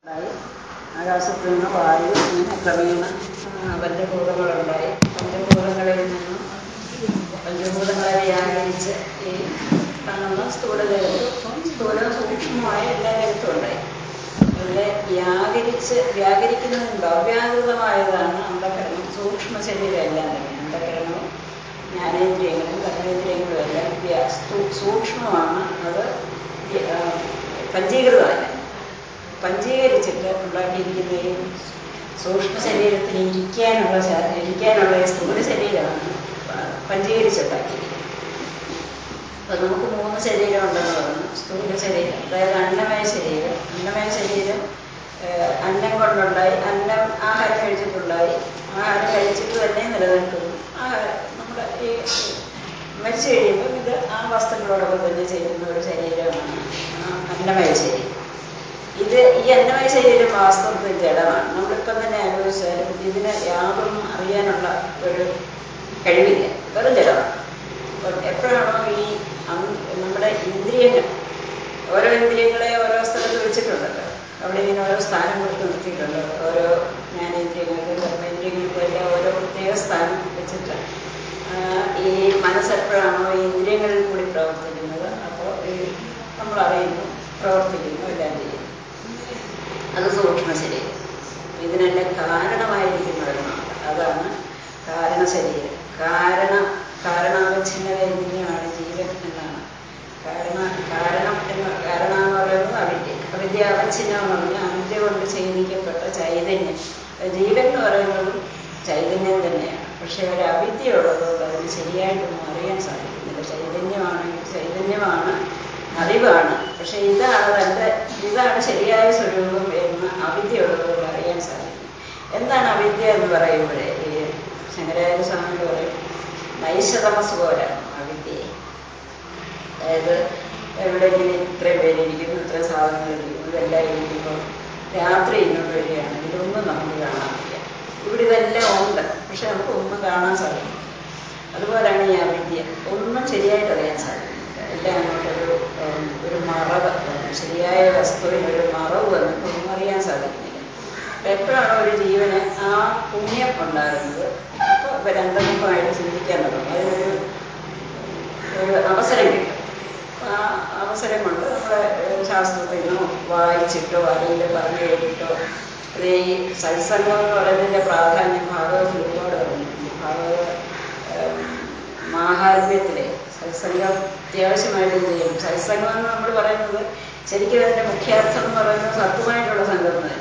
ഉണ്ടായി ആകാശത്ത് നിന്ന് വായു ഇങ്ങനെ ക്രമേണ ആ, പഞ്ചഭൂതങ്ങളുണ്ടായി പഞ്ചഭൂതങ്ങളിൽ നിന്നും പഞ്ചഭൂതങ്ങളെ വ്യാകരിച്ച് ഈ കാണുന്ന സ്ഥൂല ജഗത്തും സ്ഥൂല സൂക്ഷ്മമായ എല്ലാ ജഗത്തും ഉണ്ടായി ഇവിടെ വ്യാകരിച്ച് വ്യാകരിക്കുന്നതിന് അവ്യാകൃതമായതാണ് അന്ധകരണം സൂക്ഷ്മ ശരീരം എല്ലാം തന്നെ അന്ധകരണവും ജ്ഞാനേന്ദ്രിയങ്ങളും കർമ്മേന്ദ്രിയങ്ങളും എല്ലാം വ്യ- സൂ- സൂക്ഷ്മമാണ് അത് വ്യ- ആ, പഞ്ചീകൃതമല്ല പഞ്ചീകരിച്ചിട്ട് ഉണ്ടാക്കിയിരിക്കുന്ന ഈ സൂക്ഷ്മ ശരീരത്തിന് ഇരിക്കാനുള്ള ശ- ഇരിക്കാനുള്ള ഈ സ്ഥൂല ശരീരമാണ് പ- പഞ്ചീകരിച്ചുണ്ടാക്കിയിരിക്കുന്നത് അപ്പൊ നമുക്ക് മൂന്ന് ശരീരം ഉണ്ടെന്ന് പറഞ്ഞു സ്ഥൂല ശരീരം അതായത് അന്നമയ ശരീരം അന്നമയ ശരീരം ഏഹ്, അന്നം കൊണ്ടുണ്ടായി അന്നം ആഹാരം കഴിച്ചിട്ടുണ്ടായി ആഹാരം കഴിച്ചിട്ട് തന്നെ നിലനിൽക്കുന്നു ആഹാരം നമ്മുടെ ഈ മരിച്ചു കഴിയുമ്പോൾ ഇത് ആ വസ്തുക്കളോടൊപ്പം തന്നെ ചെയ്യുന്ന ഒരു ശരീരമാണ് ആ അന്നമയ ശരീരം ഇത് ഈ അന്നമയ ശരീരം വാസ്തവത്തിൽ ജഡമാണ് നമ്മളിപ്പം തന്നെ ആലോചിച്ചാലും ഇതിന് യാതൊന്നും അറിയാനുള്ള ഒരു കഴിവില്ല വെറും ജഡമാണ് അപ്പം എപ്പോഴാണോ ഈ അം- നമ്മുടെ ഇന്ദ്രിയങ്ങൾ ഓരോ ഇന്ദ്രിയങ്ങളെ ഓരോ സ്ഥലത്ത് വെച്ചിട്ടുണ്ടല്ലോ അവിടെ ഇങ്ങനെ ഓരോ സ്ഥാനം കൊടുത്ത് നിർത്തിയിട്ടുണ്ട് ഓരോ ജ്ഞാനേന്ദ്രിയങ്ങൾക്കും കർമ്മേന്ദ്രിയങ്ങൾക്കും എല്ലാം ഓരോ പ്രത്യേക സ്ഥാനം വെച്ചിട്ട് ആ, ഈ മനസ്സെപ്പോഴാണോ ഈ ഇന്ദ്രിയങ്ങളിൽ കൂടി പ്രവർത്തിക്കുന്നത് അപ്പോൾ ഈ നമ്മൾ അറിയുന്നു പ്രവർത്തിക്കുന്നു എല്ലാം ചെയ്യുന്നു അത് സൂക്ഷ്മ ശരീരം ഇതിനെല്ലാം കാരണമായിരിക്കുന്ന ഒരെണ്ണമാണ് അതാണ് കാരണ ശരീരം കാരണ കാരണാവച്ഛിന്ന ചൈതന്യമാണ് ജീവൻ എന്നാണ് കാരണ കാരണം എന്ന് കാരണം എന്ന് പറയുന്നത് അവിദ്യ അവിദ്യ അവച്ഛിന്നം എന്ന് പറഞ്ഞാൽ അവിദ്യ കൊണ്ട് ചെയ്തിക്കപ്പെട്ട ചൈതന്യം ജീവൻ എന്ന് പറയുന്നതും ചൈതന്യം തന്നെയാണ് പക്ഷെ ഒരു അവിദ്യ ഉള്ളതുകൊണ്ട് അതിന് ശരിയായിട്ടൊന്നും അറിയാൻ സാധിക്കുന്നില്ല ചൈതന്യമാണെങ്കിൽ ചൈതന്യമാണ് അറിവാണ് പക്ഷെ ഇതാണ് തൻ്റെ ഇതാണ് ശരിയായ സ്വരൂപം എന്ന് അവിദ്യ ഉള്ളതുകൊണ്ട് അറിയാൻ സാധിക്കും എന്താണ് അവിദ്യ എന്ന് പറയുമ്പോഴേ ഈ ശങ്കരാചാര്യ സ്വാമികൾ പറയും നൈശതമസ് പോലാണ് അവിദ്യയെ അതായത് എവിടെ ഇങ്ങനെ ഇത്രയും പേരിയ്ക്കുന്നു ഇത്രയും സാധനങ്ങൾ ഇരിക്കുന്നു ഇതെല്ലാം ഇരിക്കുമ്പോൾ രാത്രി ഇങ്ങോട്ട് വരികയാണ് ഇതൊന്നും നമുക്ക് കാണാൻ വയ്യ ഇവിടെ ഇതെല്ലാം ഉണ്ട് പക്ഷെ നമുക്ക് ഒന്നും കാണാൻ സാധിക്കും അതുപോലെയാണ് ഈ അവിദ്യ ഒന്നും ശരിയായിട്ട് അറിയാൻ സാധിക്കുന്നില്ല എല്ലാം അങ്ങോട്ടൊരു ഉം, ഒരു മറവ് വന്നു. ശരിയായ വസ്തുവിന് ഒരു മറവ് വന്നിട്ട് ഒന്നും അറിയാൻ സാധിക്കുന്നില്ല അപ്പൊ എപ്പോഴാണോ ഒരു ജീവന് ആ പുണ്യം ഉണ്ടാകുന്നത് അപ്പോൾ ഇവർ അന്തമുഖമായിട്ട് ചിന്തിക്കാൻ തുടങ്ങും അതിനൊരു ഒരു അവസരം കിട്ടും ആ അവസരം കൊണ്ട് നമ്മുടെ ഏഹ്, ശാസ്ത്രത്തിൽ നിന്നോ വായിച്ചിട്ടോ അല്ലെങ്കിൽ പറഞ്ഞു കേട്ടിട്ടോ അത് ഈ സത്സംഗം എന്ന് പറയുന്നതിൻ്റെ പ്രാധാന്യം ഭാഗവതത്തിൽ ഒരുപാട് പറഞ്ഞിട്ടുണ്ട് ഭാഗവത ഏഹ്, മാഹാത്മ്യത്തിലെ സത്സംഗം അത്യാവശ്യമായിട്ട് ചെയ്യും സത്സംഗം എന്ന് നമ്മൾ പറയുന്നത് ശരിക്കും അതിൻ്റെ മുഖ്യാർത്ഥം എന്ന് പറയുന്നത് സത്വമായിട്ടുള്ള സംഗമം തന്നെയാണ്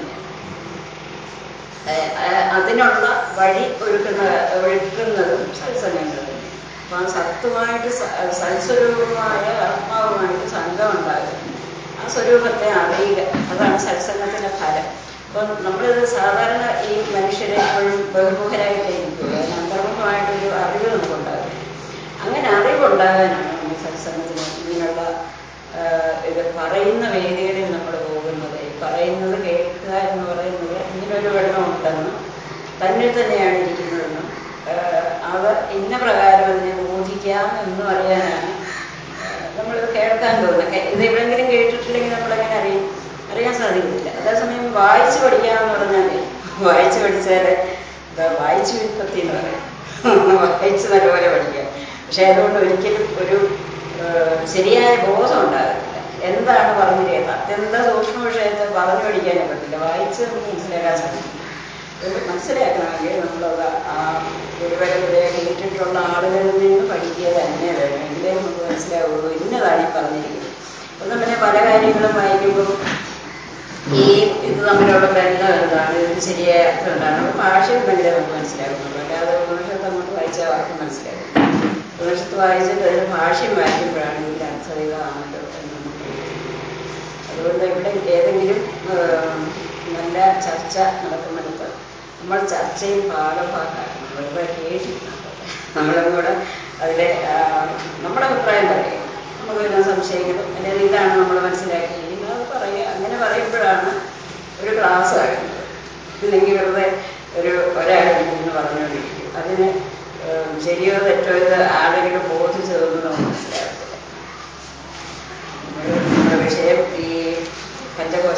ഏഹ് ഏഹ് അതിനുള്ള വഴി ഒരുക്കുന്ന ഒരുക്കുന്നതും സത്സംഗങ്ങൾ തന്നെ അപ്പം ആ സത്വമായിട്ട് സ- സത്സ്വരൂപമായ ആത്മാവുമായിട്ട് സംഘം ഉണ്ടാകുക ആ സ്വരൂപത്തെ അറിയുക അതാണ് സത്സംഗത്തിൻ്റെ ഫലം അപ്പം നമ്മളിത് സാധാരണ ഈ മനുഷ്യരെ എപ്പോഴും ബഹുമുഖരായിട്ടിരിക്കുക അന്തർമുഖമായിട്ടൊരു അറിവ് നമുക്കുണ്ടാകും അങ്ങനെ അറിവുണ്ടാകാനാണ് നമ്മൾ സത്സംഗത്തിന് ഇങ്ങനെയുള്ള ആ, ഇത് പറയുന്ന വേദികളിൽ നമ്മൾ പോകുന്നത് ഈ പറയുന്നത് കേൾക്കുക എന്ന് പറയുന്നത് ഇങ്ങനൊരു വെള്ളം ഉണ്ടെന്നും തന്നിൽ തന്നെയാണ് ഇരിക്കുന്നതെന്നും ആ, അത് ഇന്ന പ്രകാരം അതിനെ ബോധിക്കാം എന്നും അറിയാനാണ് ആ, നമ്മളിത് കേൾക്കാൻ തോന്നുന്നത് കേ- ഇത് എവിടെയെങ്കിലും കേട്ടിട്ടില്ലെങ്കിൽ നമ്മളെങ്ങനെ അറിയും അറിയാൻ സാധിക്കത്തില്ല അതേസമയം വായിച്ചു പഠിക്കാമെന്ന് പറഞ്ഞാൽ വായിച്ചു പഠിച്ചാൽ എന്താ വായിച്ചു വിൽപ്പത്തി എന്ന് പറയും വായിച്ച് നല്ലപോലെ പഠിക്കാം പക്ഷെ അതുകൊണ്ട് ഒരിക്കലും ഒരു ഏഹ്, ശരിയായ ബോധം ഉണ്ടാകത്തില്ല എന്താണ് പറഞ്ഞു കേട്ടത് അത്യന്ത സൂക്ഷ്മ വിഷയത്തെ പറഞ്ഞു പഠിക്കാനേ പറ്റില്ല വായിച്ച് നമുക്ക് മനസ്സിലാക്കാൻ സാധിക്കും ഇത് മനസ്സിലാക്കണമെങ്കിൽ നമ്മളത് ആ ഗുരുവരെ കൂടെ കേട്ടിട്ടുള്ള ആളുകളിൽ നിന്ന് പഠിക്കുക തന്നെ വേണം എങ്കിലേ നമുക്ക് മനസ്സിലാവുള്ളൂ ഇന്നതാണ് ഈ പറഞ്ഞിരിക്കുന്നത് അപ്പം നമ്മളെ പല കാര്യങ്ങളും വായിക്കുമ്പോൾ ഈ ഇത് തമ്മിലുള്ള ബന്ധം എന്താണ് ഇതിന് ശരിയായ അർത്ഥം എന്താണ് അപ്പോൾ ഭാഷ ഉണ്ടെങ്കിലേ നമുക്ക് മനസ്സിലാകുന്നുള്ളൂ അല്ലാതെ ഉപനിഷത്ത് അങ്ങോട്ട് വായിച്ചാൽ ആർക്കും മനസ്സിലാകും ഉപനിഷത്ത് വായിച്ചിട്ട് അതിന് ഭാഷ്യം വായിക്കുമ്പോഴാണ് ഇതിൻ്റെ അർത്ഥം ഇതാണല്ലോ എന്ന് നമുക്ക് തോന്നുന്നത്. അതുകൊണ്ട് ഇവിടെ ഏതെങ്കിലും ഏം, നല്ല ചർച്ച നടക്കുന്നിടത്ത് നമ്മൾ ചർച്ചയിൽ ഭാഗഭാക്കാക്കണം വെറുതെ കേട്ടിരുന്നത് നമ്മളും കൂടെ അതിലെ ആ, നമ്മുടെ അഭിപ്രായം പറയുക നമുക്ക് വരുന്ന സംശയങ്ങളും അല്ലെങ്കിൽ ഇതാണ് നമ്മൾ മനസ്സിലാക്കിയിരിക്കുന്നത് അത് പറയുക അങ്ങനെ പറയുമ്പോഴാണ് ഒരു ക്ലാസ് ആകുന്നത് ഇല്ലെങ്കിൽ വെറുതെ ഒരു ഒരാൾ നിന്ന് പറഞ്ഞുകൊണ്ടിരിക്കും അതിന് ഏം, ശരിയോ തെറ്റോ ഇത് ആരെങ്കിലും ബോധിച്ചതൊന്നും നമുക്ക് മനസ്സിലാകത്തില്ല നമ്മൾ നമ്മുടെ വിഷയം ഈ പഞ്ചകോശമായിരുന്നു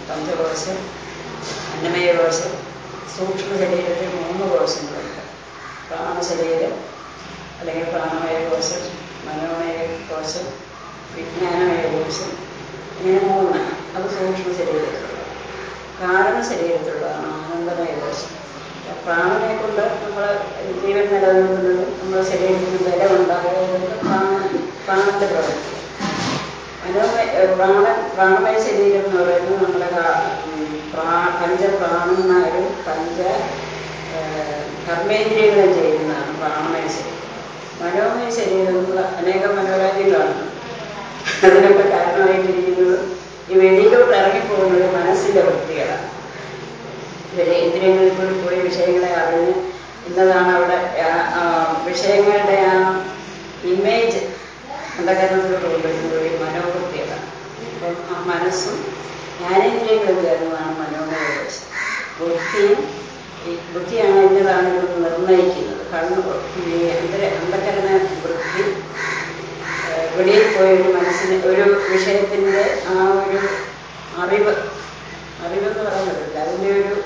പഞ്ചകോശം അന്നമയകോശം സൂക്ഷ്മ ശരീരത്തിൽ മൂന്ന് കോശങ്ങളുണ്ട് പ്രാണശരീരം അല്ലെങ്കിൽ പ്രാണമയ കോശം മനോമയ കോശം വിജ്ഞാനമയ കോശം ഇങ്ങനെ മൂന്ന് അത് സൂക്ഷ്മ ശരീരത്തിലുള്ള കാരണ ശരീരത്തിലുള്ളതാണ് ആനന്ദമയ കോശം പ്രാണനെ കൊണ്ട് നമ്മൾ ജീവൻ നിലനിൽക്കുന്നതും നമ്മുടെ ശരീരത്തിന് ബലം ഉണ്ടാകുന്നതൊക്കെ പ്രാണ പ്രാണന്റെ പ്രവൃത്തി മനോമയ പ്രാണൻ പ്രാണമയ ശരീരം എന്ന് പറയുന്നത് നമ്മുടെ കാ- ഉം, പ്രാ പഞ്ചപ്രാണന്മാരും പഞ്ച ആ, കർമ്മേന്ദ്രിയങ്ങളും ചെയ്യുന്നതാണ് പ്രാണമയ ശരീരം മനോമയ ശരീരം നമ്മൾ അനേകം മനോരാജ്യങ്ങളാണ് അതിനൊക്കെ കാരണമായിട്ടിരിക്കുന്നത് ഈ വെളിയിലോട്ട് ഇറങ്ങിപ്പോകുന്നത് മനസ്സിന്റെ വൃത്തികളാണ് ഇവരെ ഇന്ദ്രിയങ്ങളിൽ കൂടി പോയി വിഷയങ്ങളെ അറിഞ്ഞ് ഇന്നതാണ് അവിടെ ആ- ആ വിഷയങ്ങളുടെ ആ ഇമേജ് അന്ധകരണത്തിലോട്ട് കൊണ്ടുവരുന്നത് ഈ മനോവൃത്തികളാണ് അപ്പം ആ മനസ്സും ജ്ഞാനേന്ദ്രിയങ്ങളും ചേർന്നതാണ് മനോമയോഷം ബുദ്ധിയും ഈ ബുദ്ധിയാണ് ഇന്നതാണ് ഇത് നിർണ്ണയിക്കുന്നത് കണ്ണു ഈ അന്തര അന്ധകരണ വൃത്തി ഏഹ് വെളിയിൽ പോയ ഒരു മനസ്സിന് ഒരു വിഷയത്തിൻ്റെ ആ ഒരു അറിവ് അറിവെന്ന് പറയാൻ പറ്റില്ല അതിൻ്റെ ഒരു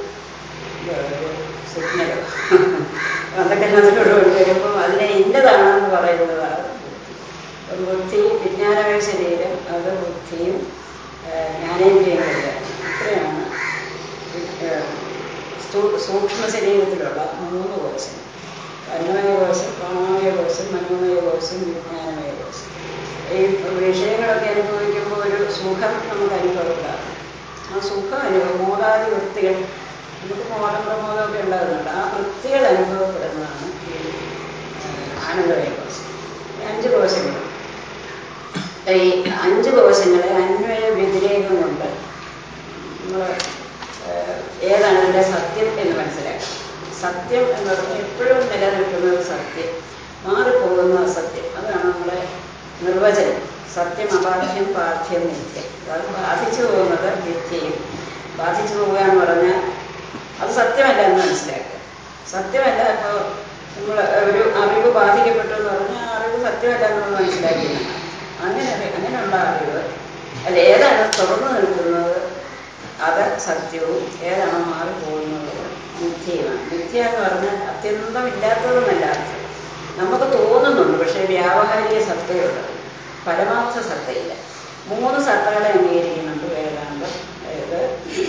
സിഗ്നൽ അതൊക്കെ അതിനോട് വരുമ്പോൾ അതിനെ ഇന്നതാണെന്ന് പറയുന്നതാണ് ബുദ്ധി. ബുദ്ധി വിജ്ഞാനമയ ശരീരം അത് ബുദ്ധിയും ഏഹ് ജ്ഞാനേന്ദ്രിയങ്ങളിലാണ് ഇത്രയാണ് വി- ഏഹ് സ്ഥൂ- സൂക്ഷ്മ ശരീരത്തിലുള്ള മൂന്ന് കോശം അന്നമയ കോശം പ്രാണമയ കോശം മനോമയ കോശം വിജ്ഞാനമയ കോശം ഈ വിഷയങ്ങളൊക്കെ അനുഭവിക്കുമ്പോൾ ഒരു സുഖം നമുക്ക് അനുഭവപ്പെടാറ് ആ സുഖം അനുഭവം മോദാദി വൃത്തികൾ നമുക്ക് മോദം പ്രമോദമൊക്കെ ഉണ്ടാകുന്നുണ്ട് ആ വൃത്തികൾ അനുഭവപ്പെടുന്നതാണ് ഈ ഏഹ്, ആനന്ദമയ കോശം ഈ അഞ്ച് കോശങ്ങൾ ഈ അഞ്ച് കോശങ്ങളെ അന്വയ വ്യതിരേകം കൊണ്ട് നമ്മൾ ഏതാണ് അതിൻ്റെ സത്യം എന്ന് മനസ്സിലാക്കണം സത്യം എന്ന് പറഞ്ഞാൽ എപ്പോഴും നിലനിൽക്കുന്നത് സത്യം മാറിപ്പോകുന്ന അസത്യം അതാണ് നമ്മുടെ നിർവചനം സത്യം അബാധ്യം പാഠ്യം നിത്യം അത് ബാധിച്ചു പോകുന്നത് വിദ്യയും ബാധിച്ചു പോകുക എന്ന് പറഞ്ഞാൽ അത് സത്യമല്ല എന്ന് മനസ്സിലാക്കുക സത്യമല്ല ഇപ്പോൾ നമ്മൾ ഒരു അറിവ് ബാധിക്കപ്പെട്ടു എന്ന് പറഞ്ഞാൽ ആ അറിവ് സത്യമല്ല എന്നുള്ളത് മനസ്സിലാക്കിയതാണ് അങ്ങനെ അറി- അങ്ങനെയുള്ള അറിവ് അല്ല ഏതാണ് തുറന്നു നിൽക്കുന്നത് അത് സത്യവും ഏതാണ് മാറിപ്പോകുന്നത് മിഥ്യയുമാണ് മിഥ്യ എന്ന് പറഞ്ഞാൽ അത്യന്തം ഇല്ലാത്തതെന്നല്ല അർത്ഥം നമുക്ക് തോന്നുന്നുണ്ട് പക്ഷേ വ്യാവഹാരിക സത്തയുണ്ട് പരമാർത്ഥ സത്തയില്ല മൂന്ന് സത്തകളെ അംഗീകരിക്കുന്നുണ്ട് വേദാന്തം അതായത്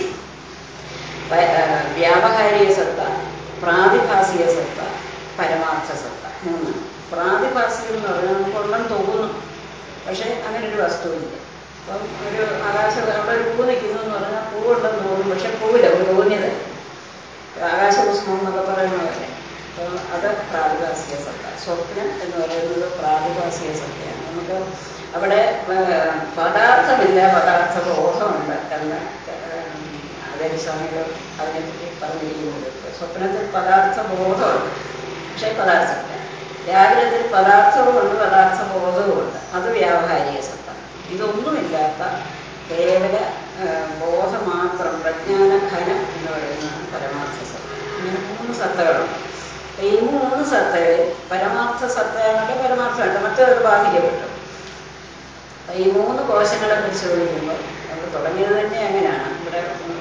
പ- ആ, വ്യാവഹാരിക സത്ത പ്രാതിഭാസിക സത്ത പരമാർത്ഥ സത്ത മൂന്ന് പ്രാതിഭാസികം എന്ന് പറഞ്ഞാൽ നമുക്ക് ഒന്നും തോന്നും പക്ഷേ അങ്ങനെ ഒരു വസ്തുവില്ല അപ്പം ഒരു ആകാശം അവിടെ ഒരു പൂ നിൽക്കുന്നു എന്ന് പറഞ്ഞാൽ പൂവുണ്ടെന്ന് തോന്നും പക്ഷെ പൂവില്ല ഒരു തോന്നിയത് ആകാശകുസുമം എന്നൊക്കെ പറയുന്ന പോലെ അപ്പം അത് പ്രാതിഭാസിക സത്ത സ്വപ്നം എന്ന് പറയുന്നത് പ്രാതിഭാസിക സത്തയാണ് നമുക്ക് അവിടെ ഏർ, പദാർത്ഥമില്ല പദാർത്ഥ ബോധമുണ്ട് എന്ന് അതൊരു സ്വാമികൾ അതിനെപ്പറ്റി പറഞ്ഞിരിക്കുന്നത് സ്വപ്നത്തിൽ പദാർത്ഥ ബോധമുണ്ട് പക്ഷേ പദാർത്ഥമില്ല ജാഗ്രതത്തിൽ പദാർത്ഥവുമുണ്ട് പദാർത്ഥ ബോധവുമുണ്ട് അത് വ്യാവഹാരിക സത്ത ഇതൊന്നുമില്ലാത്ത കേവല ആ, ബോധം മാത്രം പ്രജ്ഞാന ഘനം എന്ന് പറയുന്നതാണ് പരമാർത്ഥ സത്ത ഇങ്ങനെ മൂന്ന് സത്തകളുണ്ട് അപ്പൊ ഈ മൂന്ന് സത്തകളിൽ പരമാർത്ഥ സത്തയാണെങ്കിൽ പരമാർത്ഥമല്ല മറ്റേതൊക്കെ ബാധിക്കപ്പെട്ടു അപ്പൊ ഈ മൂന്ന് കോശങ്ങളെ കുറിച്ച് വിളിക്കുമ്പോൾ നമ്മൾ തുടങ്ങിയത് തന്നെ അങ്ങനെയാണ് ഇവിടെ ഉം,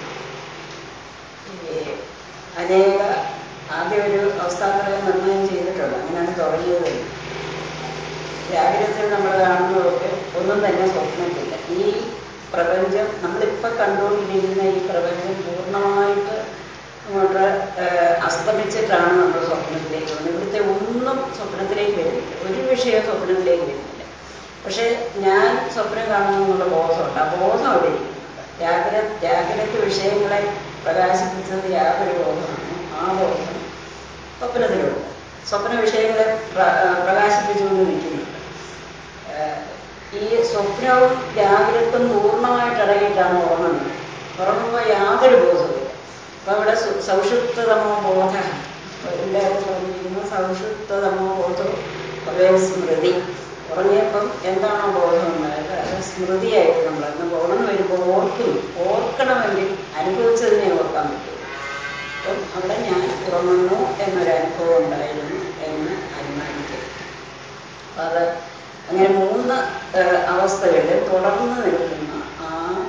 ഈ അനേക ആദ്യം ഒരു അവസ്ഥാത്രയം നിർണ്ണയം ചെയ്തിട്ടുണ്ട് അങ്ങനെയാണ് തുടങ്ങിയത് തന്നെ ജാഗ്രതയിൽ നമ്മൾ കാണുന്നതൊക്കെ ഒന്നും തന്നെ സ്വപ്നത്തില്ല ഈ പ്രപഞ്ചം നമ്മളിപ്പോൾ കണ്ടുകൊണ്ടിരിക്കുന്ന ഈ പ്രപഞ്ചം പൂർണ്ണമായിട്ട് അങ്ങോട്ട് ഏഹ്, അസ്തമിച്ചിട്ടാണ് നമ്മൾ സ്വപ്നത്തിലേക്ക് വരുന്നത് ഇവിടുത്തെ ഒന്നും സ്വപ്നത്തിലേക്ക് വരുന്നില്ല ഒരു വിഷയവും സ്വപ്നത്തിലേക്ക് വരുന്നില്ല പക്ഷേ ഞാൻ സ്വപ്നം കാണുന്നു എന്നുള്ള ബോധമുണ്ട് ആ ബോധം അവിടെ ഇരിക്കുന്നുണ്ട് ജാഗ്രത ജാഗ്രത വിഷയങ്ങളെ പ്രകാശിപ്പിച്ചത് യാതൊരു ബോധമാണ് ആ ബോധം സ്വപ്നത്തിലുണ്ട് സ്വപ്ന വിഷയങ്ങളെ പ്ര- ആ, പ്രകാശിപ്പിച്ചുകൊണ്ട് നിൽക്കുന്നുണ്ട് ഏഹ് ഈ സ്വപ്നവും ജാഗ്രതും പൂർണ്ണമായിട്ട് ഇറങ്ങിയിട്ടാണ് ഉറങ്ങുന്നത് ഉറങ്ങുമ്പോൾ യാതൊരു ബോധവുമില്ല അപ്പൊ അവിടെ സു- സൗഷുപ്തതമോ ബോധ എല്ലാവരും പറഞ്ഞിരിക്കുന്ന സൗഷുപ്തതമോ ബോധവും അതേ സ്മൃതി ഉറങ്ങിയപ്പം എന്താണോ ബോധം ഉണ്ടായത് അത് സ്മൃതിയായിട്ട് നമ്മൾ അന്ന് ഉണർന്നു വരുമ്പോൾ ഓർക്കും ഓർക്കണമെങ്കിൽ അനുഭവിച്ചതിനെ ഓർക്കാൻ പറ്റും അപ്പം അവിടെ ഞാൻ ഉറങ്ങുന്നു എന്നൊരു അനുഭവം ഉണ്ടായിരുന്നു എന്ന് അനുമാനിക്കും അപ്പം അത് അങ്ങനെ മൂന്ന് ഏഹ്, അവസ്ഥകളിൽ തുടർന്ന് നിൽക്കുന്ന ആ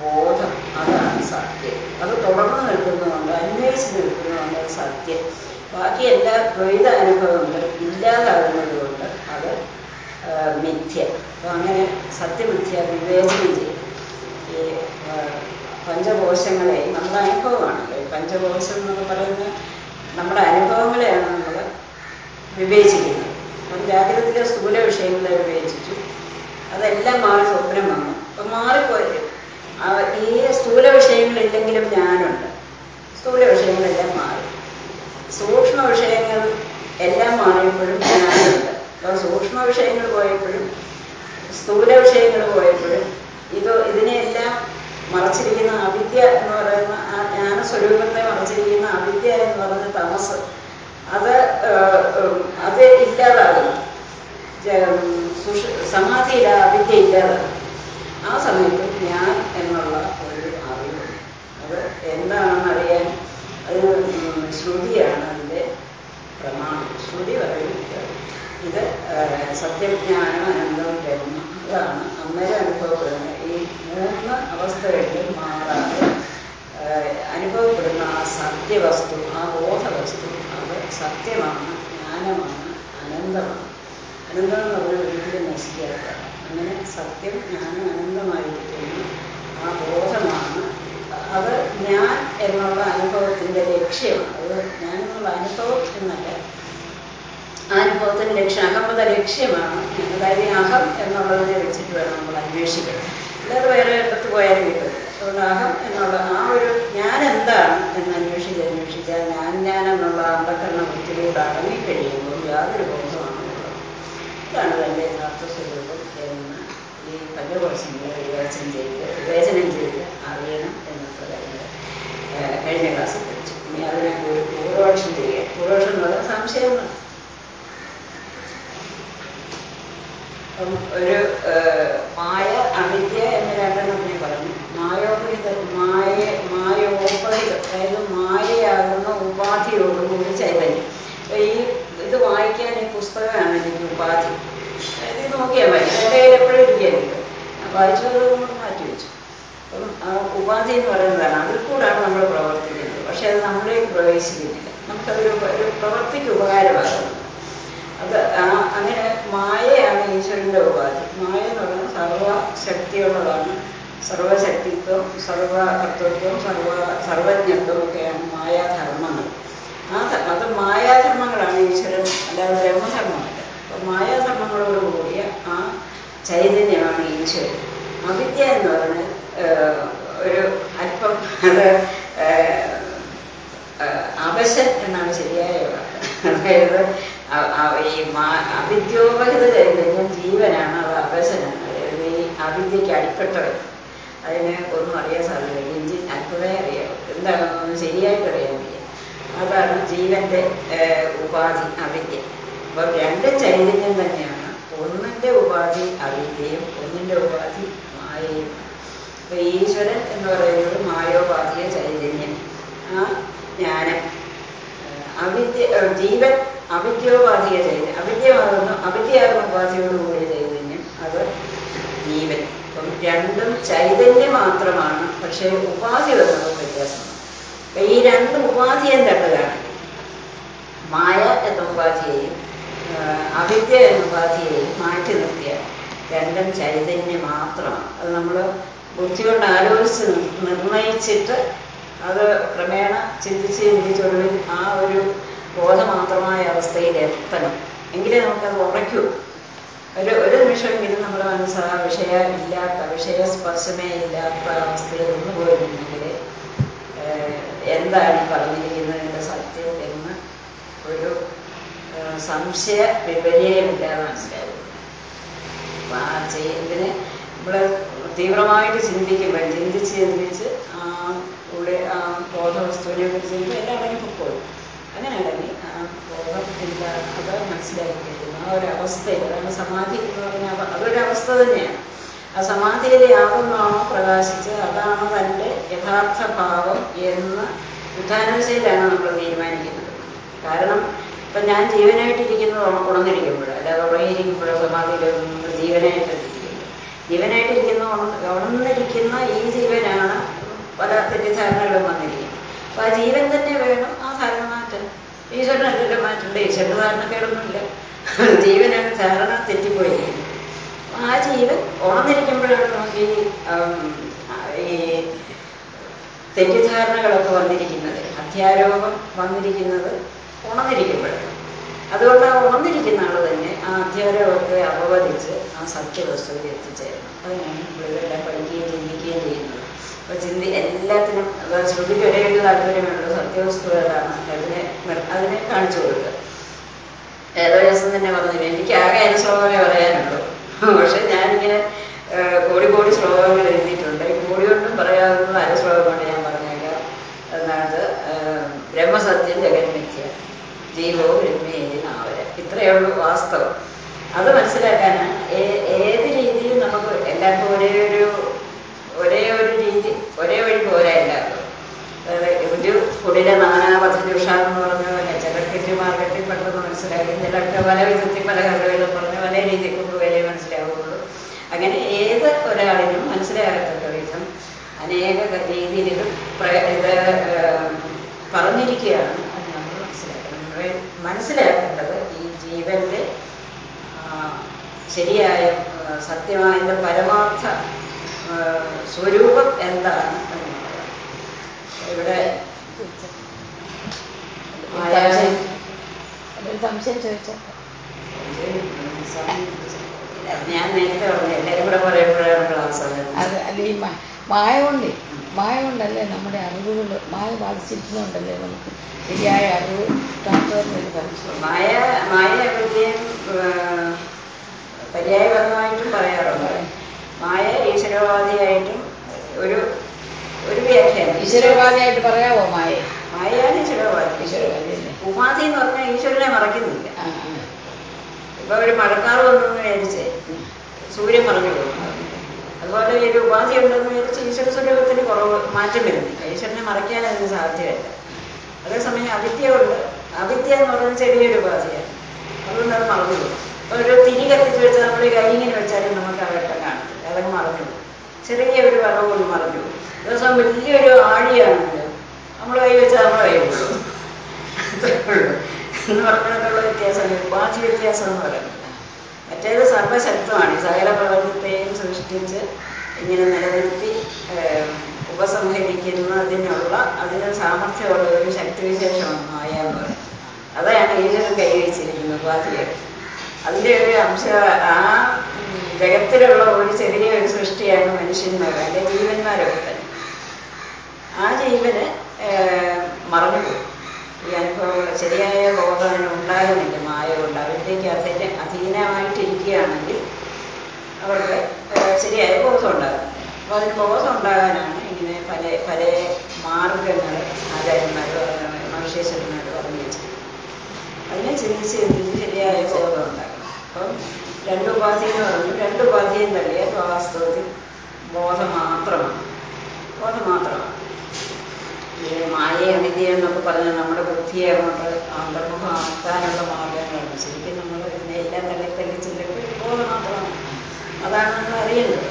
ബോധം അതാണ് സത്യം അത് തുടർന്ന് നിൽക്കുന്നതുകൊണ്ട് അന്വേഷിച്ച് നിൽക്കുന്നതുകൊണ്ട് അത് സത്യം ബാക്കി എല്ലാ ദ്വൈത അനുഭവങ്ങളും ഇല്ലാതാകുന്നത് കൊണ്ട് അത് ആ, മിഥ്യ അപ്പം അങ്ങനെ സത്യമിഥ്യ വിവേചനം ചെയ്യും ഈ ആ, പഞ്ചകോശങ്ങളെ നമ്മുടെ അനുഭവമാണല്ലോ ഈ പഞ്ചകോശം എന്ന് പറയുന്ന നമ്മുടെ അനുഭവങ്ങളെയാണ് നമ്മൾ വിവേചിക്കുന്നത് അപ്പം ജാഗ്രതത്തിലെ സ്ഥൂല വിഷയങ്ങളെ വിവേചിച്ചു അതെല്ലാം മാറി സ്വപ്നം വന്നു അപ്പം മാറിപ്പോയി ആ, ഈ സ്ഥൂല വിഷയങ്ങളില്ലെങ്കിലും ഞാനുണ്ട് സ്ഥൂല വിഷയങ്ങളെല്ലാം മാറി സൂക്ഷ്മ വിഷയങ്ങൾ എല്ലാം മാറിയപ്പോഴും ഞാനുണ്ട് അപ്പോൾ സൂക്ഷ്മ വിഷയങ്ങൾ പോയപ്പോഴും സ്ഥൂല വിഷയങ്ങൾ പോയപ്പോഴും ഇത് ഇതിനെയെല്ലാം മറച്ചിരിക്കുന്ന അവിദ്യ എന്ന് പറയുന്ന ആ ജ്ഞാനസ്വരൂപത്തെ മറച്ചിരിക്കുന്ന അവിദ്യ എന്ന് പറയുന്ന തമസ് അത് ഏഹ്, ഉം, അത് ഇല്ലാതാകുന്നു ജ- സുഷ- സമാധിയിൽ ആ അവിദ്യ ഇല്ലാതാകും ആ സമയത്ത് ഞാൻ എന്നുള്ള ഒരു അറിവുണ്ട് അത് എന്താണെന്ന് അറിയാൻ അത് ഉം, ശ്രുതിയാണ് അതിൻ്റെ പ്രമാണം ശ്രുതി പറയുന്നത് ഇത് ഏഹ്, സത്യജ്ഞാനം അനന്തം ബ്രഹ്മ അതാണ് അന്നേരം അനുഭവപ്പെടുന്ന ഈ മൂന്ന് അവസ്ഥകളിൽ മാറാതെ ഏഹ്, അനുഭവപ്പെടുന്ന ആ സത്യവസ്തു ആ ബോധവസ്തു അത് സത്യമാണ് ജ്ഞാനമാണ് അനന്തമാണ് അനന്തം എന്ന് പറഞ്ഞാൽ ഒരിക്കലും നശിക്കാത്ത അങ്ങനെ സത്യം ജ്ഞാനം അനന്തമായിരിക്കുന്നു ആ ബോധമാണ് അത് ഞാൻ എന്നുള്ള അനുഭവത്തിൻ്റെ ലക്ഷ്യമാണ് അത് ഞാൻ എന്നുള്ള അനുഭവം എന്നല്ല ആ അനുഭവത്തിൻ്റെ ലക്ഷ്യം അഹമ്മത ലക്ഷ്യമാണ് അതായത് ഈ അഹം എന്നുള്ളതിനെ വെച്ചിട്ട് വേണം നമ്മൾ അന്വേഷിക്കാൻ അല്ലാതെ വേറെ ഇടത്ത് പോയാലും കിട്ടും അതുകൊണ്ട് അഹം എന്നുള്ള ആ ഒരു ഞാൻ എന്താണ് എന്ന് അന്വേഷിച്ച് അന്വേഷിച്ചാൽ ഞാൻ ഞാൻ എന്നുള്ള അന്ധകരണ വൃത്തിയിലൂടെ അടങ്ങിക്കഴിയുമ്പോൾ യാതൊരു ബോധമാണുള്ളത് ഇതാണ് തൻ്റെ യഥാർത്ഥ സ്വരൂപം എന്ന് ഈ പഞ്ചകോശങ്ങളെ വിവേചനം ചെയ്ത് വിവേചനം ചെയ്ത് അറിയണം എന്നുള്ള കാര്യങ്ങൾ ഏഹ് കഴിഞ്ഞ ക്ലാസ്സിൽ പഠിച്ചു ഇനി അതിനെ ഒരു പൂർവപക്ഷം ചെയ്യുക പൂർവപക്ഷം എന്ന് പറഞ്ഞാൽ സംശയങ്ങൾ അപ്പം ഒരു ഏഹ്, മായ അവിദ്യ എന്ന് രണ്ടെണ്ണത്തിനെ പറഞ്ഞു മായോപഹിത മായ മായോപഹിതം അതായത് മായയാകുന്ന ഉപാധിയോടുകൂടി ചൈതന്യം അപ്പൊ ഈ ഇത് വായിക്കാൻ ഈ പുസ്തകമാണ് എനിക്ക് ഉപാധി അതായത് ഇത് നോക്കിയാൽ മതി എൻ്റെ കയ്യിൽ എപ്പോഴും ഇരിക്കാൻ കിട്ടും ഞാൻ വായിച്ചത് കൊണ്ട് മാറ്റി വെച്ചു അപ്പം ആ ഉപാധി എന്ന് പറയുന്നതാണ് അതിൽ കൂടാണ് നമ്മൾ പ്രവർത്തിക്കുന്നത് പക്ഷെ അത് നമ്മളിലേക്ക് പ്രവേശിക്കുന്നില്ല നമുക്കതൊരു ഒരു പ്രവൃത്തിക്ക് ഉപകാരമാകുന്നത് അത് ആ- അങ്ങനെ മായയാണ് ഈശ്വരന്റെ ഉപാധി മായ എന്ന് പറയുന്നത് സർവശക്തിയുള്ളതാണ് സർവശക്തിത്വം സർവകർത്തൃത്വം സർവ സർവജ്ഞത്വം ഒക്കെയാണ് മായാധർമ്മങ്ങൾ ആ ധ- അത് മായാധർമ്മങ്ങളാണ് ഈശ്വരൻ അല്ലാതെ ബ്രഹ്മധർമ്മമല്ല അപ്പൊ മായാധർമ്മങ്ങളോട് കൂടിയ ആ ചൈതന്യമാണ് ഈശ്വരൻ അവിദ്യ എന്ന് പറഞ്ഞാൽ ഏഹ്, ഒരു അല്പം അത് ഏഹ്, ഏഹ് അപശൻ എന്നാണ് ശരിയായ വാക്ക് അതായത് അ- അ- ഈ മാ- അവിദ്യോപഹിത ചൈതന്യം ജീവനാണ് അത് അപശനാണ് അതായത് ഈ അവിദ്യക്ക് അടിപ്പെട്ടവൻ അതിന് ഒന്നും അറിയാൻ സാധ്യതയില്ല ഇഞ്ചി അല്പമേ അറിയാവൂ എന്താണെന്നൊന്നും ശരിയായിട്ട് അറിയാൻ വയ്യ അതാണ് ജീവന്റെ ഏഹ്, ഉപാധി അവിദ്യ അപ്പം രണ്ട് ചൈതന്യം തന്നെയാണ് ഒന്നിന്റെ ഉപാധി അവിദ്യയും ഒന്നിന്റെ ഉപാധി മായയും അപ്പൊ ഈശ്വരൻ എന്ന് പറയുന്നത് മായോപാധിയ ചൈതന്യം ആ ജ്ഞാനം ഏഹ് അവിദ്യ ഏഹ് ജീവൻ അവിദ്യോപാധിക ചൈതന്യം അവിദ്യമാകുന്ന അവിദ്യയാകുന്ന ഉപാധിയോട് കൂടിയ ചൈതന്യം അത് ജീവൻ അപ്പം രണ്ടും ചൈതന്യം മാത്രമാണ് പക്ഷേ ഉപാധി വരുന്നത് വ്യത്യാസമാണ് അപ്പൊ ഈ രണ്ട് ഉപാധിയും തട്ടുകയാണ് മായ എന്ന ഉപാധിയെയും ആഹ് അവിദ്യ എന്ന ഉപാധിയെയും മാറ്റി നിർത്തിയ രണ്ടും ചൈതന്യം മാത്രമാണ് അത് നമ്മൾ ബുദ്ധി കൊണ്ട് ആലോചിച്ച് നിർ- നിർണയിച്ചിട്ട് അത് ക്രമേണ ചിന്തിച്ച് ചിന്തിച്ചൊടുവിൽ ആ ഒരു ബോധമാത്രമായ അവസ്ഥയിൽ എത്തണം എങ്കിലേ നമുക്കത് ഉറയ്ക്കൂ ഒരു ഒരു നിമിഷമെങ്കിലും നമ്മുടെ മനസ്സ് ആ വിഷയ ഇല്ലാത്ത വിഷയസ്പർശമേ ഇല്ലാത്ത അവസ്ഥയിൽ ഒന്ന് പോയിരുന്നെങ്കിൽ എന്താണ് ഈ പറഞ്ഞിരിക്കുന്നതിൻ്റെ സത്യം എന്ന് ഒരു ഏഹ്, സംശയ വിപര്യമില്ലാതെ മനസ്സിലാകും അപ്പൊ ആ ചെയ്- ഇതിന് നമ്മൾ തീവ്രമായിട്ട് ചിന്തിക്കുമ്പോൾ ചിന്തിച്ച് ചിന്തിച്ച് ആ ഉള്ളിൽ ആ ബോധവസ്തുവിനെ കുറിച്ച് ചിന്തിച്ച് എല്ലാം അടങ്ങി പൊക്കോളും അങ്ങനെ അടങ്ങി ആ ബോധം എന്താ അത് മനസ്സിലാക്കി കഴിയുന്നു ആ ഒരു അവസ്ഥയിൽ അതാണ് സമാധി എന്ന് പറഞ്ഞാൽ അവ- അതൊരു അവസ്ഥ തന്നെയാണ് ആ സമാധിയിൽ യാതൊന്നാണോ പ്രകാശിച്ച് അതാണ് തൻ്റെ യഥാർത്ഥ ഭാവം എന്ന് ബുദ്ധാനുസയിലാണ് നമ്മൾ തീരുമാനിക്കുന്നത് കാരണം ഇപ്പം ഞാൻ ജീവനായിട്ടിരിക്കുന്നത് ഉണ- ഉണർന്നിരിക്കുമ്പോൾ അല്ലാതെ ഉറങ്ങിയിരിക്കുമ്പോഴോ സമാധിയിലോ നമ്മൾ ജീവനായിട്ടിരിക്കുന്നത് ജീവനായിട്ടിരിക്കുന്ന ഉണ- ഉണർന്നിരിക്കുന്ന ഈ ജീവനാണ് പല തെറ്റിദ്ധാരണകളും വന്നിരിക്കുന്നത് അപ്പൊ ആ ജീവൻ തന്നെ വേണം ആ ധാരണ മാറ്റാൻ ഈശ്വരനല്ലല്ലോ മാറ്റണ്ട ഈശ്വരന് ധാരണക്കേടൊന്നുമില്ല ജീവനാണ് ധാരണ തെറ്റിപ്പോയിരിക്കുന്നത് ആ ജീവൻ ഉണർന്നിരിക്കുമ്പോഴാണ് നമുക്ക് ഈ ആം, ഈ തെറ്റിദ്ധാരണകളൊക്കെ വന്നിരിക്കുന്നത് അധ്യാരോപം വന്നിരിക്കുന്നത് ഉണർന്നിരിക്കുമ്പോഴാണ് അതുകൊണ്ട് ആ ഉണർന്നിരിക്കുന്ന ആൾ തന്നെ ആ അധ്യാരോപത്തെ അപവദിച്ച് ആ സത്യവസ്തുവിൽ എത്തിച്ചേരണം അതിനാണ് നമ്മളിതെല്ലാം പഠിക്കുകയും ചിന്തിക്കുകയും ചെയ്യുന്നത് അപ്പോൾ ചിന്തി എല്ലാത്തിനും അതായത് ശ്രുതിക്ക് ഒരേ ഒരു താല്പര്യമുള്ളൂ സത്യവസ്തു ഏതാണ് അതിനെ നിർ- അതിനെ കാണിച്ചു കൊടുക്കുക ഏതോ ദിവസം തന്നെ പറഞ്ഞില്ല എനിക്ക് ആകെ അര ശ്ലോകമേ പറയാനുള്ളൂ പക്ഷെ ഞാനിങ്ങനെ ആ, കോടി കോടി ശ്ലോകങ്ങൾ എഴുതിയിട്ടുണ്ട് ഈ കോടി കൊണ്ടും പറയാവുന്നത് അര ശ്ലോകം കൊണ്ട് ഞാൻ പറഞ്ഞേക്കാം എന്നാണ് ആ, ബ്രഹ്മസത്യം ജഗന്മിഥ്യ ജീവോ ബ്രഹ്മേരി നാവര ഇത്രയേ ഉള്ളൂ വാസ്തവം അത് മനസ്സിലാക്കാൻ ഏത് രീതിയിൽ നമുക്ക് എല്ലാവർക്കും ഒരേ ഒരു ഒരേ ഒരു രീതി ഒരേ വഴി പോരാ എല്ലാവർക്കും അതായത് ഒരു കുടിലെ നാനാപഥജുഷ എന്ന് പറഞ്ഞ പോലെ ചിലർക്ക് മാർക്കറ്റിൽ പെട്ടെന്ന് മനസ്സിലാകും ചിലർക്ക് പല വിധത്തിൽ പല കഥകളും പറഞ്ഞ് പല രീതിയിൽ കൊണ്ടുപോയാലേ മനസ്സിലാവുള്ളൂ അങ്ങനെ ഏത് ഒരാളിനും മനസ്സിലാകത്തക്ക വിധം അനേക ക- രീതിയിൽ ഇത് പ്ര- ഇത് ഏഹ്, പറഞ്ഞിരിക്കുകയാണ് അത് നമ്മൾ മനസ്സിലാക്കണം നമ്മൾ മനസ്സിലാക്കേണ്ടത് ഈ ജീവന്റെ ആ, ശരിയായ ആ, സത്യമായ പരമാർത്ഥ ആ, സ്വരൂപം എന്താണ് എന്നുള്ളതാണ് ഇവിടെ സംശയം ഒരു സംശയം ചോദിച്ചോ ഞാൻ നേരത്തെ പറഞ്ഞു എല്ലാവരും കൂടെ പറയുമ്പോഴാണ് ക്ലാസ് അത് അല്ല ഈ മ- മായ കൊണ്ടേ മായ കൊണ്ടല്ലേ നമ്മുടെ അറിവുകൾ മായ ബാധിച്ചിരിക്കുന്നുണ്ടല്ലേ നമുക്ക് ശരിയായ അറിവ് കിട്ടാത്തതെന്നൊരു സംശയം മായ മായ വിദ്യയും പര്യായപരമായിട്ടും പറയാറുണ്ട് മായ ഈശ്വരവാദിയായിട്ടും ഒരു ഒരു വ്യാഖ്യാനം ഈശ്വരോപാധിയായിട്ട് പറയാവോ മായ മായയാണ് ഈശ്വരവാദി ഈശ്വരവാദി അല്ലേ ഉപാധി എന്ന് പറഞ്ഞാൽ ഈശ്വരനെ മറക്കുന്നില്ല ആ ആ. ഇപ്പൊ ഒരു മഴക്കാറ് വന്നു വിചാരിച്ചേ സൂര്യൻ മറഞ്ഞു പോകും അതുപോലെ ഒരു ഉപാധി ഉണ്ടെന്ന് വിചാരിച്ച് ഈശ്വര സ്വരൂപത്തിന് കുറവ് മാറ്റം വരുന്നില്ല ഈശ്വരനെ മറയ്ക്കാൻ അതിന് സാധ്യതയല്ല അതേസമയം അവിദ്യ ഉണ്ട് അവിദ്യ എന്ന് പറയുന്നത് ചെറിയൊരു ഉപാധിയാണ് അതുകൊണ്ട് അത് മറന്നു പോകും അപ്പൊ ഒരു തിരി കത്തിച്ച് വെച്ചാൽ നമ്മൾ കൈ ഇങ്ങനെ വെച്ചാലും നമുക്ക് ആ വെട്ടം കാണത്തില്ല അതങ്ങ് മറന്നു പോകും ചെറിയ ഒരു വറ പോലും മറന്നു പോകും ദിവസം വലിയൊരു ആഴിയാണല്ലോ നമ്മൾ കൈ വെച്ചാൽ നമ്മൾ കൈ പോകും അത്രേ ഉള്ളൂ എന്ന് പറഞ്ഞതിനുള്ള വ്യത്യാസം ഉപാധി വ്യത്യാസം എന്ന് പറയുന്നത് മറ്റേത് സർവശക്തമാണ് ഈ സകല പ്രപഞ്ചത്തെയും സൃഷ്ടിച്ച് ഇങ്ങനെ നിലനിർത്തി ഏഹ്, ഉപസംഹരിക്കുന്നതിനുള്ള അതിന് സാമർഥ്യമുള്ള ഒരു ശക്തിവിശേഷമാണ് മായ എന്ന് പറയുന്നത് അതാണ് ഈശ്വരൻ കൈവച്ചിരിക്കുന്നത് ഉപാധിയായിട്ട് അതിൻ്റെ ഒരു അംശ ആ ഉം, ജഗത്തിലുള്ള ഒരു ചെറിയ ഒരു സൃഷ്ടിയാണ് മനുഷ്യന്മാർ അല്ലെ ജീവന്മാരൊക്കെ തന്നെ ആ ജീവന് ഏഹ്, മറന്നുപോയി ഈ അനുഭവങ്ങൾ ശരിയായ ബോധം അതിന് ഉണ്ടാകുന്നില്ല മായ കൊണ്ട് അവിടത്തേക്ക് അതിന് അധീനമായിട്ടിരിക്കുകയാണെങ്കിൽ അവർക്ക് ഏഹ്, ശരിയായ ബോധം ഉണ്ടാകും അപ്പോൾ അതിന് ബോധം ഉണ്ടാകാനാണ് ഇങ്ങനെ പല പല മാർഗങ്ങൾ ആചാര്യന്മാർ മനുഷ്യന്മാർ പറഞ്ഞു വെച്ചത് അതിനെ ചിന്തിച്ച് ചിന്തിച്ച് ശരിയായ ബോധം ഉണ്ടാക്കണം അപ്പം രണ്ട് ഉപാധി എന്ന് പറഞ്ഞു രണ്ട് ഉപാധിയും തള്ളിയ വാസ്തവത്തിൽ ബോധം മാത്രമാണ് ബോധം മാത്രമാണ് ഈ മായ അവിദ്യ എന്നൊക്കെ പറഞ്ഞാൽ നമ്മുടെ ബുദ്ധിയെ അങ്ങോട്ട് അന്തർമുഖമാക്കാനുള്ള മാർഗങ്ങളാണ് ശരിക്കും നമ്മൾ ഇതിനെ എല്ലാം തള്ളി തള്ളി ചെല്ലുമ്പോൾ ബോധം മാത്രമാണ് അതാണ് നമ്മൾ അറിയേണ്ടത്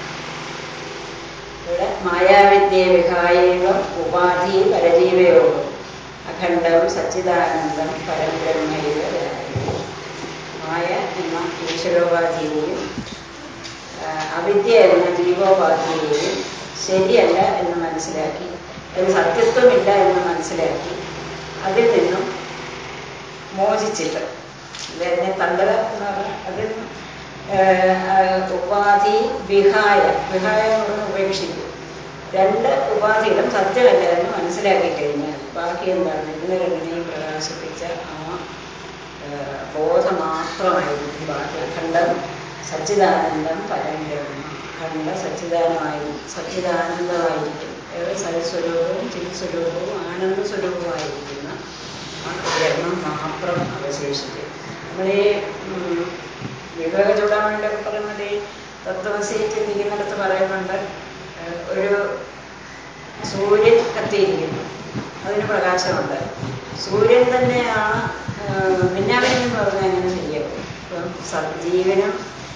ഇവിടെ മായാവിദ്യ വിഹായകം ഉപാധി പരജീവയോഗം അഖണ്ഡം സച്ചിദാനന്ദം പരബ്രഹ്മൈവ ജായതേ. മായ എന്ന ഈശ്വരോപാധിയെയും ആ, അവിദ്യ എന്ന ജീവോപാധിയെയും ശരിയല്ല എന്ന് മനസ്സിലാക്കി അത് സത്യത്വമില്ല എന്ന് മനസ്സിലാക്കി അതിൽ നിന്നും മോചിച്ചിട്ട് ഇതിനെ തണ്ടക എന്ന് പറഞ്ഞാൽ അതിൽ നിന്ന്, ആ, ആ, ഉപാധി വിഹായ വിഹായ എന്ന് പറഞ്ഞാൽ ഉപേക്ഷിക്കും രണ്ട് ഉപാധികളും സത്യമല്ല എന്ന് മനസ്സിലാക്കി കഴിഞ്ഞാൽ ബാക്കി എന്താണ് ഇതിനെ രണ്ടിനെയും പ്രകാശിപ്പിച്ച ആ ആ, ബോധം മാത്രമായിരിക്കും ബാക്കി അഖണ്ഡം സച്ചിദാനന്ദം പരബ്രഹ്മ അഖണ്ഡ സച്ചിദാനമായി സച്ചിദാനന്ദമായിരിക്കും ഏത് സൽസ്വരൂപവും ചിത്സ്വരൂപവും ആനന്ദ സ്വരൂപമായിരിക്കുന്ന ആ ബ്രഹ്മം മാത്രം അവശേഷിക്കും നമ്മൾ ഈ ഉം, വിവേക ചൂടാമണിയിലൊക്കെ പറയുന്നത് ഈ തത്വമസി ചിന്തിക്കുന്നിടത്ത് പറയുന്നുണ്ട് ഏഹ്, ഒരു സൂര്യൻ കത്തിയിരിക്കുന്നു അതിന് പ്രകാശമുണ്ട് സൂര്യൻ തന്നെയാണ് മിന്നാമിൻ എന്ന് പറഞ്ഞാൽ അങ്ങനെ ശരിയാവും ഇപ്പം സ- ജീവനും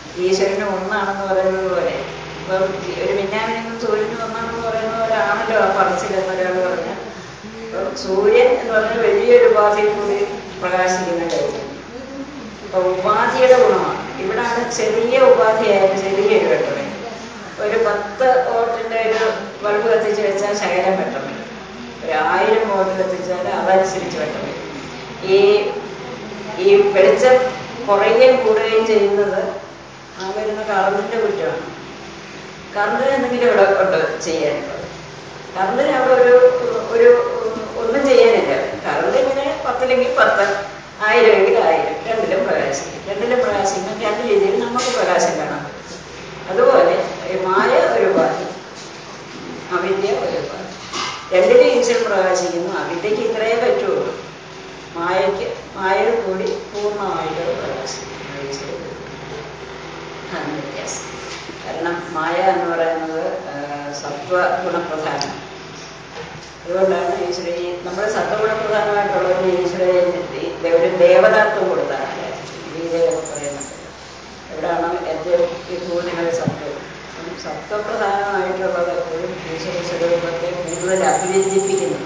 ഈശ്വരന് ഒന്നാണെന്ന് പറയുന്നത് പോലെ ഇപ്പം ഒരു മിന്നാമിനും സൂര്യന് ഒന്നാണെന്ന് പറയുന്ന പോലെ ആണല്ലോ ആ പറച്ചിലെന്ന് ഒരാൾ പറഞ്ഞ ഇപ്പം സൂര്യൻ എന്ന് പറഞ്ഞ വലിയൊരു ഉപാധിയിൽ കൂടി പ്രകാശിക്കുന്ന കാര്യം അപ്പൊ ഉപാധിയുടെ ഗുണമാണ് ഇവിടാണ് ചെറിയ ഉപാധിയായാലും ചെറിയൊരു വെട്ടം വരും. ഒരു പത്ത് വോട്ടിന്റെ ഒരു ബൾബ് കത്തിച്ച് വെച്ചാൽ ശകലം വെട്ടം വരും ഒരു ആയിരം വോട്ട് കത്തിച്ചാൽ അതനുസരിച്ച് വെട്ടം വരും ഈ ഈ വെളിച്ചം കുറയുകയും കൂടുകയും ചെയ്യുന്നത് ആ വരുന്ന കറണ്ടിന്റെ കുറ്റമാണ് കറണ്ടിന് എന്തെങ്കിലും ഇവിടെ ഉണ്ട് ചെയ്യാനുള്ളത് കറണ്ടിന് അവിടെ ഒരു ഒരു ഒന്നും ചെയ്യാനില്ല കറണ്ട് ഇങ്ങനെ പത്തിലെങ്കിൽ പത്ത് ആയിരമെങ്കിൽ ആയിരം രണ്ടിലും പ്രകാശിക്കും രണ്ടിലും പ്രകാശിക്കുമ്പോൾ രണ്ട് രീതിയിൽ നമുക്ക് പ്രകാശം കാണാൻ പറ്റും അതുപോലെ ഈ മായ ഒരു ഉപാധി അവിദ്യ ഒരു ഉപാധി രണ്ടിലും ഈശ്വരൻ പ്രകാശിക്കുന്നു അവിദ്യക്ക് ഇത്രയേ പറ്റുള്ളൂ മായയ്ക്ക് മായയിൽ കൂടി പൂർണ്ണമായിട്ട് പ്രകാശിക്കുന്നു ഈശ്വരൻ അതാണ് വ്യത്യാസം കാരണം മായ എന്ന് പറയുന്നത് ആ, സത്വ ഗുണപ്രധാനം അതുകൊണ്ടാണ് ഈശ്വര ഈ നമ്മൾ സത്വഗുണപ്രധാനമായിട്ടുള്ളതിന് ഈശ്വര ഒരു ദേവതാത്വം കൊടുത്താണ് ഗീതയിലൊക്കെ പറയുന്നുണ്ട് എവിടെയാണ് ഏറ്റവും വിഭൂതികൾ സത്വം അപ്പം സത്വപ്രധാനമായിട്ടുള്ളത് എപ്പോഴും ഈശ്വര സ്വരൂപത്തെ കൂടുതൽ അഭിവൃദ്ധിപ്പിക്കുന്നു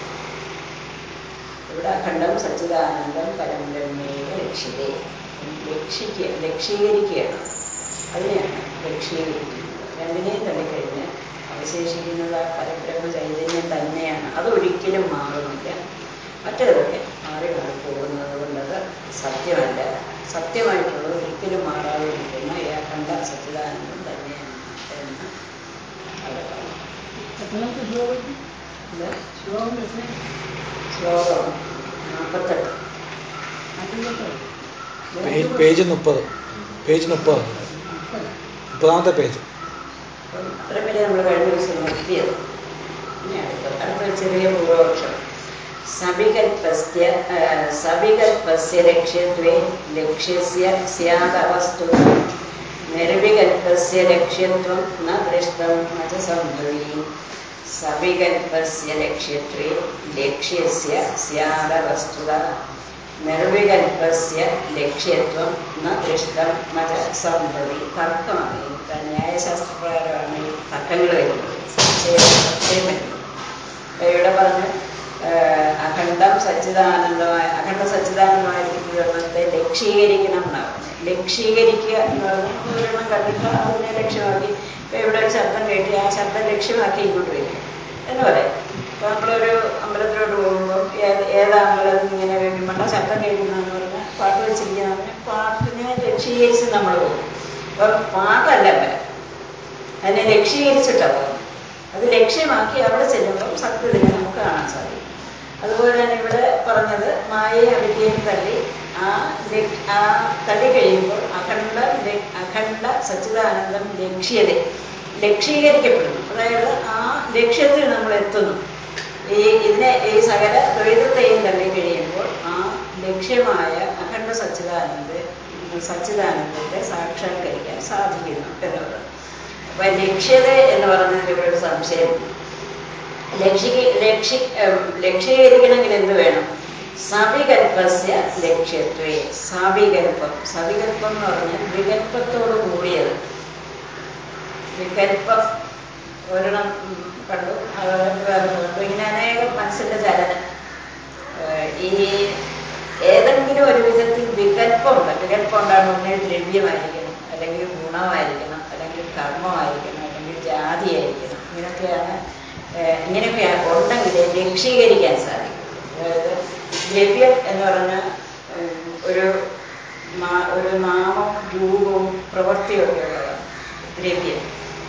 ഇവിടെ അഖണ്ഡം സച്ചിദാനന്ദം പരമ്പരമേക ലക്ഷ്യതേ ലക്ഷിക്കുക ലക്ഷീകരിക്കുകയാണ് അതിനെയാണ് ലക്ഷീകരിക്കുന്നത് രണ്ടിനെയും തള്ളിക്കഴിഞ്ഞ് അവശേഷിക്കുന്നത് ആ പരബ്രഹ്മ ചൈതന്യം തന്നെയാണ് അത് ഒരിക്കലും മാറുന്നില്ല മറ്റേതൊക്കെ മാറി മാറി പോകുന്നത് കൊണ്ടത് സത്യമല്ല സത്യമായിട്ടുള്ളത് ഒരിക്കലും മാറാതെ ഇരിക്കുന്ന ഈ അഖണ്ഡ സച്ചിദാനന്ദം തന്നെയാണ് എന്ന് അവിടെ പറഞ്ഞു ഇത് ശ്ലോകം നാൽപ്പത്തെട്ട് പേജ് പേജ് മുപ്പത് പേജ് മുപ്പത് മുപ്പതാമത്തെ പേജ് അപ്പം അത്രയും വരെ നമ്മൾ കഴിഞ്ഞ ദിവസം നിർത്തിയത് ഇനി അടുത്ത അടുത്ത ചെറിയ പൂർവപക്ഷം സവികൽപ്പസ്യ ആ, സവികൽപ്പസ്യ ലക്ഷ്യത്വേ ലക്ഷ്യസ്യ സ്യാദവസ്തു നിർവികൽപ്പസ്യ ലക്ഷ്യത്വം ന ദൃഷ്ടം ന ച സംഭവി സവികൽപ്പസ്യ ലക്ഷ്യത്വേ ലക്ഷ്യസ്യ സ്യാദവസ്തുത നിർവികൽപ്പസ്യ ലക്ഷ്യത്വം ന ദൃഷ്ടം ന ച സംഭവി തർക്കമാണ് ഈ ന്യായശാസ്ത്രപ്രകാരമാണ് ഈ തർക്കങ്ങൾ വരുന്നത് സംശയം സംശയം വരുന്നത് അപ്പൊ ഇവിടെ പറഞ്ഞ് ആഹ് അഖണ്ഡം സച്ചിദാനന്ദമായ അഖണ്ഡ സച്ചിദാനന്ദമായിരിക്കുന്ന ബ്രഹ്മത്തെ ലക്ഷീകരിക്കണം എന്നാണ് പറഞ്ഞത് ലക്ഷീകരിക്കുക എന്ന് പറഞ്ഞാൽ ഒരെണ്ണം കണ്ടിട്ട് അതിനെ ലക്ഷ്യമാക്കി ഇപ്പൊ ഇവിടെ ഒരു ശബ്ദം കേട്ടി ആ ശബ്ദം ലക്ഷ്യമാക്കി ഇങ്ങോട്ട് വരിക എന്ന് പറയാം ഇപ്പൊ നമ്മളൊരു അമ്പലത്തിലോട്ട് പോകുമ്പോൾ ഏത് ഏതാ അമ്പലത്തിൽ നിന്ന് ഇങ്ങനെ കേൾക്കുമ്പോൾ ആ ശബ്ദം കേൾക്കുന്നതെന്ന് പറഞ്ഞാൽ പാട്ട് വെച്ചിരിക്കുന്ന പാട്ടിനെ ലക്ഷീകരിച്ച് നമ്മൾ പോകും അപ്പൊ പാട്ടല്ല അമ്പലം അതിനെ ലക്ഷീകരിച്ചിട്ടാണ് പോകുന്നത് അത് ലക്ഷ്യമാക്കി അവിടെ ചെല്ലുമ്പോൾ സത്യത്തിനെ നമുക്ക് കാണാൻ സാധിക്കും അതുപോലെ തന്നെ ഇവിടെ പറഞ്ഞത് മായയെ അവിദ്യയും തള്ളി ആ ലക്- ആ തള്ളി കഴിയുമ്പോൾ അഖണ്ഡ ലക്- അഖണ്ഡ സച്ചിദാനന്ദം ലക്ഷ്യത ലക്ഷീകരിക്കപ്പെടുന്നു അതായത് ആ ലക്ഷ്യത്തിൽ നമ്മൾ എത്തുന്നു ഈ ഇതിനെ ഈ സകല ദ്വൈതത്തെയും തള്ളി കഴിയുമ്പോൾ ആ ലക്ഷ്യമായ അഖണ്ഡ സച്ചിദാനന്ദ സച്ചിദാനന്ദത്തെ സാക്ഷാത്കരിക്കാൻ സാധിക്കുന്നു എന്നുള്ളത് അപ്പൊ ലക്ഷ്യത എന്ന് പറഞ്ഞതിൽ ഇവിടെ ഒരു സംശയം ലക്ഷി ലക്ഷി ഏം, ലക്ഷീകരിക്കണമെങ്കിൽ എന്ത് വേണം സവികൽപ്പസ്യ ലക്ഷ്യത്വേ സവികൽപ്പം സവികൽപ്പം എന്ന് പറഞ്ഞാൽ വികൽപ്പത്തോട് കൂടിയത് വികൽപ്പം ഒരെണ്ണം ഉം, കണ്ടു അത് വേറെ കണ്ടു ഇങ്ങനെ അനേകം മനസ്സിന്റെ ചലനം ഏഹ് ഈ ഏതെങ്കിലും ഒരു വിധത്തിൽ വികല്പമുണ്ട് വികല്പം ഉണ്ടാകുന്ന ഒന്നേ ദ്രവ്യമായിരിക്കണം അല്ലെങ്കിൽ ഗുണമായിരിക്കണം അല്ലെങ്കിൽ കർമ്മമായിരിക്കണം അല്ലെങ്കിൽ ജാതിയായിരിക്കണം ഇങ്ങനെയൊക്കെയാണ് ഏഹ് ഇങ്ങനെയൊക്കെ ഉണ്ടെങ്കിൽ ലക്ഷീകരിക്കാൻ സാധിക്കും അതായത് ദ്രവ്യം എന്ന് പറഞ്ഞാൽ ഉം, ഒരു നാ- ഒരു നാമവും രൂപവും പ്രവൃത്തിയും ഒക്കെ ഉള്ളതാണ് ദ്രവ്യം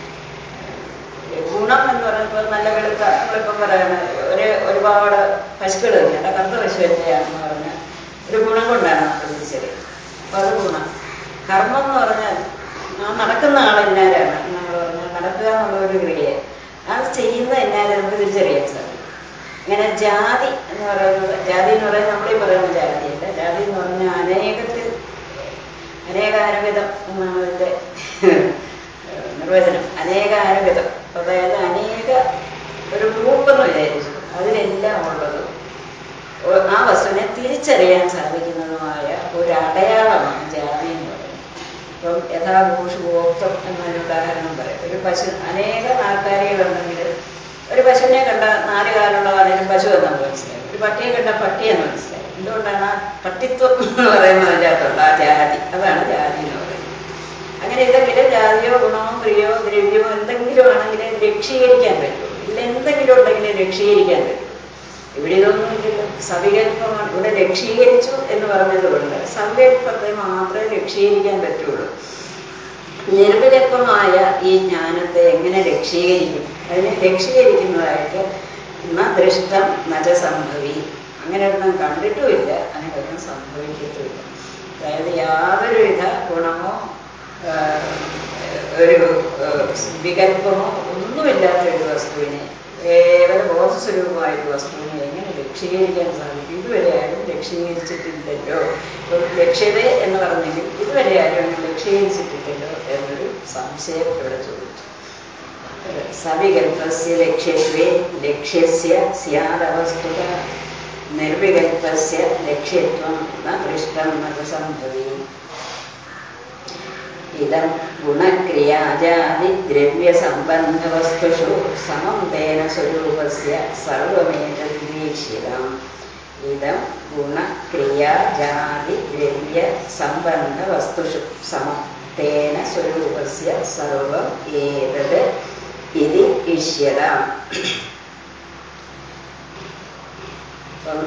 ഗുണം എന്ന് പറയുമ്പോൾ നല്ല വെളുത്ത നമ്മളിപ്പം പറയണ ഒരു ഒരുപാട് പശുക്കൾ തന്നെയാണ് കറുത്ത പശു തന്നെയാണെന്ന് പറഞ്ഞാൽ ഒരു ഗുണം കൊണ്ടാണ് നമ്മൾ തിരിച്ചറിയുന്നത് അപ്പൊ അത് ഗുണം കർമ്മം എന്ന് പറഞ്ഞാൽ ആ നടക്കുന്ന ആൾ എന്നാരാണ് നമ്മൾ പറഞ്ഞാൽ നടക്കുക എന്നുള്ള ഒരു ക്രിയ അത് ചെയ്യുന്ന എന്നാരെ നമുക്ക് തിരിച്ചറിയാൻ സാധിക്കും ഇങ്ങനെ ജാതി എന്ന് പറയുന്നത് ജാതി എന്ന് പറയുന്നത് നമ്മളീ പറയുന്ന ജാതിയല്ല ജാതി എന്ന് പറഞ്ഞാൽ അനേകത്തിൽ അനേകാനുഗതം എന്നാണ് അതിൻ്റെ നിർവചനം അനേകാനുഗതം അതായത് അനേക ഒരു ഗ്രൂപ്പ് എന്ന് വിചാരിച്ചു അതിലെല്ലാം ഉള്ളത് ഒ- ആ വസ്തുവിനെ തിരിച്ചറിയാൻ സാധിക്കുന്നതുമായ ഒരു അടയാളമാണ് ജാതി എന്ന് പറയുന്നത് ഇപ്പം യഥാഭൂഷ് ഉപഭോക്തം എന്നൊരു ഉദാഹരണം പറയാം ഒരു പശു അനേക നാൽക്കാലികളുണ്ടെങ്കിൽ ഒരു പശുവിനെ കണ്ട നാല് കാലുള്ളതാണെങ്കിലും പശു എന്നാണ് മനസ്സിലായി ഒരു പട്ടിയെ കണ്ട പട്ടിയെന്ന് മനസ്സിലായി എന്തുകൊണ്ടാണ് ആ പട്ടിത്വം എന്ന് പറയുന്നത് അതിൻ്റെ അകത്തുള്ള ആ ജാതി അതാണ് ജാതി എന്ന് പറയുന്നത് അങ്ങനെ ഇതെങ്കിലും ജാതിയോ ഗുണമോ പ്രിയോ ദ്രവ്യമോ എന്തെങ്കിലും ആണെങ്കിൽ രക്ഷീകരിക്കാൻ പറ്റുള്ളൂ ഇല്ല എന്തെങ്കിലും ഉണ്ടെങ്കിൽ രക്ഷീകരിക്കാൻ പറ്റും ഇവിടെ ഇതൊന്നും ഇല്ലല്ലോ സവികല്പമാണ് ഇവിടെ രക്ഷീകരിച്ചു എന്ന് പറഞ്ഞതുകൊണ്ട് സവികല്പത്തെ മാത്രമേ രക്ഷീകരിക്കാൻ പറ്റുള്ളൂ നിർവികല്പമായ ഈ ജ്ഞാനത്തെ എങ്ങനെ രക്ഷീകരിക്കും അതിനെ രക്ഷീകരിക്കുന്നതായിട്ട് ന ദൃഷ്ടം നജ സംഭവി അങ്ങനെ ഒന്നും കണ്ടിട്ടുമില്ല അങ്ങനെ ഒന്നും സംഭവിക്കത്തുമില്ല അതായത് യാതൊരുവിധ ഗുണമോ ആ, ഒരു ആ, വികല്പമോ ഒന്നുമില്ലാത്ത ഒരു വസ്തുവിനെ കേവല ബോധസ്വരൂപമായ ഒരു വസ്തുവിനെ എങ്ങനെ രക്ഷീകരിക്കാൻ സാധിക്കും ഇതുവരെ ആരും രക്ഷീകരിച്ചിട്ടില്ലല്ലോ ഇപ്പം ലക്ഷ്യത എന്ന് പറഞ്ഞെങ്കിൽ ഇതുവരെ ആരും അങ്ങനെ രക്ഷീകരിച്ചിട്ടില്ലല്ലോ എന്നൊരു സംശയം ഇവിടെ ചോദിച്ചു സവികൽപ്പസ്യ ലക്ഷ്യത്വേ ലക്ഷ്യസ്യ സ്യാദവസ്തുത നിർവികൽപ്പസ്യ ലക്ഷ്യത്വം ന ദൃഷ്ടം ന സംഭവി ഇതം ഗുണക്രിയാജാതി ദ്രവ്യസംബന്ധവസ്തുഷു സമം തേന സ്വരൂപസ്യ സർവമേതദ്വീക്ഷിതം ഇതം ഗുണക്രിയാജാതി ദ്രവ്യ സംബന്ധവസ്തുഷു സമം തേന സ്വരൂപസ്യ സർവം ഏതത് ഇതി ഇഷ്യതാം അപ്പം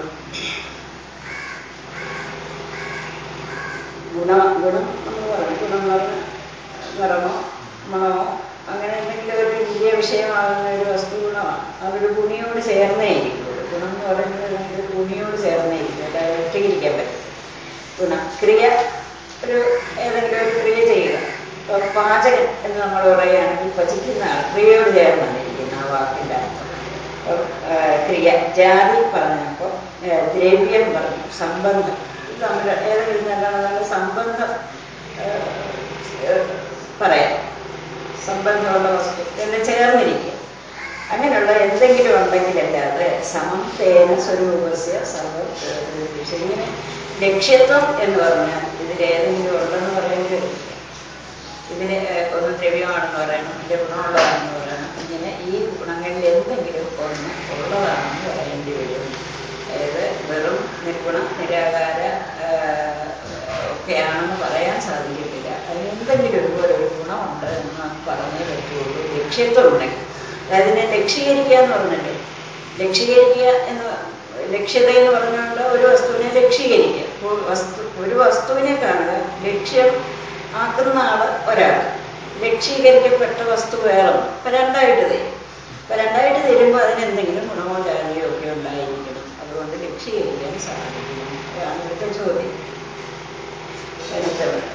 ഗുണ ഗുണം നമ്മൾ പറഞ്ഞു ഗുണം എന്ന് പറഞ്ഞാൽ നിറമോ മണമോ അങ്ങനെ എന്തെങ്കിലും ഒരു ഇന്ദ്രിയ വിഷയമാകുന്ന ഒരു വസ്തു ഗുണമാണ് അതൊരു ഗുണിയോട് ചേർന്നേ ഇരിക്കുള്ളൂ ഗുണം എന്ന് പറയുന്നത് ഒരു ഗുണിയോട് ചേർന്നേ ഇരിക്കും അല്ലാതെ ഒറ്റയ്ക്കിരിക്കാൻ പറ്റും ഗുണക്രിയ ഒരു ഏതെങ്കിലും ഒരു ക്രിയ ചെയ്യുക ഇപ്പം പാചകൻ എന്ന് നമ്മൾ പറയുകയാണെങ്കിൽ പചിക്കുന്ന ആൾ ക്രിയയോട് ചേർന്നാണ് ഇരിക്കുന്നത് ആ വാക്കിൻ്റെ അർത്ഥം അപ്പം ആ, ക്രിയ ജാതി പറഞ്ഞപ്പോൾ ദ്രവ്യം പറഞ്ഞു സംബന്ധം ഇത് നമ്മൾ ഏതെങ്കിലും എന്താണ് നല്ല സംബന്ധം ആ, ആ, പറയാം സംബന്ധമുള്ള വസ്തു എന്ന് ചേർന്നിരിക്കുക അങ്ങനെയുള്ള എന്തെങ്കിലും ഉണ്ടെങ്കിലല്ലാതെ സമം തേന സ്വരൂപസ്യ സർവം പ്രകൃതിച്ച്. ഇങ്ങനെ ലക്ഷ്യത്വം എന്ന് പറഞ്ഞാൽ ഇതിലേതെങ്കിലും ഉണ്ടെന്ന് പറയേണ്ടി വരില്ല ഇതിന് ഏഹ്, ഒന്ന് ദ്രവ്യമാണെന്ന് പറയണം ഇതിൻ്റെ ഗുണമുള്ളതാണെന്ന് പറയണം ഇങ്ങനെ ഈ ഗുണങ്ങളിൽ എന്തെങ്കിലും ഒന്ന് ഉള്ളതാണെന്ന് പറയേണ്ടി വരും അതായത് വെറും നിർഗുണ നിരാകാര ആഹ്, ഒക്കെയാണെന്ന് പറയാൻ സാധിക്കത്തില്ല അതിന് എന്തെങ്കിലും ഒരുപോലെ ഒരു ഗുണമുണ്ട് എന്ന് നമുക്ക് പറഞ്ഞേ പറ്റുള്ളൂ ലക്ഷ്യത്വം ഉണ്ടെങ്കിൽ അതായത് ഇതിനെ ലക്ഷീകരിക്കുക എന്ന് പറഞ്ഞിട്ട് ലക്ഷീകരിക്കുക എന്ന് ലക്ഷ്യത എന്ന് പറഞ്ഞുകൊണ്ട് ഒരു വസ്തുവിനെ ലക്ഷീകരിക്കുക അപ്പോൾ വസ്തു ഒരു വസ്തുവിനെ കാണുക ലക്ഷ്യം ആക്കുന്ന ആള് ഒരാൾ ലക്ഷീകരിക്കപ്പെട്ട വസ്തു വേറെ ഇപ്പൊ രണ്ടായിട്ട് തരും ഇപ്പൊ രണ്ടായിട്ട് തരുമ്പോൾ അതിനെന്തെങ്കിലും ഗുണമോ ജാതിയോ ഒക്കെ ഉണ്ടായിരിക്കണം അതുകൊണ്ട് ലക്ഷീകരിക്കാൻ സാധിക്കണം അതാണ് ഇവിടുത്തെ ചോദ്യം അടുത്തത്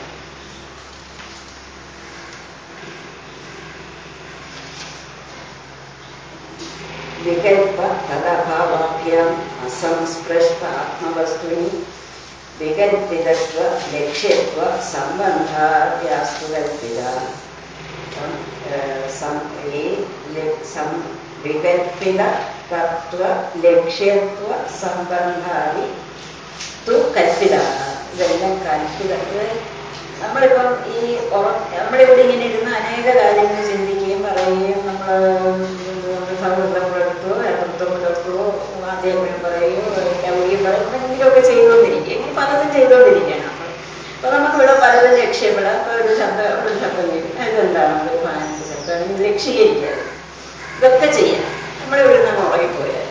വികൽപ്പ തദഭാവാഭ്യാം അസംസ്പൃഷ്ട ആത്മവസ്തുനി വികൽപ്പിതത്വ ലക്ഷ്യത്വ സംബന്ധാദ്യാസ്തു കൽപ്പിത അപ്പം, ഏഹ്, സം- ഈ ല- സം- വികൽപ്പിത തത്വ ലക്ഷ്യത്വ സംബന്ധാദി തു കൽപ്പിത ഇതെല്ലാം കൽപ്പിത ഇത് നമ്മളിപ്പം ഈ ഉറ- നമ്മളിവിടെ ഇങ്ങനെ ഇരുന്ന് അനേക കാര്യങ്ങൾ ചിന്തിക്കുകയും പറയുകയും നമ്മൾ സൗഹൃദം പുലർത്തുകയോ നേതൃത്വം പുലർത്തുകയോ ആദ്യം പറയുകയോ ലൗകികം പറയുകയോ എന്തെങ്കിലുമൊക്കെ ചെയ്തുകൊണ്ടിരിക്കുക ഇങ്ങനെ പലതും ചെയ്തുകൊണ്ടിരിക്കുകയാണ് നമ്മൾ അപ്പൊ നമുക്കിവിടെ പലതും ലക്ഷ്യപ്പെടാം ഇപ്പൊ ഒരു ശബ്ദം ഒരു ശബ്ദം കേൾക്കും ഇതെന്താണ് ഒരു ഫാനിന്റെ ശബ്ദമാണ് ലക്ഷീകരിക്കുക ഇതൊക്കെ ചെയ്യാം നമ്മളിവിടെ നിന്ന് ഉറങ്ങിപ്പോയാൽ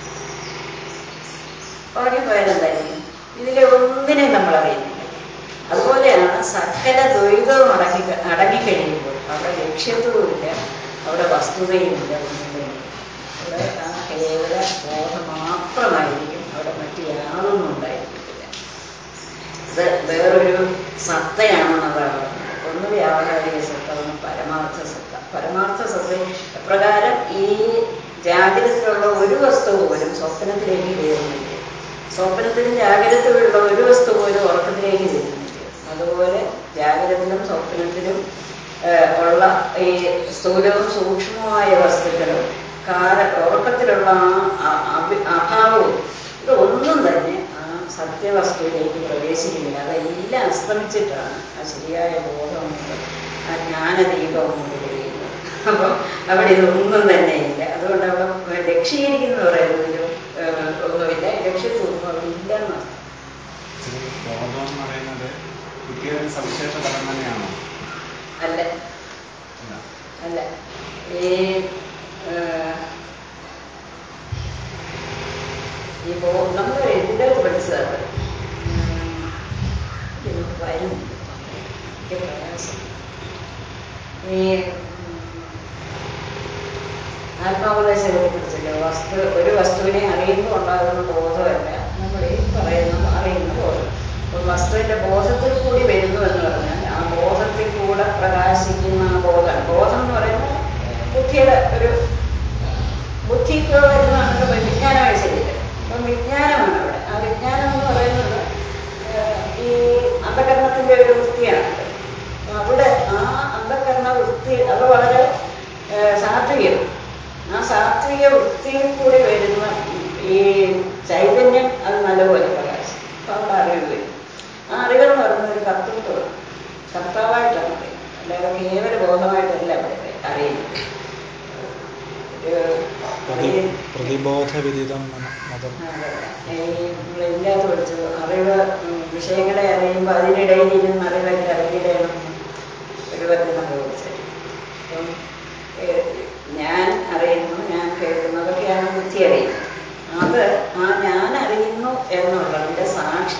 ഉറങ്ങിപ്പോയാൽ എന്തായിരിക്കും ഇതിലെ ഒന്നിനെ നമ്മൾ അറിയുന്നില്ല അതുപോലെയാണ് സകല ദ്വൈതവും അടങ്ങി അടങ്ങിക്കഴിയുമ്പോൾ അവിടെ ലക്ഷ്യത്വമില്ല അവിടെ വസ്തുതയുമില്ല ഒന്നുമില്ല അവിടെ ആ കേവല ബോധം മാത്രമായിരിക്കും അവിടെ മറ്റ് യാതൊന്നും ഉണ്ടായിരിക്കത്തില്ല ഇത് വേറൊരു സത്തയാണെന്നുള്ളതാണ് ഒന്ന് വ്യാവഹാരിക സത്ത ഒന്ന് പരമാർത്ഥ സത്ത പരമാർത്ഥ സത്ത എപ്രകാരം ഈ ജാഗ്രതത്തിലുള്ള ഒരു വസ്തു പോലും സ്വപ്നത്തിലേക്ക് കയറുന്നില്ല സ്വപ്നത്തിലും ജാഗ്രതത്തിലുള്ള ഒരു വസ്തു പോലും ഉറക്കത്തിലേക്ക് കയറുന്നില്ല അതുപോലെ ജാഗ്രതത്തിലും സ്വപ്നത്തിലും ഏഹ്, ഉള്ള ഈ സ്ഥൂലവും സൂക്ഷ്മവുമായ വസ്തുക്കളും കാല ഉറക്കത്തിലുള്ള ആ അ- അഭി- അഭാവവും ഇതൊന്നും തന്നെ ആ സത്യവസ്തുവിലേക്ക് പ്രവേശിക്കുന്നില്ല അതെല്ലാം അസ്തമിച്ചിട്ടാണ് ആ ശരിയായ ബോധം കൊണ്ട് ആ ജ്ഞാനദീപം കൊണ്ട് കഴിയുന്നത് അപ്പോൾ അവിടെ ഇതൊന്നും തന്നെ ഇല്ല അതുകൊണ്ട് അവിടെ ലക്ഷീകരിക്കുന്ന പറയുന്നതിലും ഏഹ്, ഒന്നുമില്ല ലക്ഷ്യത്തൊന്നും അവിടെ ഇല്ലെന്ന് ഇത് ബോധം എന്ന് പറയുന്നത് ബുദ്ധിയുടെ സവിശേഷ തലം തന്നെയാണോ അല്ല അല്ല അല്ല ഈ ഏഹ്, ഈ ബോ നമ്മൾ എൻ്റെ പഠിച്ചതാണ് ഉം, ഇത് വരും എനിക്ക് പ്രയാസം ഈ ഉം, ആത്മാവകാശത്തെ കുറിച്ചല്ലോ വസ്തു ഒരു വസ്തുവിനെ അറിയുമ്പോൾ ഉണ്ടാകുന്ന ബോധമല്ല നമ്മൾ ഈ പറയുന്ന അറിയുന്ന ബോധം അപ്പോൾ വസ്തുവിന്റെ ബോധത്തിൽ കൂടി വരുന്നു എന്ന് പറഞ്ഞാൽ ആ ബോധത്തിൽ കൂടെ പ്രകാശിക്കുന്ന ആ ബോധം ബോധം എന്ന് പറയുന്നത് ബുദ്ധിയുടെ ഒരു ബുദ്ധിക്ക് വരുന്നതാണ് വിജ്ഞാനമായി ശരീരം അപ്പം വിജ്ഞാനമാണ് അവിടെ ആ വിജ്ഞാനം എന്ന് പറയുന്നത് ഏഹ്, ഈ അന്ധകരണത്തിന്റെ ഒരു വൃത്തിയാണ് അപ്പൊ അവിടെ ആ അന്ധകരണ വൃത്തി അത് വളരെ ഏഹ്, സാത്വികം ആ സാത്വിക വൃത്തിയിൽ കൂടി വരുന്ന ഈ ചൈതന്യം അത് നല്ലപോലെ പ്രകാശം അപ്പൊ അവിടെ അറിവ് വരും ആ അറിവെന്ന് പറയുന്നത് ഒരു കർത്തൃത്വമാണ് കർത്താവായിട്ടാണ് പറയുന്നത് അല്ലാതെ കേവല ബോധമായിട്ടല്ല അവിടെ അറിയുന്നത് ഒരു പ്രതി അറിയ- പ്രതിബോധവിദിതം മന- മതം നമ്മളില്ലാത്ത പഠിച്ചത് അറിവ് ഉം, വിഷയങ്ങളെ അറിയുമ്പോൾ അതിനിടയിൽ ഇരുന്ന് അറിവൊക്കെ അറിയിടണം ഒരു പറഞ്ഞ പഠിച്ചത് അപ്പം ഏഹ്, ഞാൻ അറിയുന്നു ഞാൻ കേൾക്കുന്നു അതൊക്കെയാണ് ബുദ്ധി അറിയുന്നത് അത് ആ ഞാൻ അറിയുന്നു എന്നുള്ളതിൻ്റെ സാക്ഷി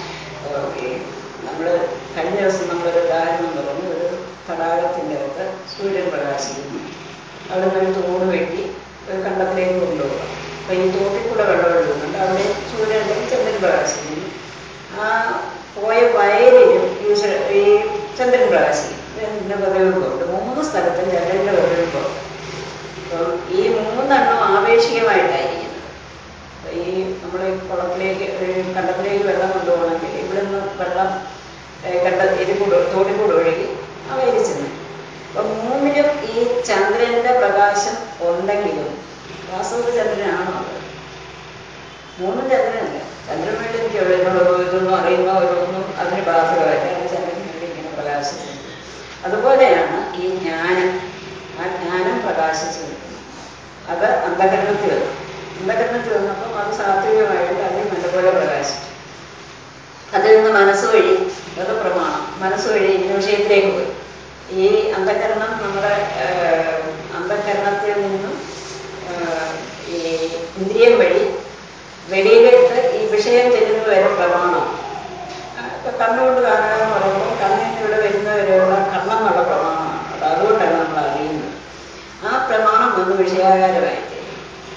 നമ്മൾ കഴിഞ്ഞ ദിവസം നമ്മളൊരു ഉദാഹരണം പറഞ്ഞു ഒരു തടാകത്തിൻ്റെ അകത്ത് സൂര്യൻ പ്രകാശിക്കുന്നു അവിടെ നിന്ന് ഒരു തോട് വെട്ടി ഒരു കണ്ടത്തിലേക്ക് കൊണ്ടുപോകാം അപ്പം ഈ തോട്ടിൽ കൂടെ വെള്ളം ഒഴുകുന്നുണ്ട് അവിടെ സൂര്യൻ്റെ ചന്ദ്രൻ പ്രകാശിക്കുന്നു ആ പോയ വയലിലും ഈ സ- ഈ ചന്ദ്രൻ പ്രകാശിക്കും ഇതിൻ്റെ പതിവുണ്ട് മൂന്ന് സ്ഥലത്തും ചന്ദ്രൻ്റെ പതിവുണ്ട് അപ്പം ഈ മൂന്നെണ്ണം ആവേശികമായിട്ടായിരിക്കുന്നത് അപ്പൊ ഈ നമ്മൾ ഈ കുളത്തിലേക്ക് ഈ കണ്ടത്തിലേക്ക് വെള്ളം കൊണ്ടുപോകണമെങ്കിൽ ഇവിടുന്ന് വെള്ളം ഏഹ്, കണ്ട ഇതിൽ കൂടെ തോട്ടിൽ കൂടെ ഒഴുകി ആ വയലിൽ ചെന്നു അപ്പൊ മൂന്നിലും ഈ ചന്ദ്രന്റെ പ്രകാശം ഉണ്ടെങ്കിലും വാസ്തവത്തിൽ ചന്ദ്രനാണോ അത് മൂന്നും ചന്ദ്രനല്ല ചന്ദ്രൻ വേണ്ടി എനിക്ക് എന്നോട് ഇതൊന്നും അറിയുന്ന ഓരോന്നും അതിന് ബാധകമല്ല അത് ചന്ദ്രൻ വേണ്ടി ഇങ്ങനെ പ്രകാശിക്കുന്നു അതുപോലെയാണ് ഈ ജ്ഞാനം ആ ജ്ഞാനം പ്രകാശിച്ചു നിൽക്കുന്നത് അത് അന്ധകരണത്തിൽ വന്നു അന്ധകരണത്തിൽ വന്നപ്പം അത് സാത്വികമായിട്ട് അതിൽ നല്ലപോലെ പ്രകാശിച്ചു അതിൽ നിന്ന് മനസ്സ് വഴി അത് പ്രമാണം മനസ്സ് വഴി ഇന്ന വിഷയത്തിലേക്ക് പോയി ഈ അന്ധകരണം നമ്മുടെ ആഹ്, അന്ധകരണത്തിൽ നിന്നും ആഹ്, ഈ ഇന്ദ്രിയം വഴി വെളിയിലേക്ക് ഈ വിഷയം ചെല്ലുന്നത് വരെ പ്രമാണം ഇപ്പൊ കണ്ണുകൊണ്ട് കാണുക എന്ന് പറയുമ്പോൾ കണ്ണിലൂടെ വരുന്നവരെയുള്ള കണ്ണെന്നുള്ള പ്രമാണമാണ് അത് അതുകൊണ്ടാണ് നമ്മൾ അറിയുന്നത് ആ പ്രമാണം വന്ന് വിഷയാകാരമായി തീരും.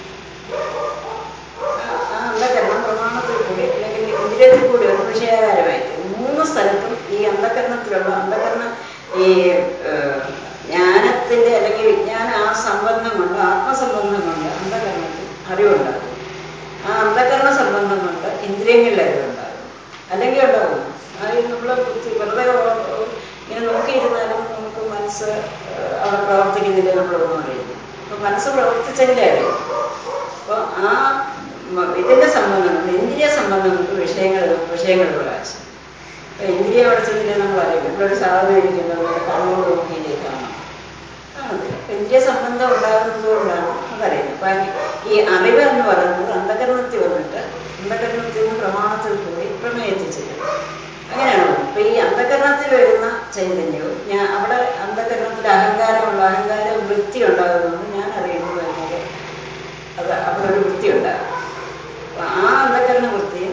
ആ- ആ അന്ധകരണം പ്രമാണത്തിൽ കൂടി അല്ലെങ്കിൽ ഇന്ദ്രിയത്തിൽ കൂടി ഒരു വിഷയാകാരമായി തീരും. മൂന്ന് സ്ഥലത്തും ഈ അന്ധകരണത്തിലുള്ള അന്ധകരണ ഈ ഏഹ്, ജ്ഞാനത്തിന്റെ അല്ലെങ്കിൽ വിജ്ഞാന ആ സംബന്ധം കൊണ്ട് ആത്മസംബന്ധം കൊണ്ട് അന്ധകരണത്തിൽ അറിവുണ്ടാകും ആ അന്ധകരണ സംബന്ധം കൊണ്ട് ഇന്ദ്രിയങ്ങളിൽ അറിവുണ്ടാകും അല്ലെങ്കിൽ ഉണ്ടാകും അത് നമ്മൾ വെറുതെ ഓ- ഓ- ഇങ്ങനെ നോക്കിയിരുന്നാലും നമുക്ക് മനസ്സ് ഏഹ്, അവിടെ പ്രവർത്തിക്കുന്നില്ല നമ്മളൊന്നും അറിയില്ല അപ്പൊ മനസ്സ് പ്രവർത്തിച്ചെങ്കിലേ അറിയും അപ്പോൾ ആ മ- ഇതിന്റെ സംബന്ധം കൊണ്ട് ഇന്ദ്രിയ സംബന്ധം കൊണ്ട് വിഷയങ്ങൾ വിഷയങ്ങൾ പ്രകാശം അപ്പൊ ഇന്ദ്രിയ പഠിച്ചതിനെ നമ്മൾ അറിയില്ല ഇവിടെ ഒരു സാധനം ഇരിക്കുന്നത് കണ്ണോട് നോക്കിയില്ലേ കാണാം കാണത്തില്ല അപ്പൊ ഇന്ദ്രിയ സംബന്ധം ഉണ്ടാകുന്നത് കൊണ്ടാണ് അതറിയുന്നത് അപ്പൊ ഈ അറിവ് എന്ന് പറയുന്നത് അന്ധകരണത്തിൽ വന്നിട്ട് അന്ധകരണത്തിൽ നിന്ന് പ്രമാണത്തിൽ കൂടി പ്രമേയത്തിൽ ചെല്ലും അങ്ങനെയാണ് പോകുന്നത്. അപ്പൊ ഈ അന്ധകരണത്തിൽ വരുന്ന ചൈതന്യവും ഞാൻ അവിടെ അന്ധകരണത്തിൽ അഹങ്കാരമുള്ള അഹങ്കാര വൃത്തി ഉണ്ടാകുന്നതുകൊണ്ട് ഞാൻ അറിയുന്നു എന്നത് അത് അവിടെ ഒരു വൃത്തി ഉണ്ടാകും അപ്പൊ ആ അന്ധകരണ വൃത്തിയും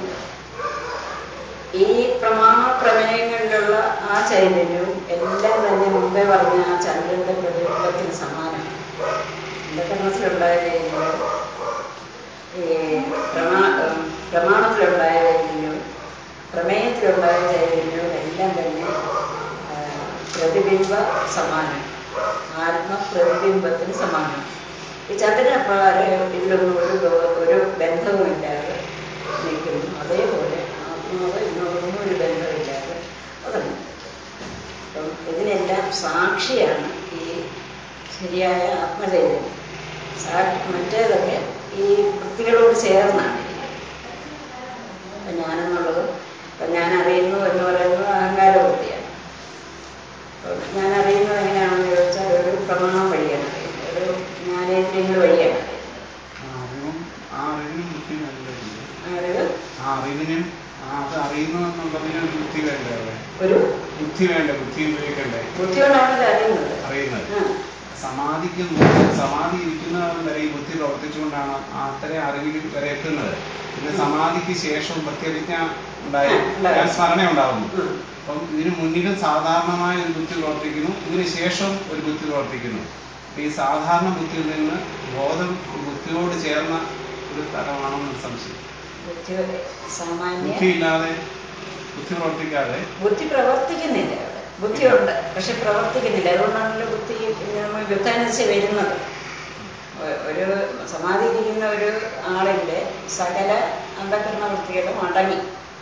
ഈ പ്രമാണ പ്രമേയങ്ങളിലുള്ള ആ ചൈതന്യവും എല്ലാം തന്നെ മുമ്പേ പറഞ്ഞ ആ ചന്ദ്രന്റെ പ്രതിബിംബത്തിന് സമാനമാണ് അന്ധകരണത്തിലുണ്ടായ ചൈതന്യവും ഈ പ്രമാ ഉം, പ്രമാണത്തിലുണ്ടായ ചൈതന്യവും പ്രമേയത്തിലുണ്ടായ ചൈതന്യവും എല്ലാം തന്നെ ആ, പ്രതിബിംബ സമാനം ആത്മപ്രതിബിംബത്തിന് സമാനം ഈ ചന്ദ്രനപ്രകാരം ഇതിലൊന്നും ഒരു ദോ- ഒരു ബന്ധവുമില്ലാതെ നിൽക്കുന്നു അതേപോലെ ആത്മാവ് ഇതിനോടൊന്നും ഒരു ബന്ധമില്ലാതെ അതാണ് അപ്പം ഇതിനെല്ലാം സാക്ഷിയാണ് ഈ ശരിയായ ആത്മചൈതന്യം സാ മറ്റേതൊക്കെ ഈ വൃത്തികളോട് ചേർന്നാണ് ഇരിക്കുന്നത്. അപ്പം ഞാനെന്നുള്ളതും ബുദ്ധി വേണ്ടതില്ല അറിവ് ആ അറിവിനും ആ അത് അറിയുന്നു എന്നുള്ളതിന് ഒരു ബുദ്ധി വേണ്ടേ അവിടെ ഒരു ബുദ്ധി വേണ്ടേ ബുദ്ധി ഉപയോഗിക്കണ്ടേ ബുദ്ധി കൊണ്ടാണ് അറിയുന്നത് അറിയുന്നത് ആ. സമാധിക്ക് സമാധി ഇരിക്കുന്നവൻ വരെ ഈ ബുദ്ധി പ്രവർത്തിച്ചുകൊണ്ടാണ് ആ അത്രയും അറിവിൽ വരെ എത്തുന്നത് പിന്നെ സമാധിക്ക് ശേഷവും പ്രത്യഭിജ്ഞ ഉണ്ടായി ആ, ഉണ്ടായി. ഞാൻ സ്മരണ ഉണ്ടാവുന്നു ഉം. അപ്പം ഇതിന് മുന്നിലും സാധാരണമായ ഒരു ബുദ്ധി പ്രവർത്തിക്കുന്നു ഇതിന് ശേഷം ഒരു ബുദ്ധി പ്രവർത്തിക്കുന്നു അപ്പൊ ഈ സാധാരണ ബുദ്ധിയിൽ നിന്ന് ബോധം ബുദ്ധിയോട് ചേർന്ന ഒരു തലമാണെന്ന് സംശയം ബുദ്ധി സാമാന്യ ബുദ്ധി ഇല്ലാതെ ബുദ്ധി പ്രവർത്തിക്കാതെ ബുദ്ധി പ്രവർത്തിക്കുന്നില്ല അവിടെ ബുദ്ധിയുണ്ട് പക്ഷെ പ്രവർത്തിക്കുന്നില്ല അതുകൊണ്ടാണല്ലോ ബുദ്ധി നമ്മൾ വ്യുത്താനിച്ച് വരുന്നത് ഒ- ഒരു സമാധി ഇരിക്കുന്ന ഒരു ആളിൻ്റെ സകല അന്ധകരണ വൃത്തികളും അടങ്ങി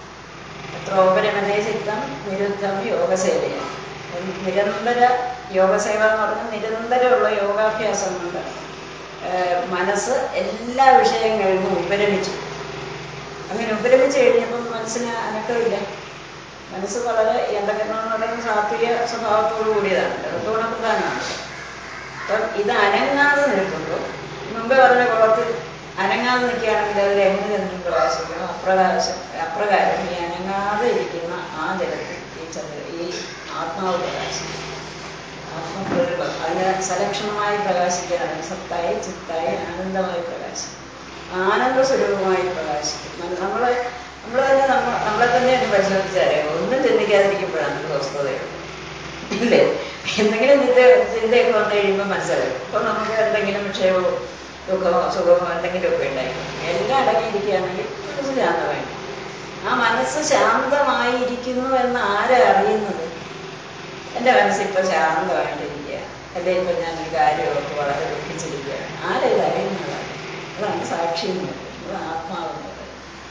എത്രോപരമനേ ചിത്തം നിരുദ്ധം യോഗസേവയാണ് അപ്പം നിരന്തര യോഗസേവ എന്ന് പറഞ്ഞാൽ നിരന്തരമുള്ള യോഗാഭ്യാസം കൊണ്ട് ഏഹ്, മനസ്സ് എല്ലാ വിഷയങ്ങളിലും ഉപരമിച്ചു അങ്ങനെ ഉപരമിച്ച് കഴിഞ്ഞപ്പം മനസ്സിന് അനക്കമില്ല മനസ്സ് വളരെ ഈ അന്ധകരണം എന്ന് പറയുന്നത് സാത്വിക സ്വഭാവത്തോടു കൂടിയതാണ് അതുകൊണ്ട് പ്രധാനമാണ് അപ്പം ഇത് അനങ്ങാതെ നിൽക്കുമ്പോൾ മുമ്പേ പറഞ്ഞ കുളത്തിൽ അനങ്ങാതെ നിൽക്കുകയാണെങ്കിൽ അതിൽ എങ്ങനെ ചന്ദ്രൻ പ്രകാശിക്കണം അപ്രകാശം അപ്രകാരം ഈ അനങ്ങാതെ ഇരിക്കുന്ന ആ ജലത്തിൽ ഈ ചന്ദ്ര ഈ ആത്മാവ് പ്രകാശിക്കും ആത്മപ്രതിഭ അതിന് സലക്ഷണമായി പ്രകാശിക്കുകയാണ് സത്തായി ചിത്തായി ആനന്ദമായി പ്രകാശിക്കും ആനന്ദ സ്വരൂപമായി പ്രകാശിക്കും നമ്മൾ നമ്മൾ തന്നെ നമ്മ നമ്മളെ തന്നെ ഒന്ന് പരിശോധിച്ചറിയാം ഒന്നും ചിന്തിക്കാതിരിക്കുമ്പോഴാണ് നമുക്ക് സ്വസ്ഥതയുള്ളൂ ഇല്ലേ എന്തെങ്കിലും ചിന്ത ചിന്തയൊക്കെ വന്നു കഴിയുമ്പോൾ മനസ്സിലാവും അപ്പോൾ നമുക്ക് എന്തെങ്കിലും വിഷയമോ ദുഃഖമോ സുഖമോ എന്തെങ്കിലുമൊക്കെ ഉണ്ടായിരിക്കും എല്ലാം അടങ്ങിയിരിക്കുകയാണെങ്കിൽ മനസ്സ് ശാന്തമായി ആ മനസ്സ് ശാന്തമായിരിക്കുന്നു എന്ന് ആരാ അറിയുന്നത് എൻ്റെ മനസ്സിപ്പോൾ ശാന്തമായിട്ടിരിക്കുക അല്ലെ ഇപ്പം ഞാനൊരു കാര്യമൊക്കെ വളരെ ദുഃഖിച്ചിരിക്കുകയാണ് ആരാ ഇത് അറിയുന്നതാണ് അതാണ് സാക്ഷി എന്ന് പറയുന്നത് അത് ആത്മാവെന്ന് പറയുന്നത്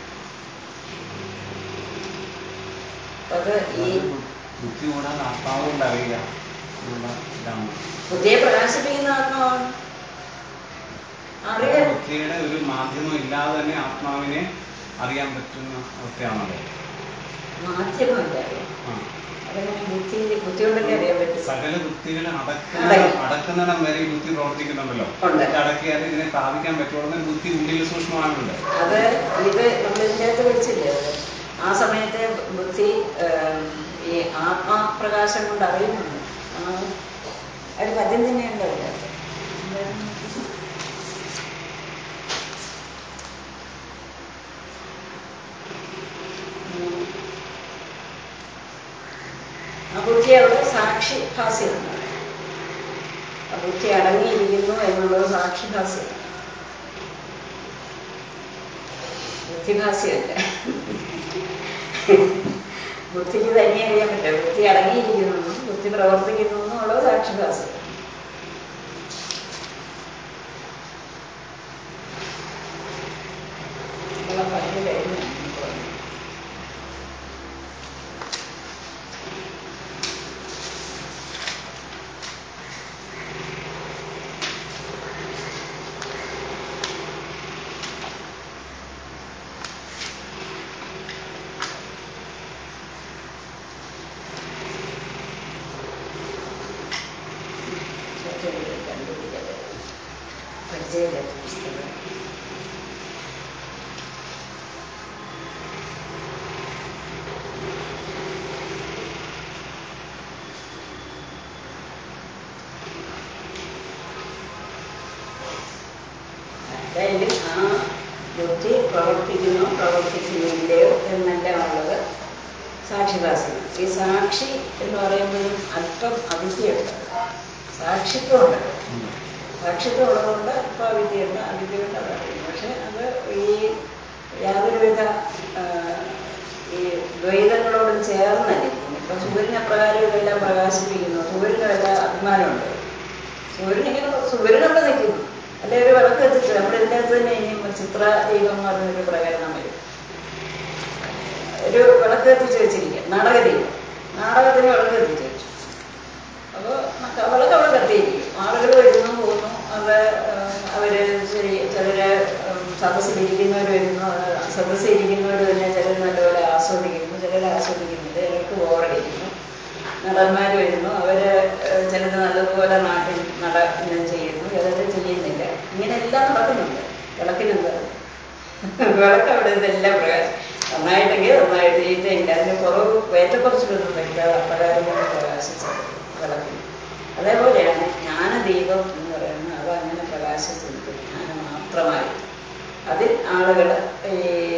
അപ്പൊ അത് ഈ ബുദ്ധി കൂടാതെ ആത്മാവ് കൊണ്ട് അറിയുക എന്നുള്ള ഇതാണ് ബുദ്ധിയെ പ്രകാശിപ്പിക്കുന്ന ആത്മാവാണ് അറിയാൻ ബുദ്ധിയുടെ ഒരു മാധ്യമം ഇല്ലാതെ തന്നെ ആത്മാവിനെ അറിയാൻ പറ്റുന്ന അവസ്ഥയാണത് മാധ്യമമില്ല ആ. അതങ്ങനെ ബുദ്ധി ബുദ്ധി കൊണ്ടല്ലേ അറിയാൻ പറ്റും സകല ബുദ്ധികളെ അടക്കുന്ന അടങ്ങി. അടക്കുന്നിടം വരെ ഈ ബുദ്ധി പ്രവർത്തിക്കുന്നുണ്ടല്ലോ ഉണ്ട്. ഇത് അടക്കിയാൽ ഇതിനെ പ്രാപിക്കാൻ പറ്റുള്ളൂ ബുദ്ധി ഉള്ളിൽ സൂക്ഷ്മമാണുണ്ട് അത് ഇത് നമ്മൾ ഇതിനകത്ത് പഠിച്ചില്ലേ അത് ആ സമയത്തെ ബുദ്ധി ഏം, ഈ ആത്മാപ്രകാശം കൊണ്ട് അറിയുന്നുണ്ട് ആ, ഒരു പദ്യം തന്നെയുണ്ട് അതിനകത്ത് എന്താണ്? ഉം. ആ ബുദ്ധി അവിടെ സാക്ഷിഭാസ്യമാണ് ആ ബുദ്ധി അടങ്ങിയിരിക്കുന്നു എന്നുള്ളത് സാക്ഷിഭാസ്യമാണ് ബുദ്ധിഭാസ്യമല്ല ബുദ്ധിക്ക് തന്നെ അറിയാൻ പറ്റില്ല ബുദ്ധി അടങ്ങിയിരിക്കുന്നു ബുദ്ധി പ്രവർത്തിക്കുന്നു എന്നുള്ളത് സാക്ഷിഭാസ്യം നമ്മളെ പറഞ്ഞു കഴിഞ്ഞു കണ്ടുപിടിക്കട്ടെ പരിചയമില്ലാത്ത പുസ്തകം അതായത് ആ ബുദ്ധി പ്രവർത്തിക്കുന്നോ പ്രവർത്തിക്കുന്നില്ലയോ എന്നെല്ലാം ഉള്ളത് സാക്ഷിദാസനം ഈ സാക്ഷി എന്ന് പറയുമ്പോഴും അല്പം അവിദ്യയുണ്ട് സാക്ഷിത്വമുണ്ട് സാക്ഷിത്വം ഉള്ളതുകൊണ്ട് ഇപ്പോൾ അവിദ്യയുണ്ട് അവിദ്യയുണ്ട് അതറിയുന്നു പക്ഷെ അത് ഈ യാതൊരുവിധ ആ, ഈ ദ്വൈതങ്ങളോടും ചേർന്നല്ലിരിക്കുന്നു ഇപ്പം സൂര്യൻ അപ്രകാരം ഇതെല്ലാം പ്രകാശിപ്പിക്കുന്നു സൂര്യന് വല്ല അഭിമാനമുണ്ട് സൂര്യൻ ഇങ്ങനെ സൂര്യനവിടെ നിൽക്കുന്നു അല്ലെ ഒരു വിളക്ക് എത്തിച്ചു നമ്മുടെ ഇതിനകത്ത് തന്നെ ഇനി ചിത്ര ദൈവം എന്ന് പറഞ്ഞൊരു പ്രകരണം വരും ഒരു വിളക്ക് എത്തിച്ച് വെച്ചിരിക്കുക നാടകദൈവം നാടകത്തിന് വിളക്ക് എത്തിച്ച് വെച്ചു അപ്പോൾ വിളക്ക് അവിടെ കത്തിയിരിക്കും ആളുകൾ വരുന്നു പോകുന്നു അത് അവർ ശരി ചിലര് ഉം, സദസ്സിലിരിക്കുന്നവർ വരുന്നു അത് സദസ്സിലിരിക്കുന്നവർ തന്നെ ചിലർ നല്ലപോലെ ആസ്വദിക്കുന്നു ചിലർ ആസ്വദിക്കുന്നില്ല ചിലർക്ക് ബോറടിക്കുന്നു നടന്മാർ വരുന്നു അവര് ഏഹ്, ചിലര് നല്ലതുപോലെ നാട്ടിൽ നടനം ചെയ്യുന്നു ചിലര് ചെയ്യുന്നില്ല ഇങ്ങനെ എല്ലാം നടക്കുന്നുണ്ട് വിളക്കിനെന്താ വിളക്ക് അവിടെ ഇതെല്ലാം പ്രകാശം നന്നായിട്ടെങ്കിൽ നന്നായിട്ട് ചീത്തയെങ്കിൽ അതിന് കുറവ് ഏറ്റക്കുറച്ചിലൊന്നും വരുത്താതെ അപ്രകാരം കൊണ്ട് പ്രകാശിച്ചത് വിളക്കിന് അതേപോലെയാണ് ജ്ഞാനദീപം എന്ന് പറയുന്നത് അത് അങ്ങനെ പ്രകാശിച്ചിരിക്കും ജ്ഞാനം മാത്രമായി അതിൽ ആളുകൾ ഈ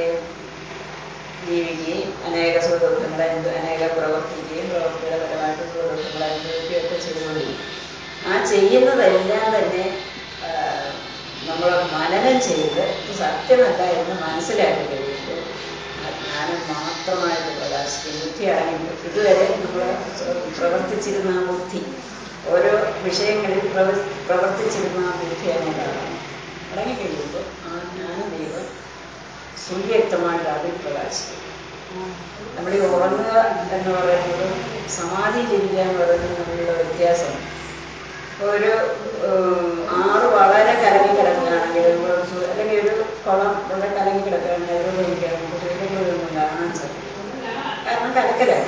ജീവിക്കുകയും അനേക സുഹൃത്തുക്കളെ അനേക പ്രവർത്തിക്കുകയും പ്രവർത്തിയുടെ പരമായിട്ട് സുഹൃത്തുക്കളെ അനുഭവിക്കുകയൊക്കെ ചെയ്തുകൊണ്ടിരിക്കും ആ ചെയ്യുന്നതെല്ലാം തന്നെ നമ്മൾ മനനം ചെയ്ത് ഇത് സത്യമല്ല എന്ന് മനസ്സിലാക്കി കഴിയുമ്പോൾ ആ ജ്ഞാനം മാത്രമായിട്ട് പ്രകാശിക്കും ബുദ്ധി അടങ്ങി ഇതുവരെ നമ്മൾ പ്രവർത്തിച്ചിരുന്ന ആ ബുദ്ധി ഓരോ വിഷയങ്ങളിൽ പ്രവ പ്രവർത്തിച്ചിരുന്ന ആ ബുദ്ധി അതിനകത്താണ് അടങ്ങിക്കഴിയുമ്പോൾ ആ ജ്ഞാനദൈവം സുവ്യക്തമായിട്ട് അതിൽ പ്രകാശിക്കും നമ്മൾ ഈ ഉറങ്ങുക എന്ന് പറയുന്നത് സമാധിയിലിരിക്കുക എന്ന് പറയുന്നത് തമ്മിലുള്ള വ്യത്യാസം ഒരു ഉം, ആറ് വളരെ കലങ്ങി കിടക്കുകയാണെങ്കിൽ നമ്മൾ സു- അല്ലെങ്കിൽ ഒരു കുളം വളരെ കലങ്ങി കിടക്കുകയാണെങ്കിൽ അതിലൂടെ ഇരിക്കാൻ നമുക്ക് സൂര്യനൊന്നും കാണാൻ സാധിക്കും കാരണം കലക്കലാണ്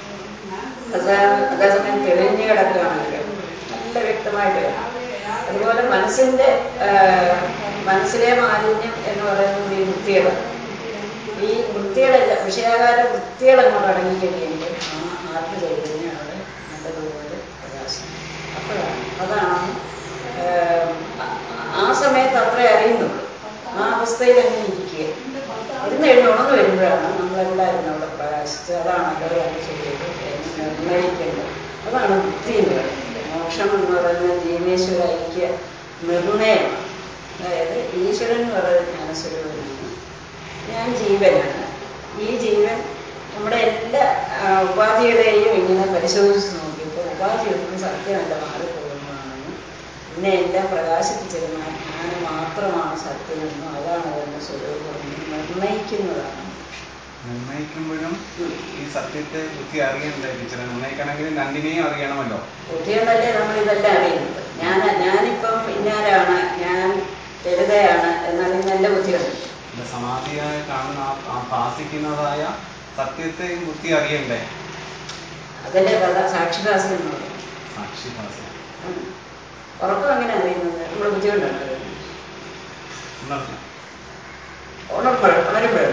അത് അതേസമയം തെളിഞ്ഞു കിടക്കുകയാണെങ്കിൽ നല്ല വ്യക്തമായിട്ട് കാണാം അതുപോലെ മനസ്സിന്റെ ആ, മനസ്സിലെ മാലിന്യം എന്ന് പറയുന്നത് ഈ വൃത്തികൾ ഈ വൃത്തികളെല്ലാം വിഷയാകാര വൃത്തികൾ അങ്ങോട്ട് അടങ്ങി കഴിയുമ്പോൾ ആ ആത്മചൈതന്യം അവിടെ നല്ലതുപോലെ പ്രകാശം അപ്പോഴാണ് അതാണ് ഏം, ആ- ആ സമയത്ത് അത്രേ അറിയുന്നുള്ളൂ ആ അവസ്ഥയിൽ അങ്ങനെ ഇരിക്കുക ഇരുന്ന് കഴിഞ്ഞ് ഉണർന്നു വരുമ്പോഴാണ് നമ്മളെല്ലാവരും അവിടെ പ്രകാശിച്ച് അതാണ് അവരത് ചെയ്തത് എന്ന് നിർണ്ണയിക്കേണ്ടത് അതാണ് ബുദ്ധി എന്ന് പറയുന്നത് മോക്ഷം എന്ന് പറയുന്നത് ജീവേശ്വര ഐക്യ നിർണയമാണ് അതായത് ഈശ്വരൻ എന്ന് പറയുന്നത് ജ്ഞാനസ്വരൂപനാണ് ഞാൻ ജീവനാണ് ഈ ജീവൻ നമ്മുടെ എല്ലാ ആ, ഉപാധികളെയും ഇങ്ങനെ പരിശോധിച്ച് നോക്കിയപ്പോൾ ഉപാധിയൊന്നും സത്യമല്ല മാറിപ്പോകുന്നതാണെന്നും ഇതിനെ എല്ലാം പ്രകാശിപ്പിച്ചിരുന്ന ജ്ഞാനം മാത്രമാണ് സത്യമെന്നും അതാണ് അതിൻ്റെ സ്വരൂപമെന്നും നിർണയിക്കുന്നതാണ് നിർണയിക്കുമ്പോഴും ഈ സത്യത്തെ ബുദ്ധി അറിയണ്ടേ ടീച്ചറെ നിർണയിക്കണമെങ്കിൽ രണ്ടിനെയും അറിയണമല്ലോ ബുദ്ധിയുണ്ടല്ലേ നമ്മൾ ഇതെല്ലാം അറിയുന്നത് ഞാൻ ഞാനിപ്പം ഇന്നാരാണ് ഞാൻ ലളിതയാണ് എന്നറിയുന്ന എൻ്റെ ബുദ്ധിയുണ്ട് ഇത് സമാധിയായി കാണുന്ന ആ- ആ ഭാസിക്കുന്നതായ സത്യത്തെ ഈ ബുദ്ധി അറിയണ്ടേ അതല്ലേ കഥ സാക്ഷിഭാസം എന്ന് പറയും സാക്ഷി ഭാസി ഉം. ഉറക്കം എങ്ങനെ അറിയുന്നത് നമ്മൾ ബുദ്ധിയുണ്ടാണ് അറിയുന്നത് ഉണർന്നു. ഉണർമ്പോഴും ഉണരുമ്പോഴും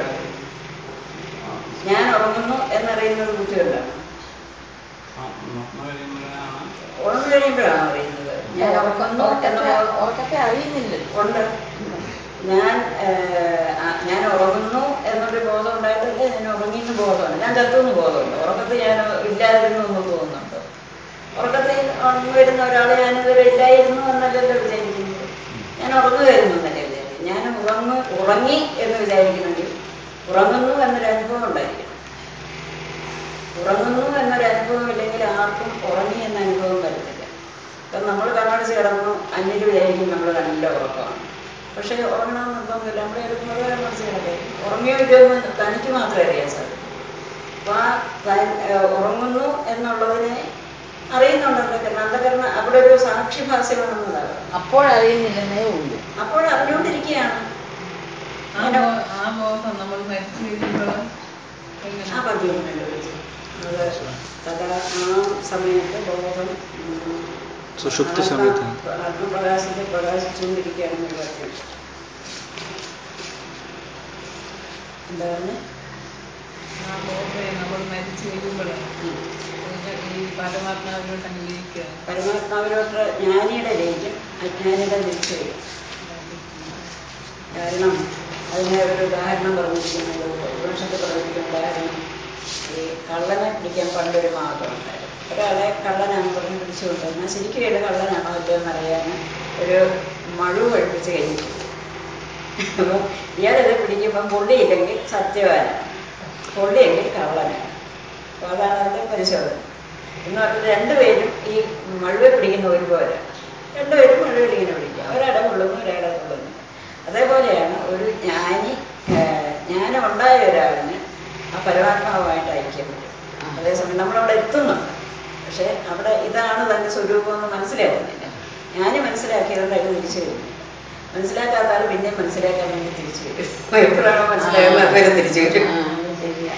ആ, ഞാൻ ഉറങ്ങുന്നു എന്നറിയുന്നത് ബുദ്ധിയുണ്ടാണ് ആ, ഉണർന്നു കഴിയുമ്പോഴാണ് ഉണർന്നു കഴിയുമ്പോഴാണ് അറിയുന്നത് ഞാൻ ഉറങ്ങുന്നു എന്ന ഉറക്കത്തെ ബോധം ഉറക്കത്തെ അറിയുന്നില്ലല്ലോ ഉണ്ട് ഞാൻ ഏഹ്, ആ, ഞാൻ ഉറങ്ങുന്നു എന്നൊരു ബോധം ഉണ്ടായിട്ടില്ല ഞാൻ ഉറങ്ങിയെന്ന് ബോധമുണ്ട് ഞാൻ ചത്തുവെന്ന് ബോധമുണ്ട് ഉറക്കത്തിൽ ഞാൻ ഇല്ലാതിരുന്നു എന്ന് തോന്നുന്നുണ്ട് ഉറക്കത്തിൽ ഉണർന്നു വരുന്ന ഒരാൾ ഞാനിതുവരെ ഇല്ലായിരുന്നു എന്നല്ലല്ലോ വിചാരിക്കുന്നത് ഞാൻ ഉറങ്ങുമായിരുന്നു എന്നല്ലേ വിചാരിക്കുന്നത് ഞാൻ ഉറങ്ങു ഉറങ്ങി എന്ന് വിചാരിക്കണമെങ്കിൽ ഉറങ്ങുന്നു എന്നൊരു അനുഭവം ഉണ്ടായിരിക്കണം ഉറങ്ങുന്നു എന്നൊരു അനുഭവം ഇല്ലെങ്കിൽ ആർക്കും ഉറങ്ങി എന്ന അനുഭവം വരത്തില്ല ഇപ്പം നമ്മൾ കണ്ണടച്ച് കിടന്നു അന്യര് വിചാരിക്കും നമ്മൾ നല്ല ഉറക്കമാണ് പക്ഷേ ഉറങ്ങണമെന്ന് നിർബന്ധമില്ല നമ്മൾ എടുക്കുന്നത് കണ്ണടച്ച് കിടക്കും ഉറങ്ങിയോ ഇല്ലയോ എന്ന് തനിക്ക് മാത്രമേ അറിയാൻ സാധിക്കൂ അപ്പോൾ ആ തൻ- ഏഹ് ഉറങ്ങുന്നു എന്നുള്ളതിനെ അറിയുന്നുണ്ട് അന്ധകരണം അന്ധകരണം അവിടെ ഒരു സാക്ഷിഭാസ്യമാണെന്നതാണ് അപ്പോഴറിയുന്നില്ലെന്നേ ഉള്ളൂ അപ്പോൾ അറിഞ്ഞുകൊണ്ടിരിക്കുകയാണ് ആ ബോ- ആ ബോധം നമ്മൾ മരിച്ചു കഴിയുമ്പോൾ എങ്ങനെ ആ പദ്യം കണ്ടുപിടിച്ചു അത് തഥാ ആ സമയത്ത് ബോധം ഉം, സുഷുപ്തി ആത്മ- സമയത്ത് ആത്മപ്രകാശത്തെ പ്രകാശിച്ചുകൊണ്ടിരിക്കുകയാണെന്ന് പറഞ്ഞു എന്താ പറഞ്ഞേ ആ ബോധം നമ്മൾ മരിച്ചു കഴിയുമ്പോൾ ഈ പരമാത്മാവിനോട്ട് അംഗീകരിക്കുക പരമാത്മാവിലോട്ട് ജ്ഞാനിയുടെ ലയിക്കും അജ്ഞാനിയുടെ നിശ്ചയം കാരണം അതിന് ഒരു ഉദാഹരണം പറഞ്ഞിരിക്കുന്നത് ഉപനിഷത്ത് പറഞ്ഞിരിക്കുന്ന ഉദാഹരണം ഈ കള്ളനെ പിടിക്കാൻ പണ്ടൊരു മാർഗം ഉണ്ടായിരുന്നു ഒരാളെ കള്ളനാണെന്ന് പറഞ്ഞ് പിടിച്ചുകൊണ്ട് എന്നാൽ ശരിക്കും ഇയാൾ കള്ളനാണോ അല്ലയോ എന്നറിയാൻ ഒരു മഴു കഴിപ്പിച്ച് കഴിഞ്ഞിട്ടുണ്ട് അപ്പോൾ ഇയാളിത് പിടിക്കുമ്പം പൊള്ളിയില്ലെങ്കിൽ സത്യവാനാണ് പൊള്ളിയെങ്കിൽ കള്ളനാണ് അപ്പോൾ അതാണ് അതിൻ്റെ പരിശോധന എന്ന് പറഞ്ഞാൽ രണ്ടുപേരും ഈ മഴുവെ പിടിക്കുന്ന ഒരുപോലെ രണ്ടുപേരും മഴുവയിൽ ഇങ്ങനെ പിടിക്കുക ഒരാടെ കൊള്ളുന്നു ഒരാടെ കൊള്ളുന്നു അതേപോലെയാണ് ഒരു ജ്ഞാനി ഏഹ്, ജ്ഞാനം ഉണ്ടായ ഒരാളിന് ആ പരമാത്മാവുമായിട്ട് ഐക്യം വരും അതേസമയം നമ്മളവിടെ എത്തുന്നുണ്ട് പക്ഷേ അവിടെ ഇതാണ് തൻ്റെ സ്വരൂപം എന്ന് മനസ്സിലാക്കുന്നില്ല ജ്ഞാനി മനസ്സിലാക്കിയതുകൊണ്ട് അതിന് തിരിച്ചു വരുന്നില്ല മനസ്സിലാക്കാത്ത ആൾ പിന്നെ മനസ്സിലാക്കാൻ വേണ്ടി തിരിച്ചു വരും എപ്പോഴാണോ മനസ്സിലാകുന്നത് അതുവരെ തിരിച്ചു വരും ആ, അത് ശരിയാ.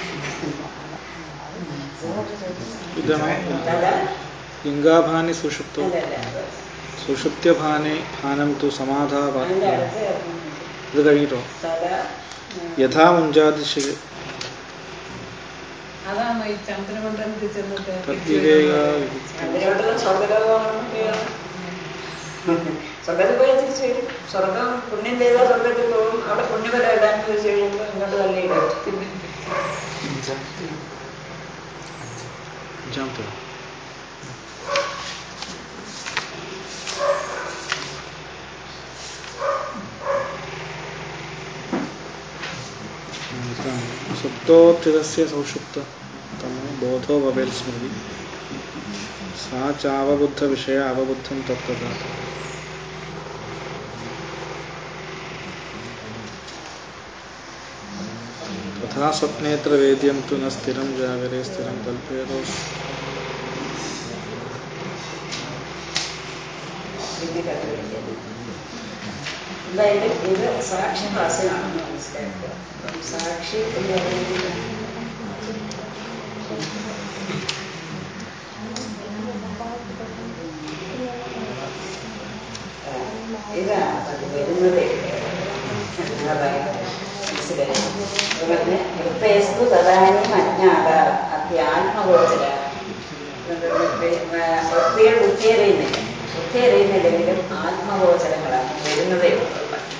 ഇതാണ് അല്ല ലിംഗാഭാനി സുഷുപ്തോ അല്ല അല്ല അത് സുഷുപ്ത്യഭാനെ ഭാനം തു സമാധാവ അതിൻ്റെ അടുത്ത് കിടക്കുന്നു ഇത് കഴിഞ്ഞിട്ടോ തല ഉം, യഥാ മുഞ്ചാതിശയ അതാണ് ഈ ചന്ദ്രമണ്ഡലത്തിൽ ചെന്നിട്ട് തിരിച്ച് തദ്വിവേക വരുന്നത്. അതിലോട്ടുള്ള സ്വർഗലോകമാണ് സ്വർഗത്തിൽ പോയി തിരിച്ചു വരും സ്വർഗം പുണ്യം ചെയ്താൽ സ്വർഗത്തിൽ പോകും അവിടെ പുണ്യഫലം ഇടാൻ ചോദിച്ചു കഴിയുമ്പോൾ ഇങ്ങോട്ട് തന്നെ ഇടും അഞ്ചാമത്തെ സുപ്തോത്ഥിതസ്യ സൗഷുപ്ത തമോ ബോധോ ഭവേൽ സ്മൃതി സാ ചാവബുദ്ധ വിഷയ അവബുദ്ധം തത്വത തഥാ സ്വപ്നേത്ര വേദ്യം തു ന സ്ഥിരം ജാഗരേ സ്ഥിരം കൽപ്പേതോ വിധി കണ്ടുപിടിക്കുന്നത് എന്തായാലും ഇത് സാക്ഷി ഭാസ്യമാണെന്ന് മനസ്സിലാക്കുക അപ്പം സാക്ഷി എന്ന് പറയുന്നത് ആ, ഇതാണ് അത് വരുന്നത് മനസ്സിലായി അതുപോലെ വൃത്തേസ്തു തദാനും അജ്ഞാത അത്യാത്മഗോചര വൃത്തികൾ ബുദ്ധി അറിയുന്നില്ല ബുദ്ധി അറിയുന്നില്ലെങ്കിലും ആത്മഗോചരങ്ങളാണ് വരുന്നതേ ഉള്ളൂ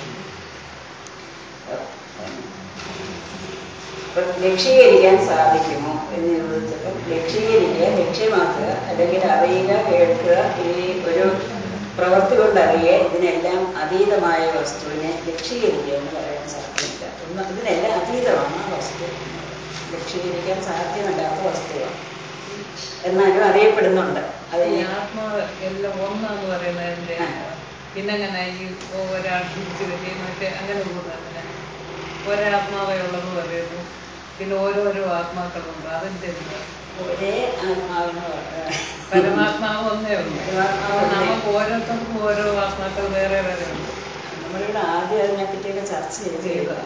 അപ്പൊ ലക്ഷീകരിക്കാൻ സാധിക്കുമോ എന്ന് ചോദിച്ചപ്പോൾ ലക്ഷീകരിക്കുക ലക്ഷ്യമാക്കുക അല്ലെങ്കിൽ അറിയുക കേൾക്കുക ഈ ഒരു പ്രവൃത്തി കൊണ്ട് അറിയുക ഇതിനെല്ലാം അതീതമായ വസ്തുവിനെ ലക്ഷീകരിക്കുക എന്ന് പറയാൻ സാധ്യമല്ല ഒന്ന് ഇതിനെല്ലാം അതീതമാണ് ആ വസ്തു ലക്ഷീകരിക്കാൻ സാധ്യമല്ലാത്ത വസ്തുവാണ് എന്നാലും അറിയപ്പെടുന്നുണ്ട് അത് ഈ ആത്മാവ് എല്ലാം ഒന്നാന്ന് പറയുന്നതിന്റെ പിന്നെ അങ്ങനെ ഈ ഒരാൾ തിരിച്ചു കിട്ടി മറ്റേ അങ്ങനെ പോകുന്നത് അങ്ങനെ ഒരാത്മാവേ ഉള്ളെന്ന് പറയുന്നു പിന്നെ ഓരോരോ ആത്മാക്കളുണ്ട് അതിന്റെ എന്താ? ഒരേ ആത്മാവെന്ന് പറ- പരമാത്മാവ് ഒന്നേ ഉള്ളൂ പരമാത്മാവ് അപ്പൊ ഒന്നേ. നമുക്ക് ഓരോരുത്തർക്കും ഓരോ ആത്മാക്കൾ വേറെ വേറെ ഉണ്ട് നമ്മളിവിടെ ആദ്യം അതിനെപ്പറ്റിയൊക്കെ ചർച്ച ചെയ്ത് ചെയ്തതാ.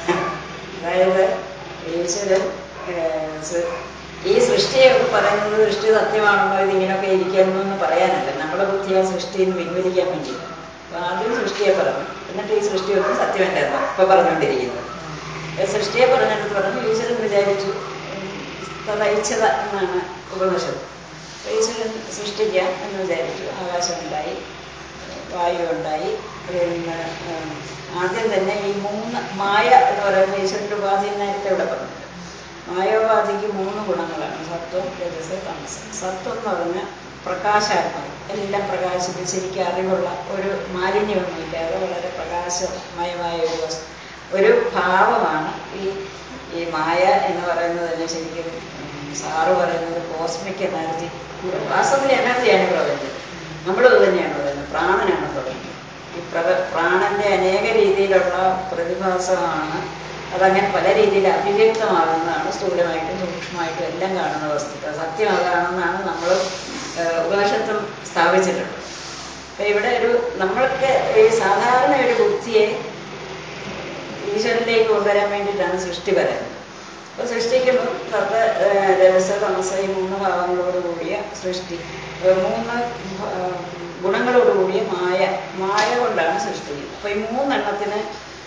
അതായത് ഈശ്വരൻ ഏഹ്, സൃ- ഈ സൃഷ്ടിയൊക്കെ പറയുന്നത് സൃഷ്ടി സത്യമാണെന്നോ ഇത് ഇങ്ങനെയൊക്കെ ഇരിക്കുന്നു എന്ന് പറയാനല്ല നമ്മുടെ ബുദ്ധി ആ സൃഷ്ടിയിൽ നിന്ന് പിൻവലിക്കാൻ വേണ്ടിയില്ല അപ്പൊ ആദ്യം സൃഷ്ടിയെ പറഞ്ഞു എന്നിട്ട് ഈ സൃഷ്ടിയൊന്നും സത്യമല്ലായിരുന്നു ഇപ്പൊ പറഞ്ഞുകൊണ്ടിരിക്കുന്നത് ഏഹ് സൃഷ്ടിയെ പറഞ്ഞെടുത്ത് പറഞ്ഞു ഈശ്വരൻ വിചാരിച്ചു ഉം, തദൈച്ഛത എന്നാണ് ഉപനിഷത്ത് അപ്പൊ ഈശ്വരൻ സൃഷ്ടിക്കാം എന്ന് വിചാരിച്ചു ആകാശം ഉണ്ടായി വായു ഉണ്ടായി പിന്നെ ഉം, ആദ്യം തന്നെ ഈ മൂന്ന് മായ എന്ന് പറയുന്ന ഈശ്വരൻ്റെ ഉപാധി നേരത്തെ ഇവിടെ പറഞ്ഞത് മായോപാധിക്ക് മൂന്ന് ഗുണങ്ങളാണ് സത്വം രജസ് തമസ് സത്വം എന്ന് പറഞ്ഞാൽ പ്രകാശാത്മകം എല്ലാം പ്രകാശിച്ച് ശരിക്കും അറിവുള്ള ഒരു മാലിന്യമൊന്നുമില്ലാതെ വളരെ പ്രകാശമയമായ ഒരു വസ്തു ഒരു ഭാവമാണ് ഈ ഈ മായ എന്ന് പറയുന്നത് തന്നെ ശരിക്കും ഉം, സാറ് പറയുന്നത് കോസ്മിക് എനർജി വാസ്തവത്തിൽ എനർജിയാണ് പ്രപഞ്ചം നമ്മളും അത് തന്നെയാണ് പറയുന്നത് പ്രാണനാണ് പ്രപഞ്ചം ഈ പ്രപ പ്രാണന്റെ അനേക രീതിയിലുള്ള പ്രതിഭാസമാണ് അതങ്ങനെ പല രീതിയിൽ അഭിവ്യക്തമാകുന്നതാണ് സ്ഥൂലമായിട്ടും സൂക്ഷ്മമായിട്ടും എല്ലാം കാണുന്ന വസ്തുത സത്യം അതാണെന്നാണ് നമ്മൾ ഉപനിഷത്തും സ്ഥാപിച്ചിട്ടുള്ളത് അപ്പൊ ഇവിടെ ഒരു നമ്മൾക്ക് ഈ സാധാരണ ഒരു ബുദ്ധിയെ ഈശ്വരനിലേക്ക് കൊണ്ടുവരാൻ വേണ്ടിയിട്ടാണ് സൃഷ്ടി പറയുന്നത് അപ്പോൾ സൃഷ്ടിക്കുമ്പോൾ തത്ത രജസ തമസ ഈ മൂന്ന് ഭാവങ്ങളോട് കൂടിയ സൃഷ്ടി ഏഹ് മൂന്ന് ഭ- ഏഹ് ഗുണങ്ങളോട് കൂടിയ മായ മായ കൊണ്ടാണ് സൃഷ്ടിക്കുന്നത് അപ്പോൾ ഈ മൂന്നെണ്ണത്തിന്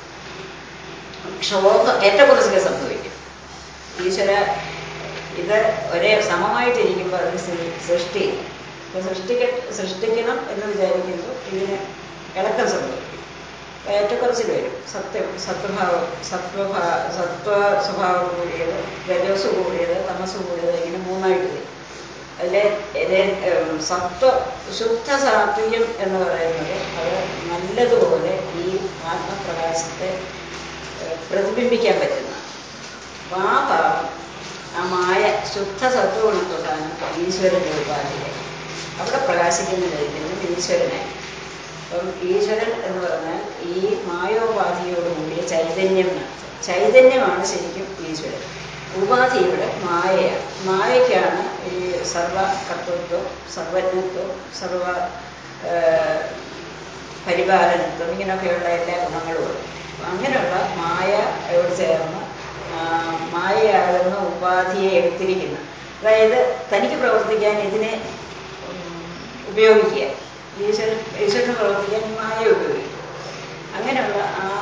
ക്ഷോഭം ഏറ്റക്കുറച്ചിൽ സംഭവിക്കും ഈശ്വര ഇത് ഒരേ സമമായിട്ടിരിക്കുമ്പോൾ അതിന് സൃ- സൃഷ്ടി അപ്പോൾ സൃഷ്ടിക്ക സൃഷ്ടിക്കണം എന്ന് വിചാരിക്കുമ്പോൾ ഇതിന് ഇളക്കം സംഭവിക്കും അപ്പോൾ ഏറ്റക്കുറച്ചിൽ വരും സത്യം സത്വഭാവം സത്വഭാ സത്വ സ്വഭാവം കൂടിയത് രജസ് കൂടിയത് തമസ് കൂടിയത് ഇങ്ങനെ മൂന്നായിട്ട് വരും അതിലെ രേ- ഉം, സത്വ ശുദ്ധ സാത്വികം എന്ന് പറയുന്നത് അത് നല്ലതുപോലെ ഈ ആത്മപ്രകാശത്തെ ഏഹ്, പ്രതിബിംബിക്കാൻ പറ്റുന്ന അപ്പൊ ആ ഭാവം ആ മായ ശുദ്ധ സത്വഗുണത്തൊട്ടാണ് ഈശ്വരന്റെ ഉപാധികൾ അവിടെ പ്രകാശിക്കുന്ന ചൈതന്യം ഈശ്വരനെ അപ്പം ഈശ്വരൻ എന്ന് പറഞ്ഞാൽ ഈ മായോപാധിയോട് കൂടിയ ചൈതന്യം എന്നാണ് ചൈതന്യമാണ് ശരിക്കും ഈശ്വരൻ ഉപാധി ഇവിടെ മായയാണ് മായയ്ക്കാണ് ഈ സർവ കർത്തൃത്വം സർവജ്ഞത്വം സർവ ഏഹ്, പരിപാലനത്വം ഇങ്ങനെയൊക്കെയുള്ള എല്ലാ ഗുണങ്ങളുമുണ്ട് അപ്പൊ അങ്ങനെയുള്ള മായയോട് ചേർന്ന് ആ, മായയാകുന്ന ഉപാധിയെ എടുത്തിരിക്കുന്നു അതായത് തനിക്ക് പ്രവർത്തിക്കാൻ ഇതിനെ ഉം, ഉപയോഗിക്കുക ഈശ്വരൻ ഈശ്വരന് പ്രവർത്തിക്കാൻ മായ ഉപയോഗിക്കും അങ്ങനെയുള്ള ആ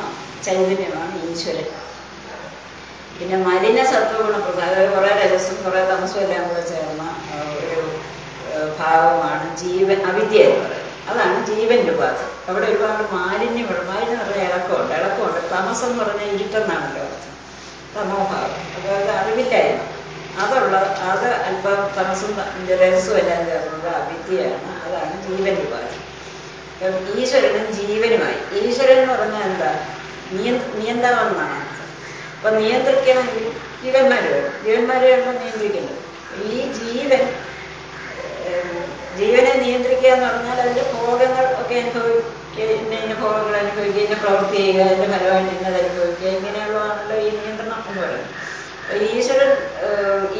ചൈതന്യമാണ് ഈശ്വരൻ പിന്നെ മലിന സത്വഗുണ പ്രധാന അതായത് കുറേ രജസും കുറേ തമസും എല്ലാം കൂടെ ചേർന്ന ആ, ഒരു ആ, ഭാവമാണ് ജീവൻ അവിദ്യ എന്ന് പറയുന്നത് അതാണ് ജീവന്റെ ഉപാധി അവിടെ ഒരുപാട് മാലിന്യമുണ്ട് മാലിന്യം എന്ന് പറഞ്ഞാൽ ഇളക്കമുണ്ട് ഇളക്കമുണ്ട് തമസം എന്ന് പറഞ്ഞാൽ ഇരുട്ടെന്നാണല്ലോ അർത്ഥം തമോഭാവം അതായത് അറിവില്ലായ്മ അതുള്ള അത് അല്പം തമസും രജസും എല്ലാം ചേർന്നത് അവിദ്യയാണ് അതാണ് ജീവന്റെ ഉപാധി അപ്പം ഈശ്വരനും ജീവനുമായി ഈശ്വരൻ എന്ന് പറഞ്ഞാൽ എന്താ നിയ നിയന്ത്രണം എന്നാണ് അർത്ഥം അപ്പൊ നിയന്ത്രിക്കണമെങ്കിൽ ജീവന്മാർ വേണം ജീവന്മാർ വേണം നിയന്ത്രിക്കേണ്ടത് ഈ ജീവൻ ഏഹ്, ജീവനെ നിയന്ത്രിക്കുക എന്ന് പറഞ്ഞാൽ അതിന്റെ ഭോഗങ്ങൾ ഒക്കെ അനുഭവിക്കുക ഇന്ന ഇന്ന ഭോഗങ്ങൾ അനുഭവിക്കുക ഇന്ന പ്രവൃത്തി ചെയ്യുക അതിന്റെ ഫലമായിട്ട് ഇന്നത് അനുഭവിക്കുക ഇങ്ങനെയുള്ളതാണല്ലോ ഈ നിയന്ത്രണം എന്ന് പറയുന്നത് അപ്പൊ ഈശ്വരൻ ഏഹ്, ഈ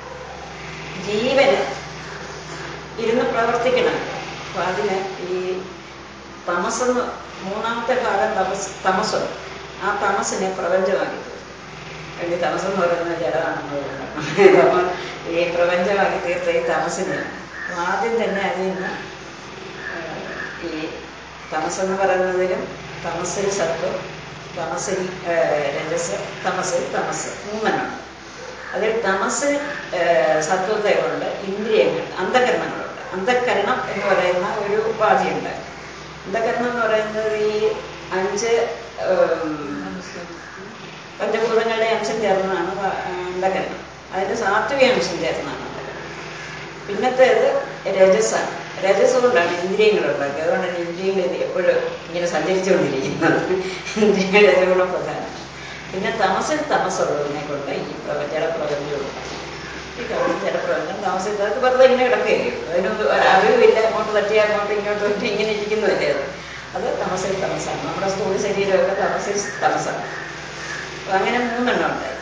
ജീവന് ഇരുന്ന് പ്രവർത്തിക്കണം അപ്പൊ അതിന് ഈ തമസെന്ന് മൂന്നാമത്തെ ഭാഗം തമസ് തമസ്സുണ്ട് ആ തമസിനെ പ്രപഞ്ചമാക്കി തീർത്തു. അല്ലെങ്കിൽ തമസം എന്ന് പറയുന്നത് ജലമാണെന്ന് പറയുന്നത് അപ്പോൾ ഈ പ്രപഞ്ചമാക്കി തീർത്ത ഈ തമസിനെ അപ്പൊ ആദ്യം തന്നെ അതിൽ നിന്ന് ഏഹ്, ഈ തമസെന്ന് പറയുന്നതിലും തമസിൽ സത്വം തമസിൽ ഏഹ്, രജസ് തമസിൽ തമസ് മൂന്നെണ്ണം അതിൽ തമസ് ഏഹ്, സത്വത്തെ കൊണ്ട് ഇന്ദ്രിയങ്ങൾ അന്ധകരണങ്ങളുണ്ട് അന്ധകരണം എന്ന് പറയുന്ന ഒരു ഉപാധിയുണ്ട് അന്ധകരണം എന്ന് പറയുന്നത് ഈ അഞ്ച് ഏഹ്, പഞ്ചഭൂതങ്ങളുടെ അംശം ചേർന്നതാണ് പ- അന്ധകരണം അതിന്റെ സാത്വിക അംശം ചേർന്നതാണ് അന്ധകരണം പിന്നത്തേത് രജസാണ് രജസ് കൊണ്ടാണ് ഇന്ദ്രിയങ്ങൾ ഉണ്ടാക്കിയത് അതുകൊണ്ടാണ് ഇന്ദ്രിയങ്ങൾ ഇത് എപ്പോഴും ഇങ്ങനെ സഞ്ചരിച്ചുകൊണ്ടിരിക്കുന്നത് ഇന്ദ്രിയങ്ങൾ രജഗുണ പ്രധാനമാണ് പിന്നെ തമസിൽ തമസുള്ളതിനെ കൊണ്ട് ഈ പ്രപഞ്ച ജലപ്രപഞ്ചവും ഈ കാണുന്ന ജലപ്രപഞ്ചം താമസിൽ അത് വെറുതെ ഇങ്ങനെ കിടക്കുകയും അതിനൊന്നും ഒരു അറിവില്ല അങ്ങോട്ട് തട്ടി അങ്ങോട്ട് ഇങ്ങോട്ട് തട്ടി ഇങ്ങനെ ഇരിക്കുന്നതല്ലേ അത് അത് തമസിൽ തമസാണ് നമ്മുടെ സ്ഥൂല ശരീരമൊക്കെ തമസിൽ തമസാണ് അപ്പൊ അങ്ങനെ മൂന്നെണ്ണം ഉണ്ടായി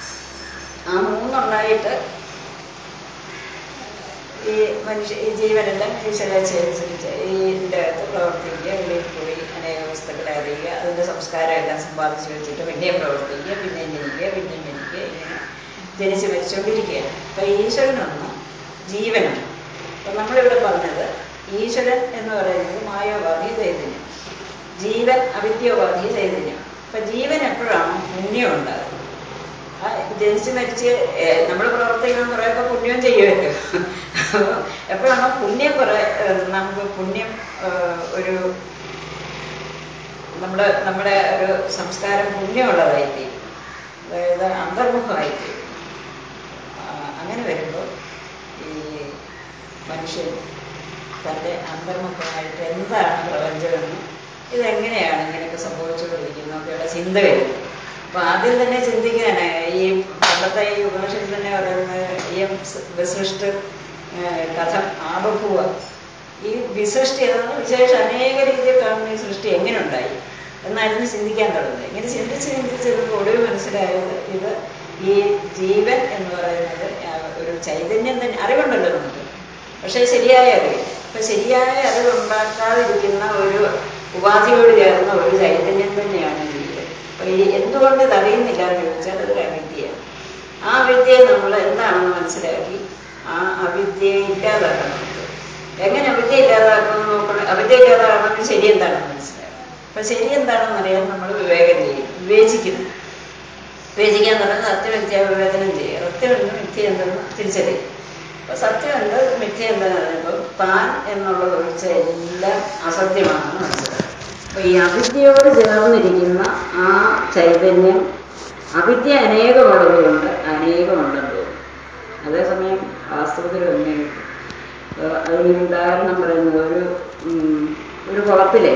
ആ മൂന്നുണ്ടായിട്ട് ഈ മനുഷ്യ ഈ ജീവനെല്ലാം ഈശ്വരാനുസരിച്ച് ഈ ഇതിൻ്റെ അകത്ത് പ്രവർത്തിക്കുക വെളിയിൽ പോയി അനേക വസ്തുക്കളെ അറിയുക അതിൻ്റെ സംസ്കാരം എല്ലാം സമ്പാദിച്ചു വെച്ചിട്ട് പിന്നെയും പ്രവർത്തിക്കുക പിന്നെയും ജനിക്കുക പിന്നെയും മരിക്കുക ഇങ്ങനെ ജനിച്ച് മരിച്ചുകൊണ്ടിരിക്കുകയാണ് അപ്പൊ ഈശ്വരനൊന്ന് ജീവനാണ് അപ്പൊ നമ്മളിവിടെ പറഞ്ഞത് ഈശ്വരൻ എന്ന് പറയുന്നത് മായോപാധി ചൈതന്യം ജീവൻ അവിദ്യോപാധി ചൈതന്യം അപ്പൊ ജീവൻ എപ്പോഴാണ് പുണ്യം ഉണ്ടാകുന്നത് ആ ജനിച്ച് മരിച്ച് നമ്മൾ പ്രവർത്തിക്കുന്ന കുറേയൊക്കെ പുണ്യം ചെയ്യുമല്ലോ അപ്പോൾ എപ്പോഴാണോ പുണ്യം കുറെ ഏഹ്, നമുക്ക് പുണ്യം ഏഹ്, ഒരു നമ്മുടെ നമ്മുടെ ഒരു സംസ്കാരം പുണ്യമുള്ളതായിത്തീരും അതായത് അന്തർമുഖമായിത്തീരും ആ, അങ്ങനെ വരുമ്പോൾ ഈ മനുഷ്യൻ തൻ്റെ അന്തർമുഖമായിട്ട് എന്താണ് പ്രപഞ്ചമെന്നും ഇതെങ്ങനെയാണ് ഇങ്ങനെയൊക്കെ സംഭവിച്ചുകൊണ്ടിരിക്കുന്നതൊക്കെയുള്ള ചിന്ത വരുന്നത് അപ്പൊ ആദ്യം തന്നെ ചിന്തിക്കാന് ഈ പണ്ടത്തെ ഈ ഉപനിഷത്തിൽ തന്നെ പറയുന്നത് ഇയം സ് വിസൃഷ്ട് ഏഹ് കഥം ആബഭൂവ ഈ വിസൃഷ്ടി അതാണ് വിശേഷം അനേക രീതിയിൽ കാണുന്ന ഈ സൃഷ്ടി എങ്ങനെ ഉണ്ടായി എന്നായിരുന്നു ചിന്തിക്കാൻ തുടങ്ങുന്നത് ഇങ്ങനെ ചിന്തിച്ച് ചിന്തിച്ച് ഒടുവിൽ മനസ്സിലായത് ഇത് ഈ ജീവൻ എന്ന് പറയുന്നത് ആ ഒരു ചൈതന്യം തന്നെ അറിവുണ്ടല്ലോ നമുക്ക് പക്ഷേ ശരിയായ അറിവില്ല അപ്പൊ ശരിയായ അറിവുണ്ടാക്കാതിരിക്കുന്ന ഒരു ഉപാധിയോട് ചേർന്ന ഒരു ചൈതന്യം തന്നെയാണ് ജീവൻ അപ്പൊ ഈ എന്തുകൊണ്ട് ഇത് അറിയുന്നില്ല എന്ന് ചോദിച്ചാൽ അതൊരു അവിദ്യയാണ് ആ അവിദ്യയെ നമ്മൾ എന്താണെന്ന് മനസ്സിലാക്കി ആ അവിദ്യയെ ഇല്ലാതാക്കണം നമുക്ക്. എങ്ങനെ അവിദ്യ ഇല്ലാതാക്കണം നോക്കണം അവിദ്യ ഇല്ലാതാകണമെങ്കിൽ ശരി എന്താണെന്ന് മനസ്സിലാക്കണം അപ്പൊ ശരി എന്താണെന്ന് അറിയാൻ നമ്മൾ വിവേകം ചെയ്യും വിവേചിക്കുന്നു വിവേചിക്കാൻ പറഞ്ഞാൽ സത്യമിഥ്യ വിവേചനം ചെയ്യുക സത്യം എന്ത് മിഥ്യ എന്തെന്ന് തിരിച്ചറിയും അപ്പൊ സത്യം എന്ത് മിഥ്യ എന്തെന്ന് പറയുമ്പോൾ താൻ എന്നുള്ളത് ഒഴിച്ച എല്ലാം അസത്യമാണെന്ന് മനസ്സിലാക്കും അപ്പൊ ഈ അവിദ്യയോട് ചേർന്നിരിക്കുന്ന ആ ചൈതന്യം അവിദ്യ അനേകമുള്ളതുകൊണ്ട് അനേകമുണ്ടെന്ന് തോന്നും അതേസമയം വാസ്തവത്തിൽ ഒന്നേ ഉള്ളൂ. അപ്പൊ അതിന് ഉദാഹരണം പറയുന്നത് ഒരു ഉം, ഒരു കുളത്തിലെ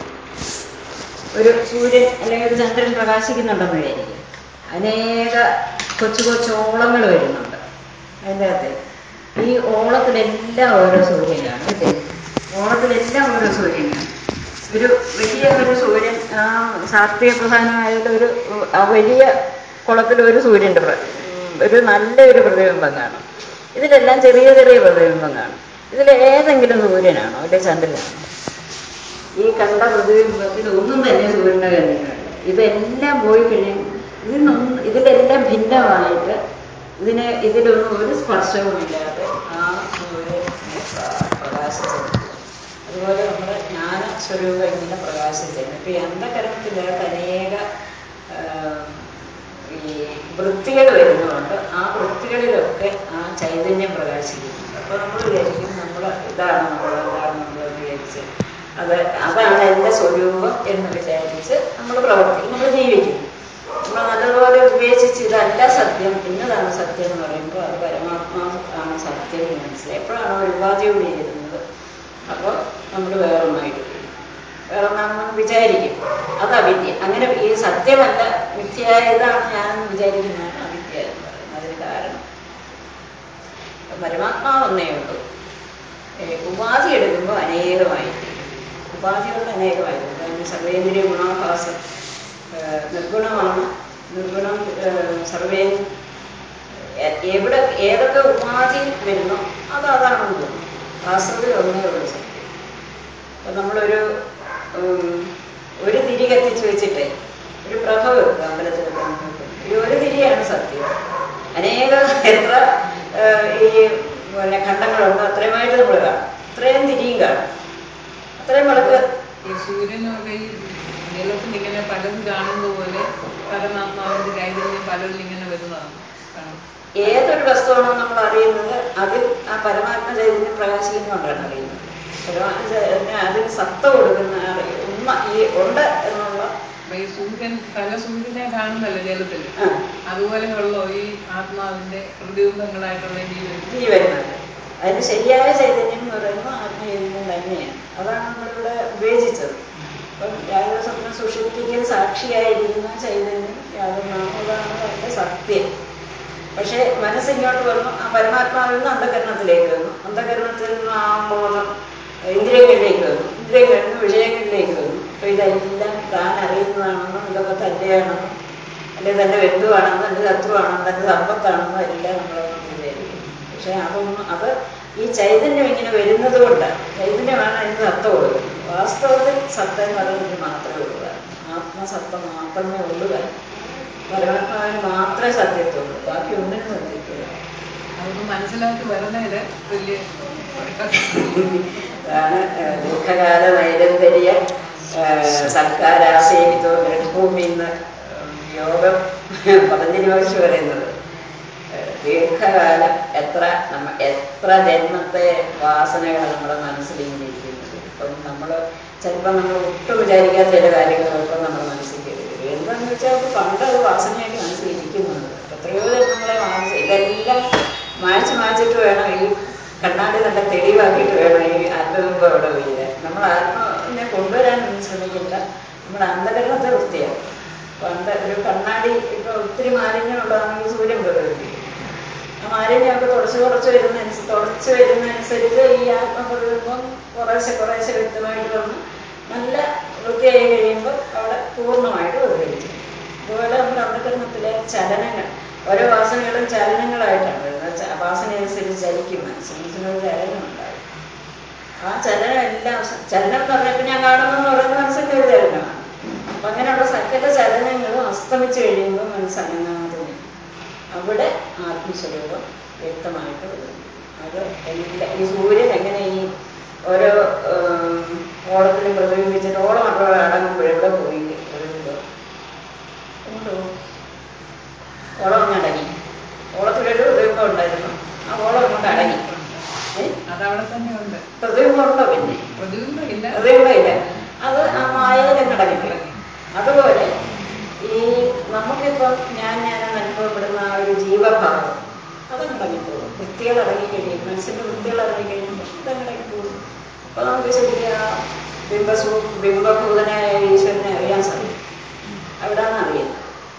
ഒരു സൂര്യൻ അല്ലെങ്കിൽ ഒരു ചന്ദ്രൻ പ്രകാശിക്കുന്നുണ്ടെന്ന് വിചാരിക്കും അനേക കൊച്ചു കൊച്ചു ഓളങ്ങൾ വരുന്നുണ്ട് അതിൻ്റെ അകത്ത് ഈ ഓളത്തിലെല്ലാം ഓരോ സൂര്യനാണ് അല്ലേ ഓളത്തിലെല്ലാം ഓരോ സൂര്യനാണ് ഒരു വലിയ ഒരു സൂര്യൻ ആ സാത്വിക പ്രധാനമായാലും ഒരു ആ വലിയ കുളത്തിൽ ഒരു സൂര്യൻ്റെ പ്ര- ഉം, ഒരു നല്ല ഒരു പ്രതിബിംബം കാണും ഇതിലെല്ലാം ചെറിയ ചെറിയ പ്രതിബിംബം കാണും ഇതിൽ ഏതെങ്കിലും സൂര്യനാണോ അല്ലെ ചന്ദ്രനാണോ ഈ കണ്ട പ്രതിബിംബത്തിൽ ഒന്നും തന്നെ സൂര്യന്റെ കണ്ണിനല്ല ഇതെല്ലാം പോയി കഴിയും ഇതിനൊന്നും ഇതിലെല്ലാം ഭിന്നമായിട്ട് ഇതിന് ഇതിലൊന്നും ഒരു സ്പർശവുമില്ലാതെ ആ സൂര്യൻ പ്രകാശിച്ചു അതുപോലെ നമ്മുടെ ജ്ഞാന ജ്ഞാന സ്വരൂപം ഇങ്ങനെ പ്രകാശിച്ചിരുന്നു ഇപ്പൊ ഈ അന്ധകരണത്തിനകത്ത് അനേക ആ, ഈ വൃത്തികൾ വരുന്നതുകൊണ്ട് ആ വൃത്തികളിലൊക്കെ ആ ചൈതന്യം പ്രകാശിക്കുന്നുണ്ട് അപ്പോൾ നമ്മൾ വിചാരിക്കും നമ്മൾ ഇതാണ് നമ്മൾ ഇതാണ് നമ്മൾ വിചാരിച്ച് അത് അതാണ് എൻ്റെ സ്വരൂപം എന്ന് വിചാരിച്ച് നമ്മൾ പ്രവർത്തിക്കും നമ്മൾ ജീവിക്കും നമ്മൾ നല്ലതുപോലെ വിവേചിച്ച് ഇതല്ല സത്യം ഇന്നതാണ് സത്യം എന്ന് പറയുമ്പോൾ അത് പരമാത്മാവ് ആണ് സത്യം എന്ന് മനസ്സിലായി എപ്പോഴാണ് ഒരു ഉപാധിയോട് ചെയ്യുന്നത് അപ്പോൾ നമ്മൾ വേറൊന്നായിട്ട് വരും. വേറൊന്നാണെന്ന് വിചാരിക്കും അത് അവിദ്യ അങ്ങനെ ഈ സത്യമല്ല മിഥ്യായതാണ് ഞാനെന്ന് വിചാരിക്കുന്നതാണ് അവിദ്യ എന്ന് പറയുന്നത് അതിന് കാരണം പരമാത്മാവ് ഒന്നേ ഉള്ളൂ ഏ, ഉപാധി എടുക്കുമ്പോൾ അനേകമായിട്ട് ഉപാധികൾ അനേകമായിരുന്നു അതിന് സർവേന്ദ്രിയ ഗുണാഭാസം ഏ, നിർഗുണമാണ് നിർഗുണം ഏ, സർവേ എ- എവിടെ ഏതൊക്കെ ഉപാധി വരുന്നോ അത് അതാണെന്ന് തോന്നുന്നു വാസ്തവത്തിൽ ഒന്നേ ഉള്ളൂ സത്യം അപ്പൊ നമ്മളൊരു ഉം, ഒരു തിരി കത്തിച്ച് വെച്ചിട്ട് ഒരു പ്രഭ വെക്കുക അമ്പലത്തിൽ ഈ ഒരു തിരിയാണ് സത്യം അനേക എത്ര ആ, ഈ പിന്നെ ഖണ്ഡങ്ങളുണ്ട് അത്രയുമായിട്ട് നമ്മൾ കാണും അത്രയും തിരിയും കാണും അത്രയും വിളക്ക് ഈ സൂര്യനൊക്കെ ഈ ജലത്തിൽ ഇങ്ങനെ പലതും കാണുന്നത് പോലെ പരമാത്മാവിന്റെ ചൈതന്യം പലതിൽ ഇങ്ങനെ വരുന്നതാണ് കാണും. ഏതൊരു വസ്തുവാണോ നമ്മൾ അറിയുന്നത് അതിൽ ആ പരമാത്മ ചൈതന്യം പ്രകാശിക്കുന്നതുകൊണ്ടാണ് അറിയുന്നത് പരമാത്മ ചൈതന്യം അതിന് സത്ത കൊടുക്കുന്ന ആ ഉമ്മ ഈ ഉണ്ട് എന്നുള്ള അപ്പൊ ഈ സൂര്യൻ പല സൂര്യനെ കാണുന്നല്ലോ ജലത്തിൽ ആ, അതുപോലെയുള്ള ഈ ആത്മാവിന്റെ പ്രതിബിംബങ്ങളായിട്ടുള്ള ജീവൻ ഈ വരുന്നത് അതിന് ശരിയായ ചൈതന്യം എന്ന് പറയുന്നത് ആത്മചൈതന്യം തന്നെയാണ് അതാണ് നമ്മളിവിടെ ഉപയോഗിച്ചത് അപ്പം യാതൊരു സ്വപ്ന സുഷുപ്തിക്ക് സാക്ഷിയായിരിക്കുന്ന ചൈതന്യം യാതൊന്നാമതാണ് അതിൻ്റെ സത്യം പക്ഷേ മനസ്സിങ്ങോട്ട് വന്നു ആ പരമാത്മാവിൽ നിന്ന് അന്ധകരണത്തിലേക്ക് വന്നു അന്ധകരണത്തിൽ നിന്ന് ആ ബോധം ഇന്ദ്രിയങ്ങളിലേക്ക് വന്നു ഇന്ദ്രിയങ്ങളിൽ നിന്ന് വിഷയങ്ങളിലേക്ക് വന്നു അപ്പൊ ഇതെല്ലാം താൻ അറിയുന്നതാണെന്നും ഇതൊക്കെ തൻ്റെയാണെന്നും അല്ലെങ്കിൽ തൻ്റെ ബന്ധുവാണെന്നും തൻ്റെ ശത്രുവാണെന്നും തൻ്റെ സമ്പത്താണെന്നും എല്ലാം നമ്മളൊന്നും വിചാരിക്കും പക്ഷെ അതൊന്നും അത് ഈ ചൈതന്യം ഇങ്ങനെ വരുന്നത് കൊണ്ടാണ് ചൈതന്യമാണ് അതിന് സത്ത കൊടുക്കുന്നത് വാസ്തവത്തിൽ സത്ത എന്ന് പറയുന്നത് മാത്രമേ ഉള്ളൂ ആത്മസത്ത മാത്രമേ ഉള്ളൂ താൻ. പരമാത്മാവിന് മാത്രമേ സത്യത്തുള്ളൂ ബാക്കി ഒന്നിനും സത്യത്തില്ല അതൊന്ന് മനസ്സിലാക്കി വരുന്നതില് വലിയ അതാണ് ഏഹ്, ദീർഘകാല നൈരന്തര്യ സർക്കാരാസേവിതോ ഭൂമി എന്ന് യോഗം പതഞ്ജലി മഹർഷി പറയുന്നത് ഏഹ്, ദീർഘകാലം എത്ര നമ്മ എത്ര ജന്മത്തെ വാസനകൾ നമ്മുടെ മനസ്സിൽ ഇങ്ങനെ ഇരിക്കുന്നത് ഇപ്പം നമ്മൾ ചിലപ്പോൾ നമ്മൾ ഒട്ടും വിചാരിക്കാത്ത ചില കാര്യങ്ങൾ ചിലപ്പോൾ നമ്മുടെ മനസ്സിൽ കയറി വരും എന്താണെന്ന് വെച്ചാൽ അത് പണ്ട് അത് വാസനയായിട്ട് മനസ്സിൽ ഇരിക്കുന്നുണ്ട് എത്രയോ ജന്മങ്ങളെ മാനിച്ച് ഇതെല്ലാം മായ്ച്ച് മായ്ച്ചിട്ട് വേണം ഈ കണ്ണാടി നല്ല തെളിവാക്കിയിട്ട് വേണം ഈ ആത്മബിംബം അവിടെ വീഴാൻ നമ്മൾ ആത്മാവിനെ കൊണ്ടുവരാനൊന്നും ശ്രമിക്കില്ല നമ്മുടെ അന്ധകരണത്തെ വൃത്തിയാണ് പണ്ട് ഒരു കണ്ണാടി ഇപ്പൊ ഒത്തിരി മാലിന്യമുള്ളതാണെങ്കിൽ സൂര്യൻ പ്രകടിപ്പിക്കും ആ മാലിന്യമൊക്കെ തുടച്ച് കുറച്ച് വരുന്നതനുസരിച്ച് തുടച്ച് വരുന്നതനുസരിച്ച് ഈ ആത്മപ്രതിബിംബം കുറേശ്ശെ കുറേശ്ശെ വ്യക്തമായിട്ട് വന്ന് നല്ല വൃത്തിയായി കഴിയുമ്പോൾ അവിടെ പൂർണ്ണമായിട്ട് പ്രതികരിക്കും അതുപോലെ നമ്മുടെ അന്ധകരണത്തിലെ ചലനങ്ങൾ ഓരോ വാസനകളും ചലനങ്ങളായിട്ടാണ് വരുന്നത് ച- വാസന അനുസരിച്ച് ചലിക്കും മനസ്സിന് മനസ്സിനൊരു ചലനം ഉണ്ടാകും ആ ചലനം എല്ലാം സ- ചലനം എന്ന് പറഞ്ഞപ്പോൾ ഞാൻ കാണുന്നു എന്ന് പറയുന്നത് മനസ്സിൻ്റെ ഒരു ചലനമാണ് അപ്പൊ അങ്ങനെയുള്ള സകല ചലനങ്ങളും അസ്തമിച്ച് കഴിയുമ്പോൾ മനസ്സനങ്ങാതെ നിൽക്കും. അവിടെ ആത്മസ്വരൂപം വ്യക്തമായിട്ട് വരുന്നു അത് എല്ലാ ഈ സൂര്യൻ എങ്ങനെ ഈ ഓരോ ഉം, ഓളത്തിലും പ്രതിബിംബിച്ചിട്ട് ഓളം അവിടെ അടങ്ങുമ്പോൾ എവിടെ പോയി പ്രതിബിംബം കൊണ്ടുപോകും ഓളം അങ്ങ് അടങ്ങി ഓളത്തിലൊരു പ്രതിബിംബം ഉണ്ടായിരുന്നു ആ ഓളം അങ്ങോട്ട് അടങ്ങി ഏ? അതവിടെ തന്നെ ഉണ്ട് പ്രതിബിംബം ഉണ്ടോ പിന്നെ പ്രതിബിംബം ഇല്ല പ്രതിബിംബമില്ല അത് ആ മായയിലങ്ങ് അടങ്ങിപ്പോയി അതുപോലെ ഈ നമുക്കിപ്പം ഞാൻ ഞാനെന്ന് അനുഭവപ്പെടുന്ന ആ ഒരു ജീവഭാവം അതങ്ങ് അടങ്ങിപ്പോകും വൃത്തികൾ ഇറങ്ങിക്കഴിയും മനസ്സിന്റെ വൃത്തികൾ ഇറങ്ങിക്കഴിയുമ്പോൾ അതങ്ങ് അടങ്ങിപ്പോകും അപ്പൊ നമുക്ക് ശരിക്കും ആ ബിംബസൂ ബിംബഭൂതനായ ഈശ്വരനെ അറിയാൻ സാധിക്കും അവിടാണ് അറിയുന്നത്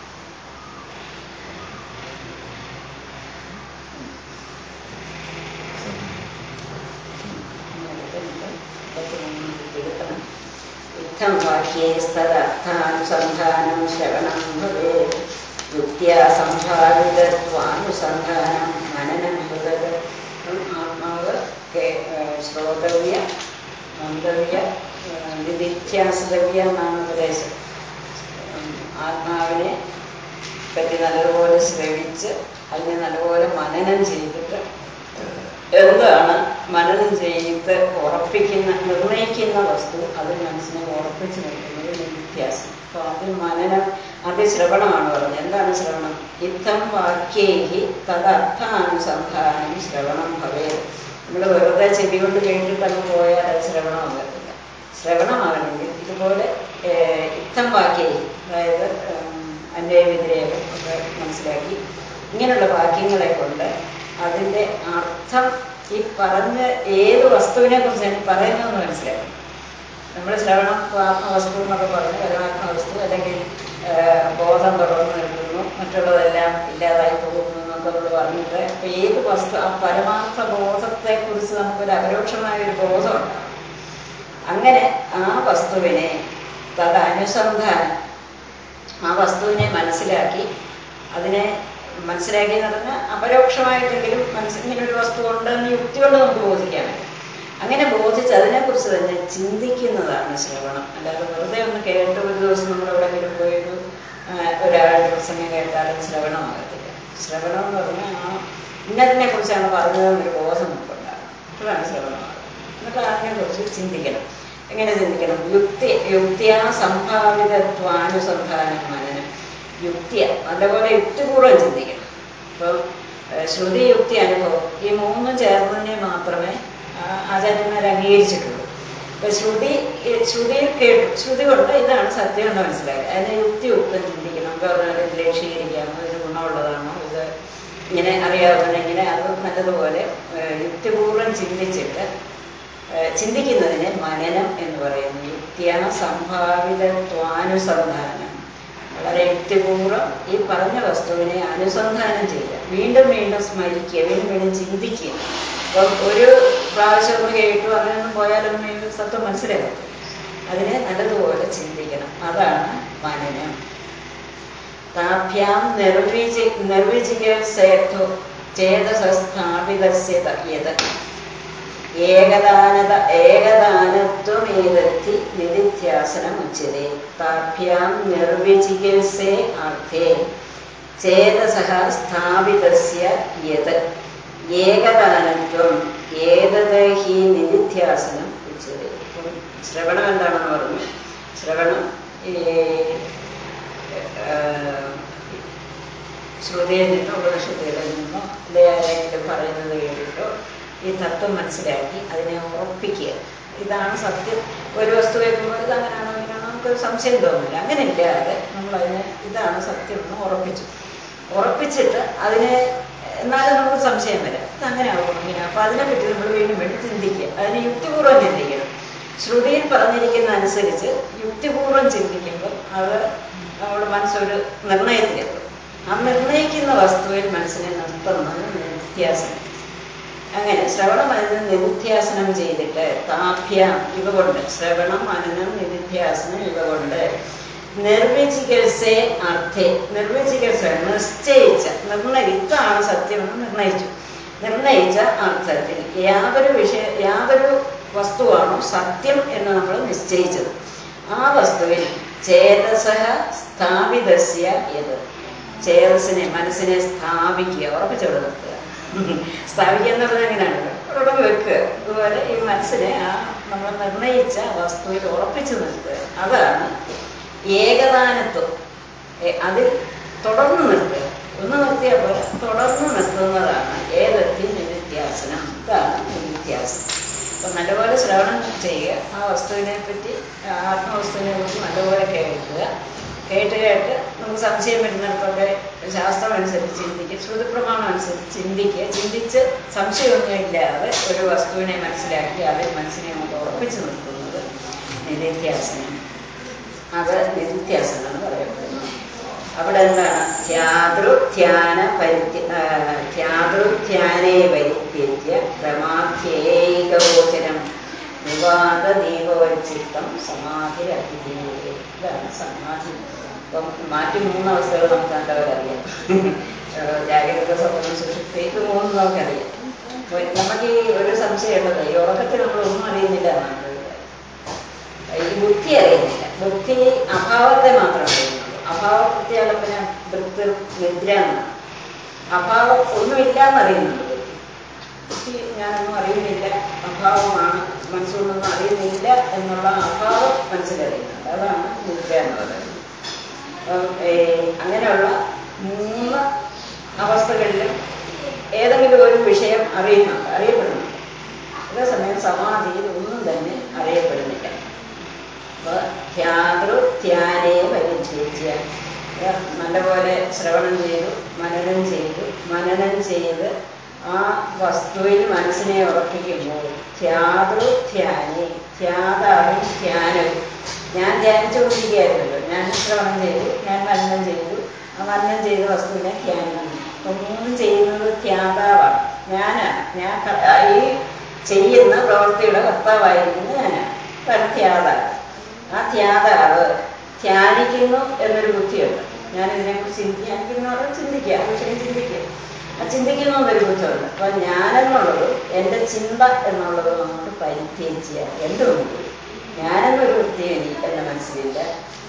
എടുക്കണം യുദ്ധം വാക്യേസ്തദർത്ഥാനുസന്ധാനം ശ്രവണം ഭവേത് യുക്ത്യാ സംഭാവിതത്വാനുസന്ധാനം മനനം ഭവത് ആത്മാവ് കേ- ഏഹ് ശ്രോതവ്യ മന്തവ്യ ഏഹ് നിധിധ്യാസിതവ്യ എന്നാണ് ഉപദേശം ഉം, ആത്മാവിനെ പറ്റി നല്ലതുപോലെ ശ്രവിച്ച് അതിനെ നല്ലപോലെ മനനം ചെയ്തിട്ട് എന്താണ് മനനം ചെയ്ത് ഉറപ്പിക്കുന്ന നിർണയിക്കുന്ന വസ്തു അത് മനസ്സിനെ ഉറപ്പിച്ചു നിർത്തുന്നത് വ്യത്യാസം അപ്പൊ അതിൽ മനനം ആദ്യം ശ്രവണമാണ് പറഞ്ഞത് എന്താണ് ശ്രവണം ഇത്തം വാക്യേഹി തദർത്ഥാനുസന്ധാനം ശ്രവണം ഭവേത് നമ്മൾ വെറുതെ ചെവി കൊണ്ട് കേട്ടിട്ട് അങ്ങ് പോയാൽ അത് ശ്രവണമാകത്തില്ല ശ്രവണമാകണമെങ്കിൽ ഇതുപോലെ ഏഹ്, ഇത്തം വാക്യേഹി അതായത് അന്വയവിധേയം ഒക്കെ മനസ്സിലാക്കി ഇങ്ങനെയുള്ള വാക്യങ്ങളെ കൊണ്ട് അതിൻ്റെ അർത്ഥം ഈ പറഞ്ഞ ഏത് വസ്തുവിനെ കുറിച്ചാണ് പറയുന്നതെന്ന് മനസ്സിലാക്കി നമ്മൾ ശ്രവണം ആത്മവസ്തു എന്നൊക്കെ പറഞ്ഞ് പരമാത്മ വസ്തു അല്ലെങ്കിൽ ആ, ബോധം തുടർന്ന് നിൽക്കുന്നു മറ്റുള്ളതെല്ലാം ഇല്ലാതായി പോകുന്നു എന്നൊക്കെ നമ്മൾ പറഞ്ഞിട്ട് അപ്പൊ ഏത് വസ്തു ആ പരമാർത്ഥ ബോധത്തെ കുറിച്ച് നമുക്കൊരു അപരോക്ഷമായ ഒരു ബോധം ഉണ്ടാകും അങ്ങനെ ആ വസ്തുവിനെ തദനുസന്ധാനം ആ വസ്തുവിനെ മനസ്സിലാക്കി അതിനെ മനസ്സിലാക്കി എന്ന് പറഞ്ഞാൽ അപരോക്ഷമായിട്ടെങ്കിലും മനസ്സിൽ ഇങ്ങനെ ഒരു വസ്തു ഉണ്ടെന്ന് യുക്തി കൊണ്ട് നമുക്ക് ബോധിക്കാൻ പറ്റും അങ്ങനെ ബോധിച്ച് അതിനെക്കുറിച്ച് തന്നെ ചിന്തിക്കുന്നതാണ് ശ്രവണം അല്ലാതെ വെറുതെ ഒന്ന് കേട്ട് ഒരു ദിവസം നമ്മൾ എവിടെയെങ്കിലും പോയൊരു ആ, ഒരാളുടെ പ്രസംഗം കേട്ടാലും ശ്രവണമാകത്തില്ല ശ്രവണം എന്ന് പറഞ്ഞാൽ ആ ഇന്നതിനെ കുറിച്ചാണ് പറഞ്ഞതെന്നൊരു ബോധം നമുക്കുണ്ടാകും അപ്പോഴാണ് ശ്രവണമാകുന്നത് എന്നിട്ട് അതിനെക്കുറിച്ച് ചിന്തിക്കണം എങ്ങനെ ചിന്തിക്കണം യുക്തി യുക്തിയാ സംഭാവിതത്വാനുസന്ധാനം മനനം യുക്തിയ നല്ലപോലെ യുക്തിപൂർവ്വം ചിന്തിക്കണം ഇപ്പം ഏഹ്, ശ്രുതി യുക്തി അനുഭവം ഈ മൂന്നും ചേർന്നതിനെ മാത്രമേ ആ, ആചാര്യന്മാർ അംഗീകരിച്ചിട്ടുള്ളൂ ഇപ്പൊ ശ്രുതി ഈ ശ്രുതിയിൽ കേട്ടു ശ്രുതി കൊണ്ട് ഇതാണ് സത്യം എന്ന് മനസ്സിലാക്കുക അതിനെ യുക്തിയുക്തം ചിന്തിക്കണം നമുക്ക് പറഞ്ഞാൽ ഇത് ലക്ഷീകരിക്കാമോ ഇത് ഗുണമുള്ളതാണോ ഇത് ഇങ്ങനെ അറിയാവുന്ന ഇങ്ങനെ അത് നല്ലതുപോലെ ഏഹ്, യുക്തിപൂർവ്വം ചിന്തിച്ചിട്ട് ഏഹ്, ചിന്തിക്കുന്നതിനെ മനനം എന്ന് പറയുന്നു യുക്തിയ സംഭാവിതത്വാനുസന്ധാനം വളരെ യുക്തിപൂർവ്വം ഈ പറഞ്ഞ വസ്തുവിനെ അനുസന്ധാനം ചെയ്യുക വീണ്ടും വീണ്ടും സ്മരിക്കുക വീണ്ടും വീണ്ടും ചിന്തിക്കുക അപ്പം ഒരു പ്രാവശ്യം ഒന്ന് കേട്ടു അങ്ങനെയൊന്നും പോയാലൊന്നും ഈ സത്വം മനസ്സിലാകും അതിനെ നല്ലതുപോലെ ചിന്തിക്കണം അതാണ് മനനം താഭ്യാം നിർവിചി നിർവിചികിത്സേത്തു ചേതസസ്ഥാപിതസ്യ യത് ഏകദാനത ഏകദാനത്വമേതത്തി നിധിധ്യാസനമുച്യത്തെ താഭ്യാം നിർവിചികിത്സേ അർത്ഥേ ചേതസഃ സ്ഥാപിതസ്യ യത് ഏകദാനത്വം ഏതത് ഹി നിധിധ്യാസനം ഉച്യത്തെ അപ്പം ശ്രവണം എന്താണെന്ന് പറഞ്ഞു ശ്രവണം ഈ ഏഹ്, ശ്രുതിയിൽ നിന്നോ ഉപനിഷത്തുകളിൽ നിന്നോ അല്ലെ ആരെങ്കിലും പറയുന്നത് കേട്ടിട്ടോ ഈ തത്വം മനസ്സിലാക്കി അതിനെ ഉറപ്പിക്കുക ഇതാണ് സത്യം ഒരു വസ്തു കേൾക്കുമ്പോൾ ഇത് അങ്ങനെയാണോ ഇങ്ങനെയാണോ നമുക്കൊരു സംശയം തോന്നില്ല അങ്ങനെ ഇല്ലാതെ നമ്മൾ അതിനെ ഇതാണ് സത്യം എന്ന് ഉറപ്പിച്ചു ഉറപ്പിച്ചിട്ട് അതിനെ എന്നാലും നമുക്ക് സംശയം വരാം ഇത് അങ്ങനെ ആവും ഇങ്ങനെ അപ്പൊ അതിനെപ്പറ്റി നമ്മൾ വീണ്ടും വീണ്ടും ചിന്തിക്കുക അതിന് യുക്തിപൂർവ്വം ചിന്തിക്കണം ശ്രുതിയിൽ പറഞ്ഞിരിക്കുന്ന അനുസരിച്ച് യുക്തിപൂർവ്വം ചിന്തിക്കുമ്പോൾ അത് നമ്മുടെ മനസ്സൊരു നിർണയത്തിലെത്തും ആ നിർണയിക്കുന്ന വസ്തുവിൽ മനസ്സിനെ നിർത്തുന്നത് നിത്യാസനം അങ്ങനെ ശ്രവണം മനനം നിരുധ്യാസനം ചെയ്തിട്ട് താഭ്യം ഇവ കൊണ്ട് ശ്രവണം മനനം നിരുധ്യാസനം ഇവ കൊണ്ട് നിർവിചികിത്സേ അർത്ഥേ നിർവിചികിത്സ നിശ്ചയിച്ച നിർണയ ഇതാണ് സത്യമെന്ന് നിർണയിച്ചു നിർണയിച്ച അർത്ഥത്തിൽ യാതൊരു വിഷയ യാതൊരു വസ്തുവാണോ സത്യം എന്ന് നമ്മൾ നിശ്ചയിച്ചത് ആ വസ്തുവിൽ ചേതസ സ്ഥാപിതസ്യ യത് ചേതസിനെ മനസ്സിനെ സ്ഥാപിക്കുക ഉറപ്പിച്ചവിടെ നിർത്തുക സ്ഥാപിക്കുക എന്ന് പറഞ്ഞാൽ എങ്ങനെയാണ് അവിടെ വെക്കുക അതുപോലെ ഈ മനസ്സിനെ ആ നമ്മൾ നിർണയിച്ച വസ്തുവിൽ ഉറപ്പിച്ചു നിർത്തുക അതാണ് ഏകദാനത്വം ഏ- അതിൽ തുടർന്ന് നിർത്തുക ഒന്ന് നിർത്തിയാൽ പോലെ തുടർന്ന് നിർത്തുന്നതാണ് ഏതെത്തി നിരുത്യാസനം ഇതാണ് നിരുത്യാസനം അപ്പൊ നല്ലപോലെ ശ്രവണം ചെയ്യുക ആ വസ്തുവിനെ പറ്റി ആ ആത്മവസ്തുവിനെ കുറിച്ച് നല്ലപോലെ കേൾക്കുക കേട്ട് കേട്ട് നമുക്ക് സംശയം വരുന്നിടത്തൊക്കെ ശാസ്ത്രം അനുസരിച്ച് ചിന്തിക്കുക ശ്രുതിപ്രമാണം അനുസരിച്ച് ചിന്തിക്കുക ചിന്തിച്ച് സംശയമൊന്നും ഇല്ലാതെ ഒരു വസ്തുവിനെ മനസ്സിലാക്കി അതിൽ മനസ്സിനെ നമുക്ക് ഉറപ്പിച്ചു നിർത്തുന്നത് നിരുത്യാസനം അത് നിരുത്യാസനം എന്ന് പറയപ്പെടുന്നു അവിടെ എന്താണ് ധ്യാതൃധ്യാന പരിത്യ ധ്യാതൃധ്യാനേ പരിത്യജ്യ ക്രമാധ്യേകഗോചരം വിവാദ ദീപവച്ചിത്തം സമാധിരഭിധീയേ ഇതാണ് സമാധി ഇപ്പം മാറ്റി മൂന്ന് അവസ്ഥകൾ നമുക്ക് നല്ലപോലെ അറിയാം ഏഹ് ജാഗ്രത സ്വപ്നം സുഷുപ്തി ഇത് മൂന്നും നമുക്കറിയാം അപ്പൊ നമുക്ക് ഈ ഒരു സംശയമുള്ളത് ഈ ഉറക്കത്തിൽ നമ്മൾ ഒന്നും അറിയുന്നില്ല എന്നാണ് ഈ ബുദ്ധി അറിയുന്നില്ല ബുദ്ധി അഭാവത്തെ മാത്രം അറിയുന്നുള്ളൂ അഭാവ പ്രത്യാലംബന വൃത്തി നിദ്ര എന്നാണ് അഭാവം ഒന്നുമില്ല എന്നറിയുന്നുണ്ട് ബുദ്ധി ബുദ്ധി ഞാനൊന്നും അറിയുന്നില്ല അഭാവമാണ് മനസ്സുകൊണ്ടൊന്നും അറിയുന്നില്ല എന്നുള്ള അഭാവം മനസ്സിലറിയുന്നുണ്ട് അതാണ് നിദ്ര എന്ന് പറയുന്നത് അപ്പം, ഏ, അങ്ങനെയുള്ള മൂന്ന് അവസ്ഥകളിലും ഏതെങ്കിലും ഒരു വിഷയം അറിയുന്നുണ്ട് അറിയപ്പെടുന്നുണ്ട് അതേസമയം സമാധിയിൽ ഒന്നും തന്നെ അറിയപ്പെടുന്നില്ല അപ്പോൾ ധ്യാതൃ ധ്യാനേ പരിച്ഛേദ്യ നല്ലപോലെ ശ്രവണം ചെയ്തു മനനം ചെയ്തു മനനം ചെയ്ത് ആ വസ്തുവിൽ മനസ്സിനെ ഉറപ്പിക്കുമ്പോൾ ധ്യാതൃ ധ്യാനേ ധ്യാതാവും ധ്യാനവും ഞാൻ ധ്യാനിച്ചുകൊണ്ടിരിക്കുകയായിരുന്നല്ലോ ഞാൻ ശ്രവണം ചെയ്തു ഞാൻ മനനം ചെയ്തു ആ മനനം ചെയ്ത വസ്തുവിനെ ധ്യാനിക്കുന്നു അപ്പൊ മൂന്ന് ചെയ്യുന്നത് ധ്യാതാവാണ് ഞാനാണ് ഞാൻ ക- ഈ ചെയ്യുന്ന പ്രവൃത്തിയുടെ കർത്താവായിരിക്കുന്നത് ഞാനാണ് അതാണ് ധ്യാതാവ് ആ ധ്യാതാവ് ധ്യാനിക്കുന്നു എന്നൊരു ബുദ്ധിയുണ്ട് ഞാൻ ഇതിനെക്കുറിച്ച് ധ്യാനിക്കുന്നു പറഞ്ഞാൽ ചിന്തിക്കുക ആ വിഷയം ചിന്തിക്കുക ആ ചിന്തിക്കുന്നു എന്നൊരു ബുദ്ധിയുണ്ട് അപ്പൊ ഞാനെന്നുള്ളതും എൻ്റെ ചിന്ത എന്നുള്ളതും നമുക്ക് പരിത്യജിക്കുക എന്തുകൊണ്ട് ഞാനെന്നൊരു വൃത്തി എനിക്ക് എൻ്റെ മനസ്സിലില്ല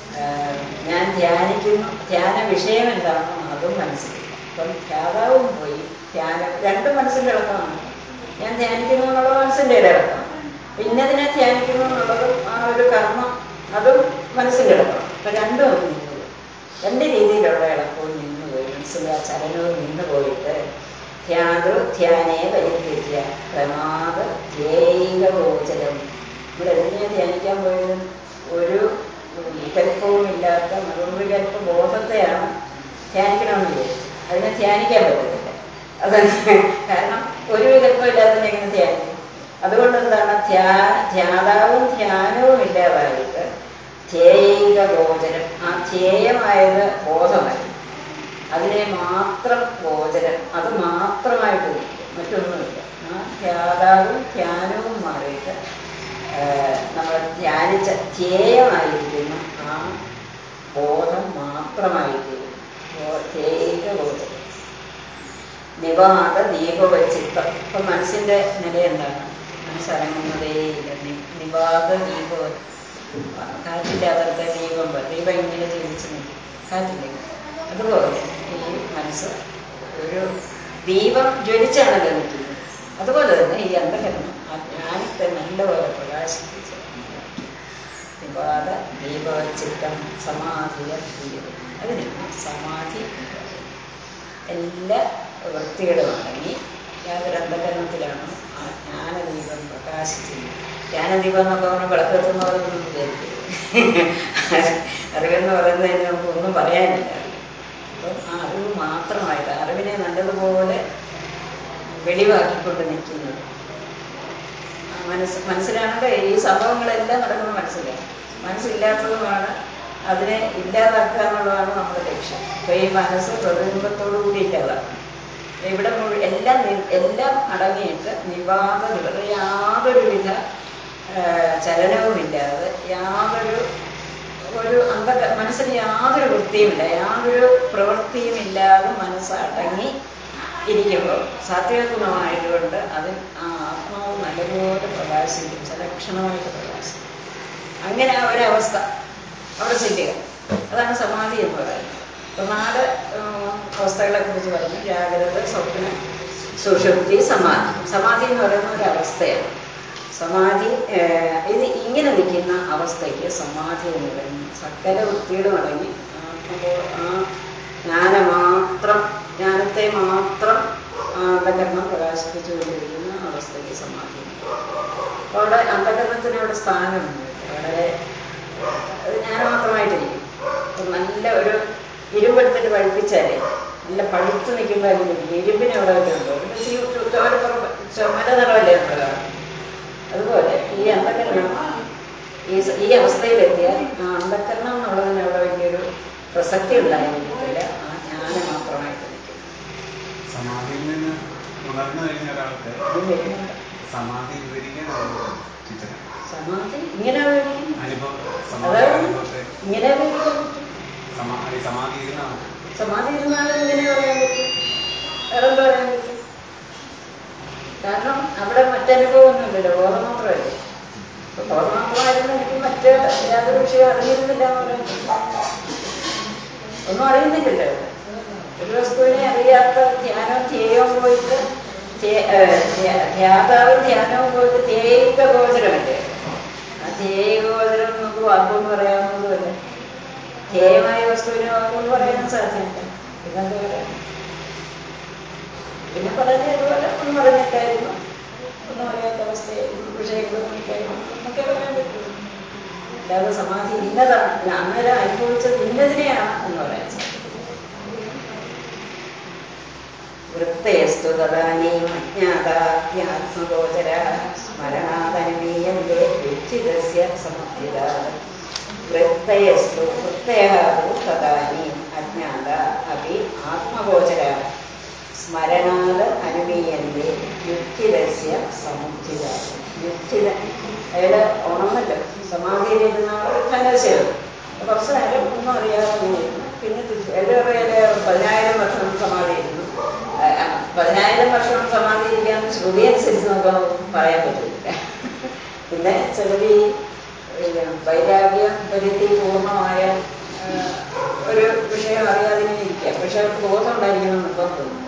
ആഹ് ഞാൻ ധ്യാനിക്കുന്നു ധ്യാന വിഷയം എന്താണോ അതും മനസ്സിലില്ല അപ്പം ധ്യാതാവും പോയി ധ്യാനം രണ്ടും മനസ്സിൻ്റെ ഇളക്കമാണ് ഞാൻ ധ്യാനിക്കുന്നു എന്നുള്ളത് മനസ്സിൻ്റെ ഇടയിളക്കണം ഇന്നതിനെ ധ്യാനിക്കുന്നു എന്നുള്ളതും ആ ഒരു കർമ്മം അതും മനസ്സിൻ്റെ ഇളക്കണം അപ്പൊ രണ്ടും അങ്ങ് നിന്നുപോയി രണ്ട് രീതിയിലുള്ള ഇളക്കവും നിന്നുപോയി മനസ്സിലെ ആ ചലനവും നിന്നു പോയിട്ട് ധ്യാതൃ ധ്യാനേ പരിത്യജ്യ പ്രമാദ ധ്യേകഗോചരം നമ്മൾ എന്തിനാ ധ്യാനിക്കാൻ പോയത് ഒരു വികല്പവും ഇല്ലാത്ത നിർവികല്പ ബോധത്തെയാണ് ധ്യാനിക്കണമെന്ന് വിചാരിച്ചത് അതിനെ ധ്യാനിക്കാൻ പറ്റത്തില്ല അത് കാരണം ഒരു വികല്പം ഇല്ലാത്തതിനെ എങ്ങനെ ധ്യാനിക്കും അതുകൊണ്ട് എന്താണ് ധ്യാ ധ്യാതാവും ധ്യാനവും ഇല്ലാതായിട്ട് ധ്യേയിക ഗോചരം ആ ധ്യേയമായത് ബോധമായി അതിനെ മാത്രം ഗോചരം അത് മാത്രമായിട്ട് നിൽക്കും മറ്റൊന്നുമില്ല ആ ധ്യാതാവും ധ്യാനവും മാറിയിട്ട് നമ്മൾ ധ്യാനിച്ച ധ്യേയമായിരിക്കുന്ന ആ ബോധം മാത്രമായിത്തീരും ധ്യേയിക ഗോചരം നിവാത ദീപവച്ചിത്തം ഇപ്പൊ മനസ്സിന്റെ നില എന്താണ് മനസ്സടങ്ങുന്നതേയില്ല നി- നിവാത ദീപ കാറ്റിന്റെ അകത്തെ ദീപം പോലെ ദീപം ഇങ്ങനെ ജനിച്ചു നിൽക്കും കാറ്റില്ലേ അതുപോലെ ഈ മനസ്സ് ഒരു ദീപം ജ്വലിച്ചാണല്ലോ നിൽക്കുന്നത് അതുപോലെ തന്നെ ഈ അന്ധകരണം ആ ജ്ഞാനത്തെ നല്ലപോലെ പ്രകാശിപ്പിച്ച് നിവാത ദീപവച്ചിത്തം സമാധിയ ദീപം അതിനാണ് സമാധി എന്ന് പറയുന്നത്. എല്ലാ വൃത്തികളും അടങ്ങി യാതൊരു അന്ധകരണത്തിലാണ് ആ ജ്ഞാനദീപം പ്രകാശിക്കുന്നത് ജ്ഞാനദീപം എന്നൊക്കെ പറഞ്ഞാൽ വിളക്കെത്തുന്നവരൊന്നും വിചാരിക്കരുത് അറിവെന്ന് പറയുന്നതിന് നമുക്ക് ഒന്നും പറയാനില്ല അപ്പം ആ അറിവ് മാത്രമായിട്ട് അറിവിനെ നല്ലതുപോലെ വെളിവാക്കിക്കൊണ്ട് നിൽക്കുന്നത് ആ മനസ്സ് മനസ്സിലാണെങ്കിൽ ഈ സംഭവങ്ങളെല്ലാം നടക്കുന്നത് മനസ്സിലാണ് മനസ്സില്ലാത്തതുമാണ് അതിനെ ഇല്ലാതാക്കുക എന്നുള്ളതാണ് നമ്മുടെ ലക്ഷ്യം അപ്പൊ ഈ മനസ്സ് പ്രതിബിംബത്തോടു കൂടി ഇല്ലാതാക്കണം ഇവിടെ മുഴു- എല്ലാം നി- എല്ലാം അടങ്ങിയിട്ട് നിവാദ നിവൃത്തി യാതൊരുവിധ ആ, ചലനവുമില്ലാതെ യാതൊരു ഒരു അന്ധ മനസ്സിന് യാതൊരു വൃത്തിയുമില്ല യാതൊരു പ്രവൃത്തിയും ഇല്ലാതെ മനസ്സ് അടങ്ങി ഇരിക്കുമ്പോൾ സാത്വിക ഗുണമായതുകൊണ്ട് അതിൽ ആ ആത്മാവ് നല്ലപോലെ പ്രകാശിക്കും സലക്ഷണമായിട്ട് പ്രകാശിക്കും അങ്ങനെ ആ ഒരവസ്ഥ അവിടെ ചെല്ലുക അതാണ് സമാധി എന്ന് പറയുന്നത് അപ്പൊ നാല് ഉം, അവസ്ഥകളെ കുറിച്ച് പറഞ്ഞു ജാഗ്രത സ്വപ്നം സുഷുപ്തി സമാധി സമാധി എന്ന് പറയുന്ന ഒരു അവസ്ഥയാണ് സമാധി ഏർ, ഇത് ഇങ്ങനെ നിൽക്കുന്ന അവസ്ഥയ്ക്ക് സമാധി എന്ന് പറയുന്നു സകല വൃത്തിയുടെ അടങ്ങി ആത്മബോ- ആ ജ്ഞാനം മാത്രം ജ്ഞാനത്തെ മാത്രം അന്ധകരണം പ്രകാശിപ്പിച്ചുകൊണ്ടിരിക്കുന്ന അവസ്ഥയ്ക്ക് സമാധി എന്ന് പറയും. അപ്പൊ അവിടെ അന്ധകരണത്തിന് അവിടെ സ്ഥാനമുണ്ട് വളരെ അത് ജ്ഞാനം മാത്രമായിട്ടിരിക്കും അപ്പൊ നല്ല ഒരു ഇരുമ്പെടുത്തിട്ട് പഴുപ്പിച്ചാലേ നല്ല പഴുത്ത് നിൽക്കുമ്പോൾ അതിന് ഇരുമ്പിന് എവിടെ വെക്കുന്നുണ്ടോ ഒരു തീ- ഒരു പുറ- ചുമല നിറമല്ലേ നമ്മൾ കാണുന്നത് അതുപോലെ ഈ അന്ധകരണം ഈ സ- ഈ അവസ്ഥയിലെത്തിയാൽ ആ അന്ധകരണം എന്നുള്ളതിന് അവിടെ വലിയൊരു പ്രസക്തി ഉണ്ടായിരിക്കത്തില്ല ആ ജ്ഞാനം മാത്രമായിട്ട് നിൽക്കും സമാധിയിൽ നിന്ന് ഉണർന്നു കഴിഞ്ഞ ഒരാൾക്ക് അത് വരുന്നുണ്ട് സമാധി വിവരിക്കാൻ അറിയില്ല ടീച്ചറെ സമാധി ഇങ്ങനെ വിവരിക്കും അനുഭവം സമാധി അതായത് അനുഭവത്തെ ഇങ്ങനെ വിവരിക്കാൻ പറ്റും സമാ- ഈ സമാധി ഇരുന്ന ആൾക്ക് സമാധി ഇരുന്നാലും ഇങ്ങനെ പറയാൻ പറ്റും വേറെ എന്താ പറയാൻ പറ്റും കാരണം അവിടെ മറ്റനുഭവമൊന്നുമില്ലല്ലോ ബോധം മാത്രമല്ലേ അപ്പൊ ബോധം മാത്രമായിരുന്നു എനിക്ക് മറ്റ് യാതൊരു വിഷയം അറിഞ്ഞിരുന്നില്ല എന്ന് പറയാൻ പറ്റും. ഒന്നും അറിയുന്നില്ലല്ലോ ഇവിടെ. ഒരു വസ്തുവിനെ അറിയാത്ത ധ്യാനവും ധ്യേയവും പോയിട്ട് ധ്യ- ഏഹ് ധ്യ- ധ്യാതാവും ധ്യാനവും പോയിട്ട് ധ്യേക ഗോചരമല്ലേ ആ ധ്യേക ഗോചരം നമുക്ക് വാക്കുകൊണ്ട് പറയാവുന്നതുമല്ല ധ്യേയമായ വസ്തുവിനെ വാക്കുകൊണ്ട് പറയാൻ സാധ്യമല്ല പിന്നെന്താ പറയാ പിന്നെ പറഞ്ഞ ഇതുപോലെ ഒന്നും അറിഞ്ഞിട്ടായിരുന്നു ഒന്നും അറിയാത്ത അവസ്ഥയായിരുന്നു വിഷയങ്ങൾ നോക്കിയായിരുന്നു എന്നൊക്കെ പറയാൻ പറ്റുള്ളൂ അല്ലാതെ സമാധി ഇന്നതാണ് ഞാൻ അന്നേരം അനുഭവിച്ചത് ഇന്നതിനെയാണ് എന്ന് പറയാൻ സാധിക്കും വൃത്തയസ്തു തദാനീം അജ്ഞാതാത്മഗോചര സ്മരണാതനമീയന്റെ വിച്ഛിതസ്യ സമർത്ഥിത വൃത്തയസ്തു വൃത്തയാതു തദാനീം അജ്ഞാത അപി ആത്മഗോചര സ്മരണാത് അനുമീയന്റെ യുക്തിരസ്യ സമുദ്ധിത യുക്തിത അയാള് ഉണർന്നല്ലോ സമാധിയിലിരുന്ന ധനശയം കുറച്ച് നേരം ഒന്നും അറിയാതെ അങ്ങനെ ഇരുന്നു. പിന്നെ തിരിച്ചു എല്ലാവരും പറയാല് പതിനായിരം വർഷം സമാധിയിരുന്നു ആ, ആ, പതിനായിരം വർഷം സമാധി ഇരിക്കാൻ ശ്രുതി അനുസരിച്ച് നമുക്ക് പറയാൻ പറ്റില്ല പിന്നെ ചിലർ ഈ ഏ, വൈരാഗ്യം പരിധി പൂർണ്ണമായ ആ, ഒരു വിഷയം അറിയാതെ ഇങ്ങനെ ഇരിക്കാം പക്ഷെ അവർക്ക് ബോധം ഉണ്ടായിരിക്കണം എന്നൊക്കെ തോന്നുന്നു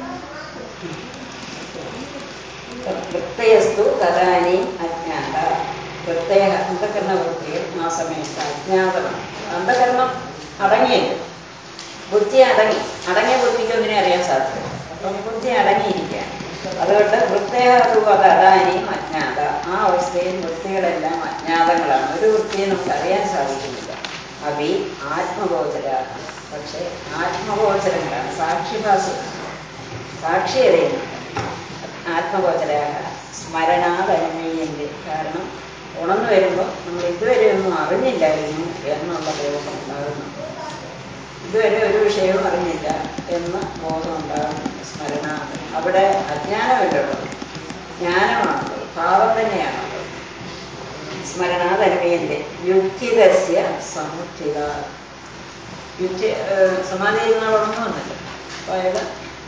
വൃത്തയസ്തു തദാനി അജ്ഞാത പ്രത്യേക അന്ധകരണ വൃത്തികൾ ആ സമയത്ത് അജ്ഞാതമാണ് അന്ധകരണം അടങ്ങിയത് ബുദ്ധി അടങ്ങി അടങ്ങിയ ബുദ്ധിക്ക് ഒന്നിനെ അറിയാൻ സാധിക്കും അപ്പം ബുദ്ധി അടങ്ങിയിരിക്കുകയാണ് അതുകൊണ്ട് വൃത്തേഹതു അത് അടാനിയും അജ്ഞാത ആ അവസ്ഥയിൽ വൃത്തികളെല്ലാം അജ്ഞാതങ്ങളാണ് ഒരു വൃത്തിയെ നമുക്ക് അറിയാൻ സാധിക്കുന്നില്ല അവി ആത്മഗോചര പക്ഷേ ആത്മഗോചരങ്ങളാണ് സാക്ഷിഭാസമാണ് സാക്ഷി അറിയുന്നുണ്ട് ആത്മഗോചരാക സ്മരണാതന്മീയന്റെ കാരണം ഉണർന്നു വരുമ്പോൾ നമ്മൾ ഇതുവരെ ഒന്നും അറിഞ്ഞില്ലായിരുന്നു എന്നുള്ള ബോധം ഉണ്ടാകുന്നുണ്ട് ഇതുവരെ ഒരു വിഷയവും അറിഞ്ഞില്ല എന്ന ബോധം ഉണ്ടാകുന്നുണ്ട് സ്മരണ അവിടെ അജ്ഞാനമല്ലുള്ളത് ജ്ഞാനമാണുള്ളത് ഭാവം തന്നെയാണുള്ളത് സ്മരണാതന്മീയന്റെ യുക്തിതസ്യ സമുദ്ധിത യുക്തി സമാധിയിൽ നിന്ന് ഉണർന്നു വന്നല്ലോ അപ്പോൾ അയാൾ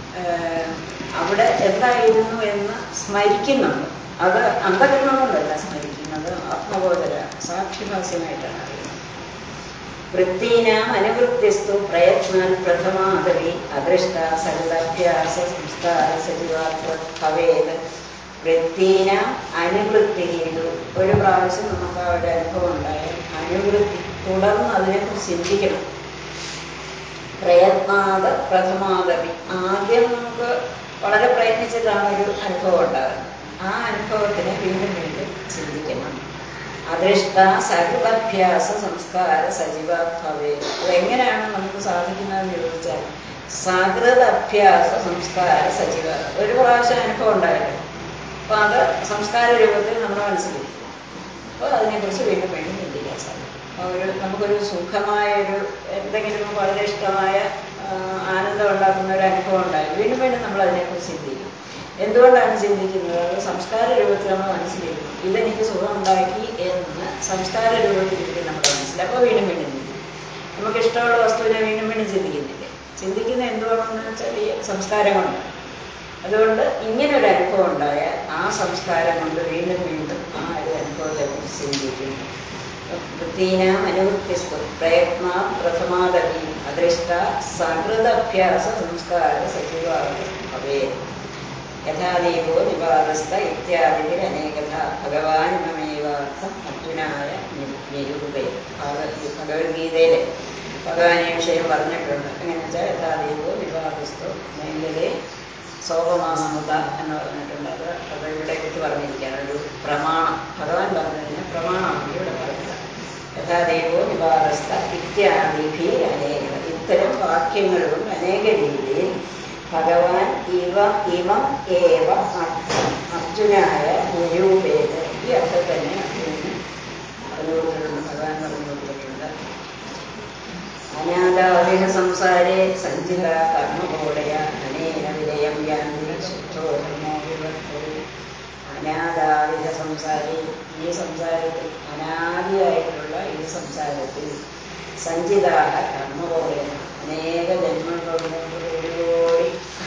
അവിടെ എന്തായിരുന്നു എന്ന് സ്മരിക്കുന്നുണ്ട് അത് അന്ധകരണം കൊണ്ടല്ല സ്മരിക്കുന്നത് ആത്മബോധര സാക്ഷിഭാസ്യമായിട്ടാണ് അറിയുന്നത് വൃത്തീനാം അനുവൃത്തിസ്തു പ്രയത്നാൻ പ്രഥമാദവി അദൃഷ്ട സകലഭ്യാസ സംസ്കാര സജീവാത്മ ഭവേത് വൃത്തീനാം അനുവൃത്തി ചെയ്തു ഒരു പ്രാവശ്യം നമുക്ക് ആ ഒരു അനുഭവം ഉണ്ടായാൽ അനുവൃത്തി തുടർന്ന് അതിനെക്കുറിച്ച് ചിന്തിക്കണം പ്രയത്നാത് പ്രഥമാദവി ആദ്യം നമുക്ക് വളരെ പ്രയത്നിച്ചിട്ടാണ് ഒരു അനുഭവം ഉണ്ടാകുന്നത് ആ അനുഭവത്തിനെ വീണ്ടും വീണ്ടും ചിന്തിക്കണം അദൃഷ്ട സകൃതഭ്യാസ സംസ്കാര സജീവ ഭവേ അതെങ്ങനെയാണ് നമുക്ക് സാധിക്കുന്നതെന്ന് ചോദിച്ചാൽ സകൃത അഭ്യാസ സംസ്കാര സജീവ ഒരു പ്രാവശ്യം അനുഭവം ഉണ്ടായല്ലോ അപ്പോൾ അത് സംസ്കാര രൂപത്തിൽ നമ്മുടെ മനസ്സിലിരിക്കും അപ്പോൾ അതിനെക്കുറിച്ച് വീണ്ടും വീണ്ടും ചിന്തിക്കാൻ സാധിക്കും അപ്പോൾ ഒരു നമുക്കൊരു സുഖമായ ഒരു എന്തെങ്കിലും നമുക്ക് വളരെ ഇഷ്ടമായ ആ, ആനന്ദം ഉണ്ടാക്കുന്ന ഒരു അനുഭവം ഉണ്ടായി വീണ്ടും വീണ്ടും നമ്മൾ അതിനെക്കുറിച്ച് ചിന്തിക്കും എന്തുകൊണ്ടാണ് ചിന്തിക്കുന്നത് അത് സംസ്കാര രൂപത്തിൽ നമ്മൾ മനസ്സിലിരിക്കും ഇതെനിക്ക് സുഖം ഉണ്ടാക്കി എന്ന് സംസ്കാര രൂപത്തിലിരിക്കും നമ്മുടെ മനസ്സിൽ അപ്പോൾ വീണ്ടും വീണ്ടും ചിന്തിക്കും നമുക്ക് ഇഷ്ടമുള്ള വസ്തുവിനെ വീണ്ടും വീണ്ടും ചിന്തിക്കുന്നില്ലേ ചിന്തിക്കുന്ന എന്തുകൊണ്ടെന്ന് വെച്ചാൽ ഈ സംസ്കാരം കൊണ്ടാണ് അതുകൊണ്ട് ഇങ്ങനെ ഒരു അനുഭവം ഉണ്ടായാൽ ആ സംസ്കാരം കൊണ്ട് വീണ്ടും വീണ്ടും ആ ഒരു അനുഭവത്തെ കുറിച്ച് ചിന്തിക്കും വൃത്തീനാം അനുവൃത്തിസ്തു പ്രയത്ന പ്രഥമാദവി അദൃഷ്ട സകൃതഭ്യാസ സംസ്കാര സജീവാദി ഭവേ യഥാദേവോ നിപാതസ്ഥ ഇത്യാദികൾ അനേകഥ ഭഗവാൻ മമേവാർത്ഥം അർജുനായ നിരൂപേ ഭഗവത്ഗീതയിൽ ഭഗവാനെ വിഷയം പറഞ്ഞിട്ടുണ്ട് എങ്ങനെയാ വെച്ചാൽ യഥാദേവോ നിപാതസ്ഥോ ഭയങ്കര സോപമാസമുത എന്ന് പറഞ്ഞിട്ടുണ്ട് അത് അത് ഇവിടെ എടുത്ത് പറഞ്ഞിരിക്കുകയാണ് ഒരു പ്രമാണം ഭഗവാൻ പറഞ്ഞതിന് പ്രമാണമാണ് ഇവിടെ പറഞ്ഞത് യഥാദേവോ നിവാരസ്ഥ ഇത്യാദിഭി അനേക ഇത്തരം വാക്യങ്ങൾ കൊണ്ട് അനേക രീതിയിൽ ഭഗവാൻ ഇവ ഇമം ഏവ അർത്ഥം അർജുനായ നിരൂപേത് ഈ അർത്ഥം തന്നെ അർജുനന് പറഞ്ഞു കൊടുത്തിട്ടുണ്ട് ഭഗവാൻ പറഞ്ഞു കൊടുത്തിട്ടുണ്ട് അനാഥാവിഹ സംസാരേ സഞ്ചിത കർമ്മബോധയ അനേന വിലയം യാന്തി ശുദ്ധോധർമ്മോ വിവർത്തതി അനാഥാവിധ സംസാരി ഈ സംസാരത്തിൽ അനാദിയായിട്ടുള്ള ഈ സംസാരത്തിൽ സഞ്ചിതാഹ കർമ്മബോധയ അനേക ജന്മങ്ങളുണ്ട് ഒരു കോടി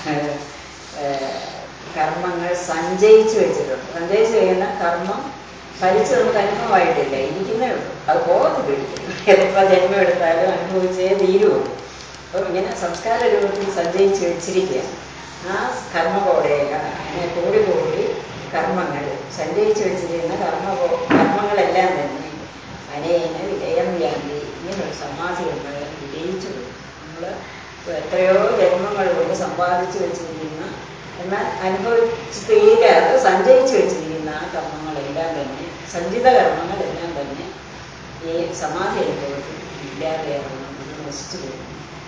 കർമ്മങ്ങൾ സഞ്ചയിച്ചു വെച്ചിട്ടുണ്ട് സഞ്ചയിച്ചു കഴിയുന്ന കർമ്മം ഫലിച്ച് നമുക്ക് അനുഭവമായിട്ടില്ല ഇരിക്കുന്നേ ഉള്ളൂ അത് ബോധപ്പെടിക്കുന്നു എത്ര ജന്മം എടുത്താലും അനുഭവിച്ചേ തീരുള്ളൂ അപ്പം ഇങ്ങനെ സംസ്കാര രൂപത്തിൽ സഞ്ചയിച്ച് വെച്ചിരിക്കുകയാണ് ആ കർമ്മകോടയിലാണ് കൂടി കൂടി കർമ്മങ്ങൾ സഞ്ചയിച്ചു വെച്ചിരിക്കുന്ന കർമ്മ കർമ്മങ്ങളെല്ലാം തന്നെ അനേന വിജയം വ്യാന്തി ഇങ്ങനൊരു സമാധി കൊണ്ട് വിജയിച്ചു നമ്മൾ എത്രയോ ജന്മങ്ങൾ കൊണ്ട് സമ്പാദിച്ചു വെച്ചിരിക്കുന്ന എന്നാൽ അനുഭവിച്ച് തീരാതെ സഞ്ചയിച്ചു വെച്ചിരിക്കുന്ന ആ കർമ്മങ്ങളെല്ലാം തന്നെ സഞ്ചിത കർമ്മങ്ങളെല്ലാം തന്നെ ഈ സമാധി അനുഭവത്തിൽ ഇല്ലാതെയാകുന്നു അത് നശിച്ചു പോകുന്നു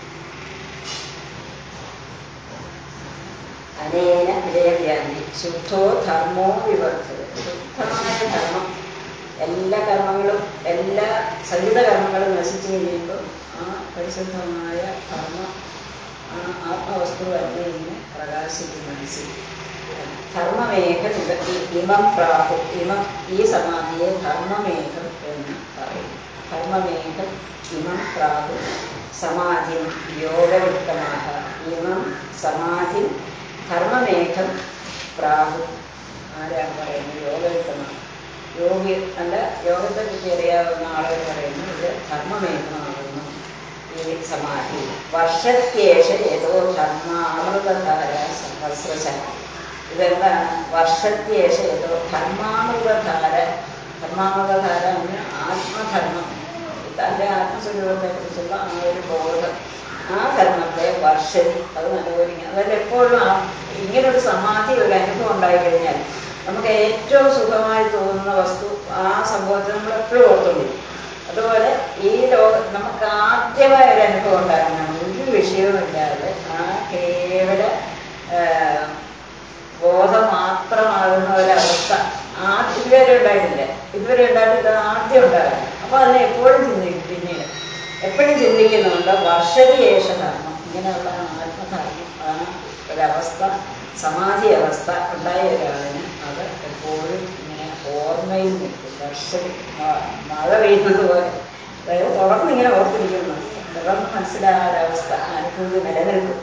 അനേന വിജയവ്യാന്തി ശുദ്ധോ ധർമ്മോ വിവർത്തത് ശുദ്ധമായ ധർമ്മം എല്ലാ കർമ്മങ്ങളും എല്ലാ സഹിത കർമ്മങ്ങളും നശിച്ചു കഴിയുമ്പോൾ ആ പരിശുദ്ധമായ ധർമ്മം ആ ആത്മവസ്തു തന്നെ ഇങ്ങനെ പ്രകാശിക്കും മനസ്സിൽ ധർമ്മമേഘം ഇത് ഈ- ഇമം പ്രാഹു ഇമം ഈ സമാധിയെ ധർമ്മമേഘം എന്ന് പറയും ധർമ്മമേഘം ഇമം പ്രാഹു സമാധി യോഗവിത്തമാഹ ഇമം സമാധി ധർമ്മമേഘം പ്രാഹു ആരാണ് പറയുന്നത് യോഗവിത്തമാണ് യോഗി അല്ല യോഗത്തെ പറ്റി അറിയാവുന്ന ആളുകൾ പറയുന്നു ഇത് ധർമ്മമേഘമാകുന്നു ഈ സമാധി വർഷത്യേഷ ഏതോ ധർമാമൃതധാര സഹസ്രശ ഇതെന്താണ് വർഷത്യേഷ ഏതോ ധർമാമൃതധാര ധർമാമൃതധാര എന്ന് ആത്മധർമ്മം തൻ്റെ ആത്മസ്വരൂപത്തെ കുറിച്ചുള്ള ആ ഒരു ബോധം ആ ധർമ്മത്തെ വർഷതി അത് നല്ലപോലെ ഇങ്ങനെ അതായത് എപ്പോഴും ആ ഇങ്ങനൊരു സമാധി ഒരു അനുഭവം ഉണ്ടായി കഴിഞ്ഞാൽ നമുക്ക് ഏറ്റവും സുഖമായി തോന്നുന്ന വസ്തു ആ സംഭവത്തെ നമ്മൾ എപ്പോഴും ഓർത്തുകൊണ്ടിരിക്കും അതുപോലെ ഈ ലോക നമുക്ക് ആദ്യമായ ഒരു അനുഭവം ഉണ്ടാകുന്നതാണ് ഒരു വിഷയവുമില്ലാതെ ആ കേവല ആ, ബോധം മാത്രമാകുന്ന ഒരവസ്ഥ ആ ഇതുവരെ ഉണ്ടായിട്ടില്ല ഇതുവരെ ഉണ്ടായിട്ടില്ല ആദ്യം ഉണ്ടാകാൻ അപ്പൊ അതിനെ എപ്പോഴും ചിന്തിക്കും പിന്നീട് എപ്പോഴും ചിന്തിക്കുന്നുണ്ട് വർഷവിയേഷ ധർമ്മം ഇങ്ങനെയുള്ള ആത്മധർമ്മം ആ ഒരവസ്ഥ സമാധി അവസ്ഥ ഉണ്ടായ ഒരാളിന് അത് എപ്പോഴും ഇങ്ങനെ ഓർമ്മയിൽ നിൽക്കും വർഷം മഴ പെയ്യുന്നത് പോലെ അതായത് തുടർന്ന് ഇങ്ങനെ ഓർത്തിരിക്കുന്നു തുടർന്ന് മനസ്സിലായ ഒരവസ്ഥ അനുഭൂതി നിലനിൽക്കും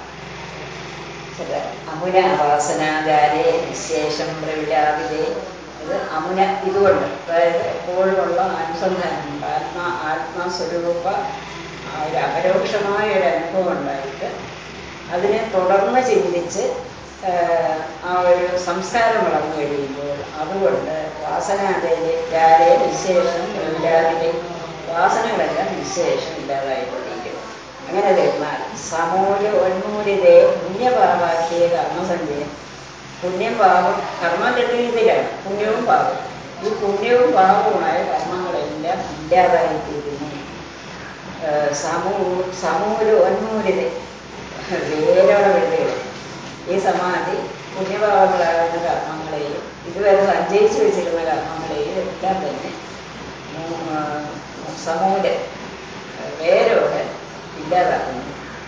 അമുന അവാസനാകാരെ വിശേഷം പ്രവിലാപിതേ ഇത് അമുന ഇതുകൊണ്ട് അതായത് എപ്പോഴുമുള്ള അനുസന്ധാനമുണ്ട് ആത്മാ ആത്മാസ്വരൂപ ആ ഒരു അപരോക്ഷമായ ഒരു അനുഭവം ഉണ്ടായിട്ട് അതിനെ തുടർന്ന് ചിന്തിച്ച് ആഹ്, ആ ഒരു സംസ്കാരം വളർന്നു കഴിയുമ്പോൾ അതുകൊണ്ട് വാസനാതയിലെ ജാലേ നിശേഷം പ്രവിലാപിലെ വാസനകളെല്ലാം നിശേഷം ഇല്ലാതായിക്കൊണ്ടിരിക്കും അങ്ങനെ തീർന്നാൽ സമൂല ഉന്മൂലിതേ പുണ്യപാപാക്കിയ കർമ്മസഞ്ചയം പുണ്യം പാപം കർമ്മം രണ്ട് രീതിയിലാണ് പുണ്യവും പാപം ഈ പുണ്യവും പാപവുമായ കർമ്മങ്ങളെല്ലാം ഇല്ലാതായിത്തീരുന്നു ഏഹ് സമൂ സമൂല ഉന്മൂലിത വേരോടെ വിടുകയാണ് ഈ സമാധി പുണ്യപാപങ്ങളാകുന്ന കർമ്മങ്ങളെയും ഇതുവരെ സഞ്ചയിച്ചു വെച്ചിരുന്ന കർമ്മങ്ങളെയും എല്ലാം തന്നെ മൂ- ആ, സമൂല വേരോടെ ഇല്ലാതാക്കുന്നു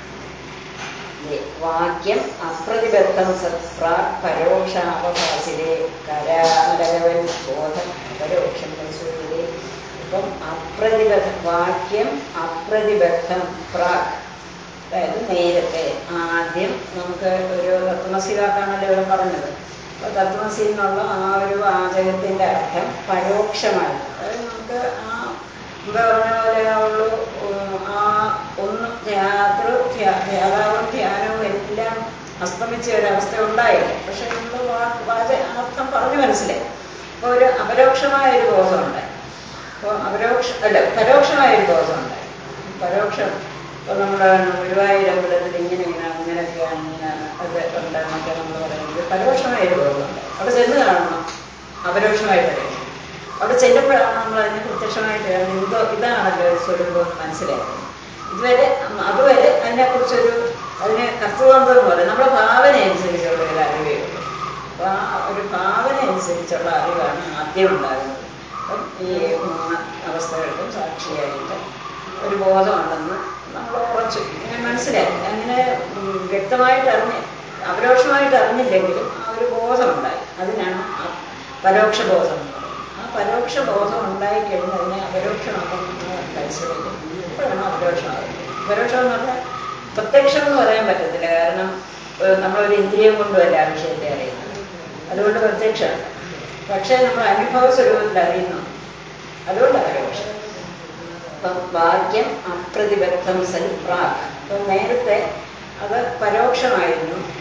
ഇത് വാക്യം അപ്രതിബദ്ധം സത്പ്രാക് പരോക്ഷാവകാശിലെ കരാമരകവൻ ബോധം അപരോക്ഷം പരിശോധിലെ ഇപ്പം അപ്രതിബദ്ധ വാക്യം അപ്രതിബദ്ധം പ്രാക് അതായത് നേരത്തെ ആദ്യം നമുക്ക് ഒരു തത്വമസി വാക്കാണല്ലോ ഇവിടെ പറഞ്ഞത് അപ്പൊ തത്വമസി എന്നുള്ള ആ ഒരു വാചകത്തിന്റെ അർത്ഥം പരോക്ഷമായി അതായത് നമുക്ക് ആ ഇവിടെ പറഞ്ഞ പോലെ ആ ഉള്ളു ഉം, ആ ഒന്നും യാത്ര ധ്യാതാവും ധ്യാനവും എല്ലാം അസ്തമിച്ച ഒരവസ്ഥ ഉണ്ടായില്ല പക്ഷെ നമ്മൾ വാച അർത്ഥം പറഞ്ഞു മനസ്സിലായി അപ്പോൾ ഒരു അപരോക്ഷമായ ഒരു ബോധമുണ്ടായി അപ്പോൾ അപരോക്ഷ അല്ല പരോക്ഷമായ ഒരു ബോധമുണ്ടായി പരോക്ഷം ഇപ്പോൾ നമ്മുടെ ഗുരുവായൂർ അമ്പലത്തിൽ ഇങ്ങനെ ഇങ്ങനെ അങ്ങനെയൊക്കെയാണ് ഇങ്ങനെ അത് ഉണ്ടെന്നൊക്കെ നമ്മൾ പറയുന്നത് പരോക്ഷമായ ഒരു ബോധമുണ്ട് അവിടെ ചെന്ന് കാണണം അപരോക്ഷമായിട്ട് അറിയണം അവിടെ ചെല്ലുമ്പോഴാണ് നമ്മൾ അതിനെ പ്രത്യക്ഷമായിട്ട് കാണുന്നത്. എന്തോ ഇതാണല്ലോ ഒരു സ്വരൂപം എന്ന് മനസ്സിലായത് ഇതുവരെ ഉം, അതുവരെ അതിനെക്കുറിച്ചൊരു അതിന് കർത്തൃതന്ത്രം എന്ന് പറയും നമ്മുടെ ഭാവന അനുസരിച്ചുള്ള ഒരു അറിവേ ഉള്ളൂ അപ്പോൾ ആ ഒരു ഭാവന അനുസരിച്ചുള്ള അറിവാണ് ആദ്യം ഉണ്ടാകുന്നത് അപ്പം ഈ മൂന്ന് അവസ്ഥകൾക്കും സാക്ഷിയായിട്ട് ഒരു ബോധമുണ്ടെന്ന് നമ്മൾ ഉറച്ചു ഇങ്ങനെ മനസ്സിലാക്കി അങ്ങനെ ഉം, വ്യക്തമായിട്ട് അറിഞ്ഞ് അപരോക്ഷമായിട്ട് അറിഞ്ഞില്ലെങ്കിലും ആ ഒരു ബോധമുണ്ടായി അതിനാണ് ആ പരോക്ഷ ബോധം എന്ന് പറയുന്നത് ആ പരോക്ഷ ബോധം ഉണ്ടായി കഴിഞ്ഞ് അതിനെ അപരോക്ഷമാക്കുന്ന പരിശ്രമിക്കും ഇപ്പോഴാണ് അപരോക്ഷമാകുന്നത് പരോക്ഷം എന്ന് പറഞ്ഞാൽ പ്രത്യക്ഷം എന്ന് പറയാൻ പറ്റത്തില്ല കാരണം ഏഹ്, നമ്മളൊരു ഇന്ദ്രിയം കൊണ്ടുമല്ല ആ വിഷയത്തെ അറിയുന്നത് അതുകൊണ്ട് പ്രത്യക്ഷമാണ് പക്ഷേ നമ്മൾ അനുഭവ സ്വരൂപത്തിൽ അറിയുന്നു അതുകൊണ്ട് അപരോക്ഷം അപ്പം വാക്യം അപ്രതിബദ്ധം സൽ പ്രാക് അപ്പം നേരത്തെ അത് പരോക്ഷമായിരുന്നു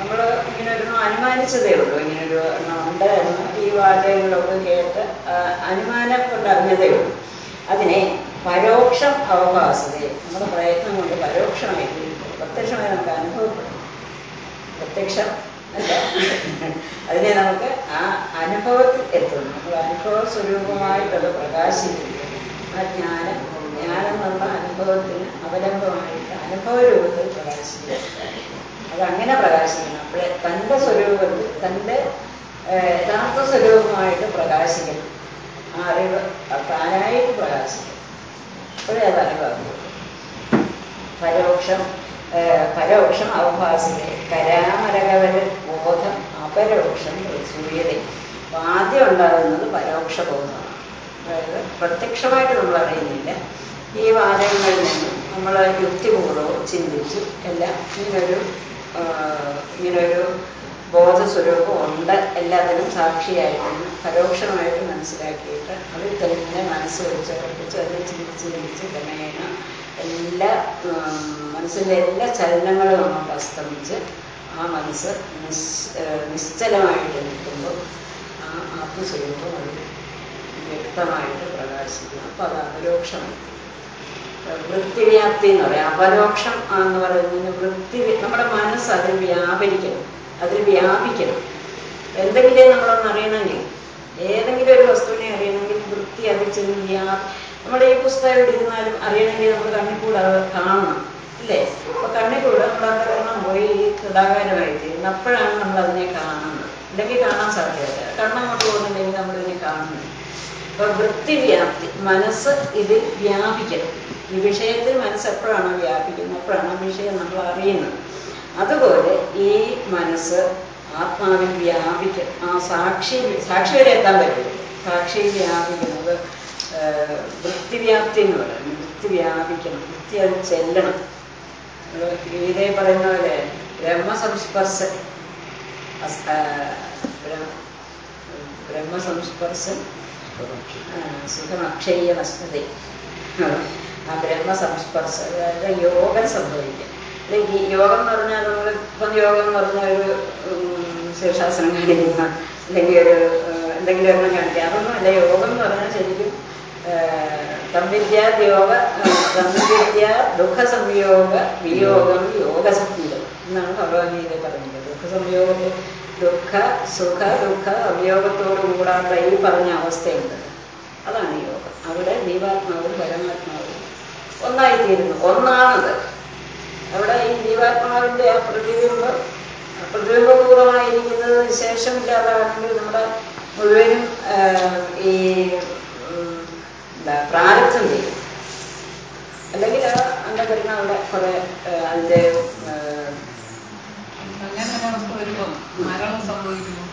നമ്മൾ ഇങ്ങനെ ഒരു അനുമാനിച്ചതേ ഉള്ളൂ ഇങ്ങനെ ഒരു എണ്ണം ഉണ്ട് എന്ന് ഈ വാചകങ്ങളൊക്കെ കേട്ട് ആ, അനുമാനം കൊണ്ട് അറിഞ്ഞതേ ഉള്ളൂ അതിനെ പരോക്ഷം അവഭാസതയെ നമ്മുടെ പ്രയത്നം കൊണ്ട് പരോക്ഷമായിട്ട് പ്രത്യക്ഷമായി നമുക്ക് അനുഭവപ്പെടും പ്രത്യക്ഷം അല്ല അതിനെ നമുക്ക് ആ അനുഭവത്തിൽ എത്തുന്നു നമ്മൾ അനുഭവ സ്വരൂപമായിട്ട് അത് പ്രകാശിക്കുന്നു ആ ജ്ഞാനം ജ്ഞാനം എന്നുള്ള അനുഭവത്തിന് അവലംബമായിട്ട് അനുഭവ രൂപത്തിൽ പ്രകാശിക്കുക അതങ്ങനെ പ്രകാശിക്കണം അപ്പോഴേ തൻ്റെ സ്വരൂപത്തിൽ തൻ്റെ ഏഹ്, യഥാർത്ഥ സ്വരൂപമായിട്ട് പ്രകാശിക്കണം ആ അറിവ് താനായിട്ട് പ്രകാശിക്കണം അപ്പോഴേ അത് അനുഭവം പരോക്ഷം ഏഹ്, പരോക്ഷം അവഭാസിലെ കരാമരകവല ബോധം അപരോക്ഷം സൂര്യത അപ്പൊ ആദ്യം ഉണ്ടാകുന്നത് പരോക്ഷ ബോധമാണ് അതായത് പ്രത്യക്ഷമായിട്ട് നമ്മൾ അറിയുന്നില്ല ഈ വാചകങ്ങളിൽ നിന്നും നമ്മൾ യുക്തിപൂർവ്വം ചിന്തിച്ച് എല്ലാം ഇങ്ങനൊരു ആഹ്, ഇങ്ങനൊരു ബോധസ്വരൂപം ഉണ്ട് എല്ലാത്തിനും സാക്ഷിയായിട്ടാണ് പരോക്ഷമായിട്ട് മനസ്സിലാക്കിയിട്ട് അതിൽ തന്നെ മനസ്സ് വെച്ച് ഉറപ്പിച്ച് അതിൽ ചിന്തിച്ച് ചിന്തിച്ച് ക്രമേണ എല്ലാ ഉം, മനസ്സിൻ്റെ എല്ലാ ചലനങ്ങളും നമുക്ക് അസ്തമിച്ച് ആ മനസ്സ് നിശ് ഏഹ് നിശ്ചലമായിട്ട് നിൽക്കുമ്പോൾ ആ ആത്മസ്വരൂപം അത് വ്യക്തമായിട്ട് പ്രകാശിക്കുന്നു അപ്പോൾ അത് അപരോക്ഷമായി വൃത്തിവ്യാപ്തി എന്ന് പറയാം അപരോക്ഷം എന്ന് പറയുന്നതിന് വൃത്തി നമ്മുടെ മനസ്സ് അതിൽ വ്യാപരിക്കണം അതിൽ വ്യാപിക്കണം എന്തെങ്കിലും നമ്മളൊന്ന് അറിയണമെങ്കിൽ ഏതെങ്കിലും ഒരു വസ്തുവിനെ അറിയണമെങ്കിൽ വൃത്തി അതിൽ ചെന്ന് വ്യാ നമ്മുടെ ഈ പുസ്തകം ഇവിടെ ഇരുന്നാലും അറിയണമെങ്കിൽ നമ്മൾ കണ്ണിൽ കൂടെ അത് കാണണം അല്ലേ അപ്പൊ കണ്ണിൽ കൂടെ നമ്മൾ അന്തകരണം പോയി ഈ കൃതാകാരമായി തീരുന്നു അപ്പോഴാണ് നമ്മൾ അതിനെ കാണുന്നത് അല്ലെങ്കിൽ കാണാൻ സാധ്യതയില്ല കണ്ണങ്ങോട്ട് പോകുന്നുണ്ടെങ്കിൽ നമ്മളിതിനെ കാണുന്നു അപ്പൊ വൃത്തിവ്യാപ്തി മനസ്സ് ഇതിൽ വ്യാപിക്കണം ഈ വിഷയത്തിൽ മനസ്സ് എപ്പോഴാണോ വ്യാപിക്കുന്നത് അപ്പോഴാണ് ആ വിഷയം നമ്മൾ അറിയുന്നത് അതുപോലെ ഈ മനസ്സ് ആത്മാവിൽ വ്യാപിക്കണം ആ സാക്ഷി സാക്ഷി വരെ എത്താൻ പറ്റും സാക്ഷി വ്യാപിക്കുന്നത് ഏഹ്, വൃത്തിവ്യാപ്തി എന്ന് പറയുന്നത് വൃത്തി വ്യാപിക്കണം വൃത്തി അത് ചെല്ലണം നമ്മള് ഗീതയെ പറയുന്ന പോലെ ബ്രഹ്മസംസ്പർശം അസ്- ആ, ബ്രഹ്മ- ബ്രഹ്മസംസ്പർശം സുഖമക്ഷയ്യമസ്തേ ആ ബ്രഹ്മസംസ്പർശം അതായത് യോഗം സംഭവിക്കും അല്ലെങ്കിൽ ഈ യോഗം എന്ന് പറഞ്ഞാൽ നമ്മൾ ഇപ്പം യോഗം എന്ന് പറഞ്ഞാൽ ഒരു ഉം, ശീർഷാസനം കാണിക്കുന്ന അല്ലെങ്കിൽ ഒരു ഏഹ്, എന്തെങ്കിലും ഒരെണ്ണം കാണിക്കുക അതൊന്നും അല്ല യോഗം എന്ന് പറഞ്ഞാൽ ശരിക്കും തമ്മിദ്യ യോഗ തമ്മിദ്യ ദുഃഖ സംയോഗ വിയോഗം യോഗ സംയോഗം എന്നാണ് ഭഗവത്ഗീത പറയുന്നത് ദുഃഖ സംയോഗത്തിൽ ദുഃഖ സുഖ ദുഃഖ അവയോഗത്തോട് കൂടാത്ത ഈ പറഞ്ഞ അവസ്ഥയുണ്ട് അതാണ് യോഗം അവിടെ ജീവാത്മാവും പരമാത്മാവും ഒന്നായിത്തീരുന്നു ഒന്നാണത് അവിടെ ഈ ജീവാത്മാവിന്റെ ആ പ്രതിബിംബം ആ പ്രതിബിംബപൂർവമായിരിക്കുന്നത് ശേഷമില്ലാതാണെങ്കിൽ നമ്മുടെ മുഴുവനും ആ, ഈ ഉം, എന്താ പ്രാരബ്ധം ചെയ്യും അല്ലെങ്കിൽ ആ അന്ധകരണ അവിടെ കുറെ ആ, അതിന്റെ ആ, അങ്ങനെ ഒരവസ്ഥ വരുമ്പോ മരണം സംഭവിക്കുന്നു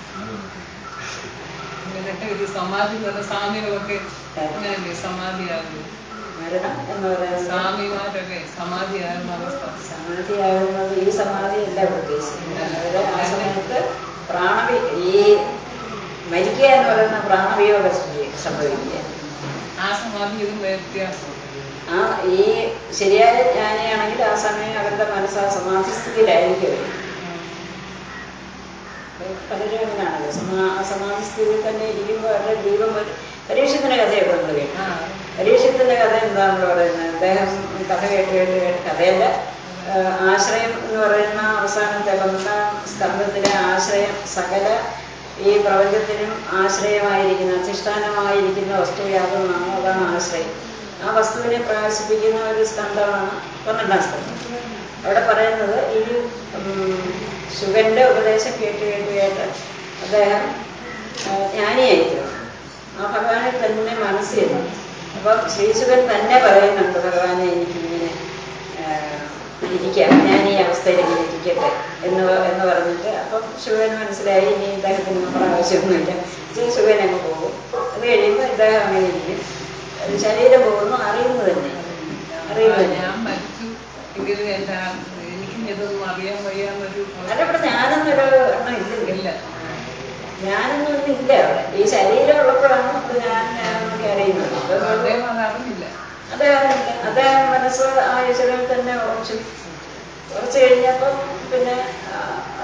ഇങ്ങനെയൊക്കെ ഒരു സമാധി പോലെ സ്വാമികളൊക്കെ അങ്ങനെയല്ലേ സമാധിയാകുന്നു മരണം എന്ന് പറയുന്നത് സ്വാമിമാരൊക്കെ സമാധിയാകുന്ന അവസ്ഥ സമാധിയാകുന്നത് ഈ സമാധിയല്ല ഉദ്ദേശിക്കുന്നത് അവര് ആ സമയത്ത് പ്രാണവി ഈ മരിക്കുക എന്ന് പറയുന്ന പ്രാണവിയോഗം സംഭവി- സംഭവിക്കുക ആ സമാധി ഇതും വ്യത്യാസം ആ ഈ ശരിയായ ജ്ഞാനിയാണെങ്കിൽ ആ സമയം അവരുടെ മനസ്സ് ആ സമാധിസ്ഥിതിയിലായിരിക്കും പലരും അങ്ങനെയാണല്ലോ സമാ ആ സമാധിസ്ഥിതിയിൽ തന്നെ ഇരിക്കുമ്പോൾ അവരുടെ ജീവൻ വരും. പരീക്ഷത്തിന്റെ കഥയൊക്കെ നമ്മൾ കേട്ടു ആ പരീക്ഷത്തിന്റെ കഥ എന്താ നമ്മൾ പറയുന്നത് അദ്ദേഹം കഥ കേട്ട് കേട്ട് കേട്ട് കഥയല്ല ആ, ആശ്രയം എന്ന് പറയുന്ന അവസാനത്തെ പന്ത്രണ്ടാം സ്കന്ധത്തിലെ ആശ്രയം സകല ഈ പ്രപഞ്ചത്തിനും ആശ്രയമായിരിക്കുന്ന അധിഷ്ഠാനമായിരിക്കുന്ന വസ്തു യാതൊന്നാണോ അതാണ് ആശ്രയം ആ വസ്തുവിനെ പ്രകാശിപ്പിക്കുന്ന ഒരു സ്കന്ധമാണ് പന്ത്രണ്ടാം സ്കന്ധം അവിടെ പറയുന്നത് ഈ ഉം, ശുഗന്റെ ഉപദേശം കേട്ട് കേട്ട് കേട്ട് അദ്ദേഹം ആ, ജ്ഞാനിയായിത്തീർന്നു ആ ഭഗവാനെ തന്നെ മനസ്സിൽ അപ്പം ശ്രീശുഖൻ തന്നെ പറയുന്നുണ്ട് ഭഗവാനെ എനിക്കിങ്ങനെ ആ, ഇരിക്കാം ഞാൻ ഈ അവസ്ഥയിൽ ഇങ്ങനെ ഇരിക്കട്ടെ എന്ന് പ- എന്ന് പറഞ്ഞിട്ട് അപ്പം ശിവൻ മനസ്സിലായി ഇനി ഇദ്ദേഹത്തിന് നമ്മുടെ ആവശ്യമൊന്നുമില്ല ശ്രീ ശിവൻ അങ്ങ് പോകും അത് കഴിയുമ്പോൾ ഇദ്ദേഹം അങ്ങനെ ഇരിക്കും അത് ശരീരം പോകുന്നു അറിയുന്നു തന്നെ അറിയുന്നു തന്നെ ഞാൻ മരിച്ചു എങ്കിലും എന്റെ ആ- എനിക്കും ഇതൊന്നും അറിയാൻ വയ്യാന്നൊരു അല്ല ഇവിടെ ഞാനൊന്നൊരു എണ്ണം ഇല്ലെങ്കിൽ ഇല്ല ഞാനൊന്നും ഒന്നും ഇല്ല അവിടെ ഈ ശരീരം ഉള്ളപ്പോഴാണ് നമ്മൾ ഞാൻ ഞാനൊക്കെ അറിയുന്നത് അപ്പം അദ്ദേഹം അത് അറിഞ്ഞില്ല അദ്ദേഹം അദ്ദേഹം മനസ്സ് ആ ഈശ്വരനിൽ തന്നെ ഉറച്ചു ഉറച്ചു കഴിഞ്ഞപ്പം പിന്നെ ആ,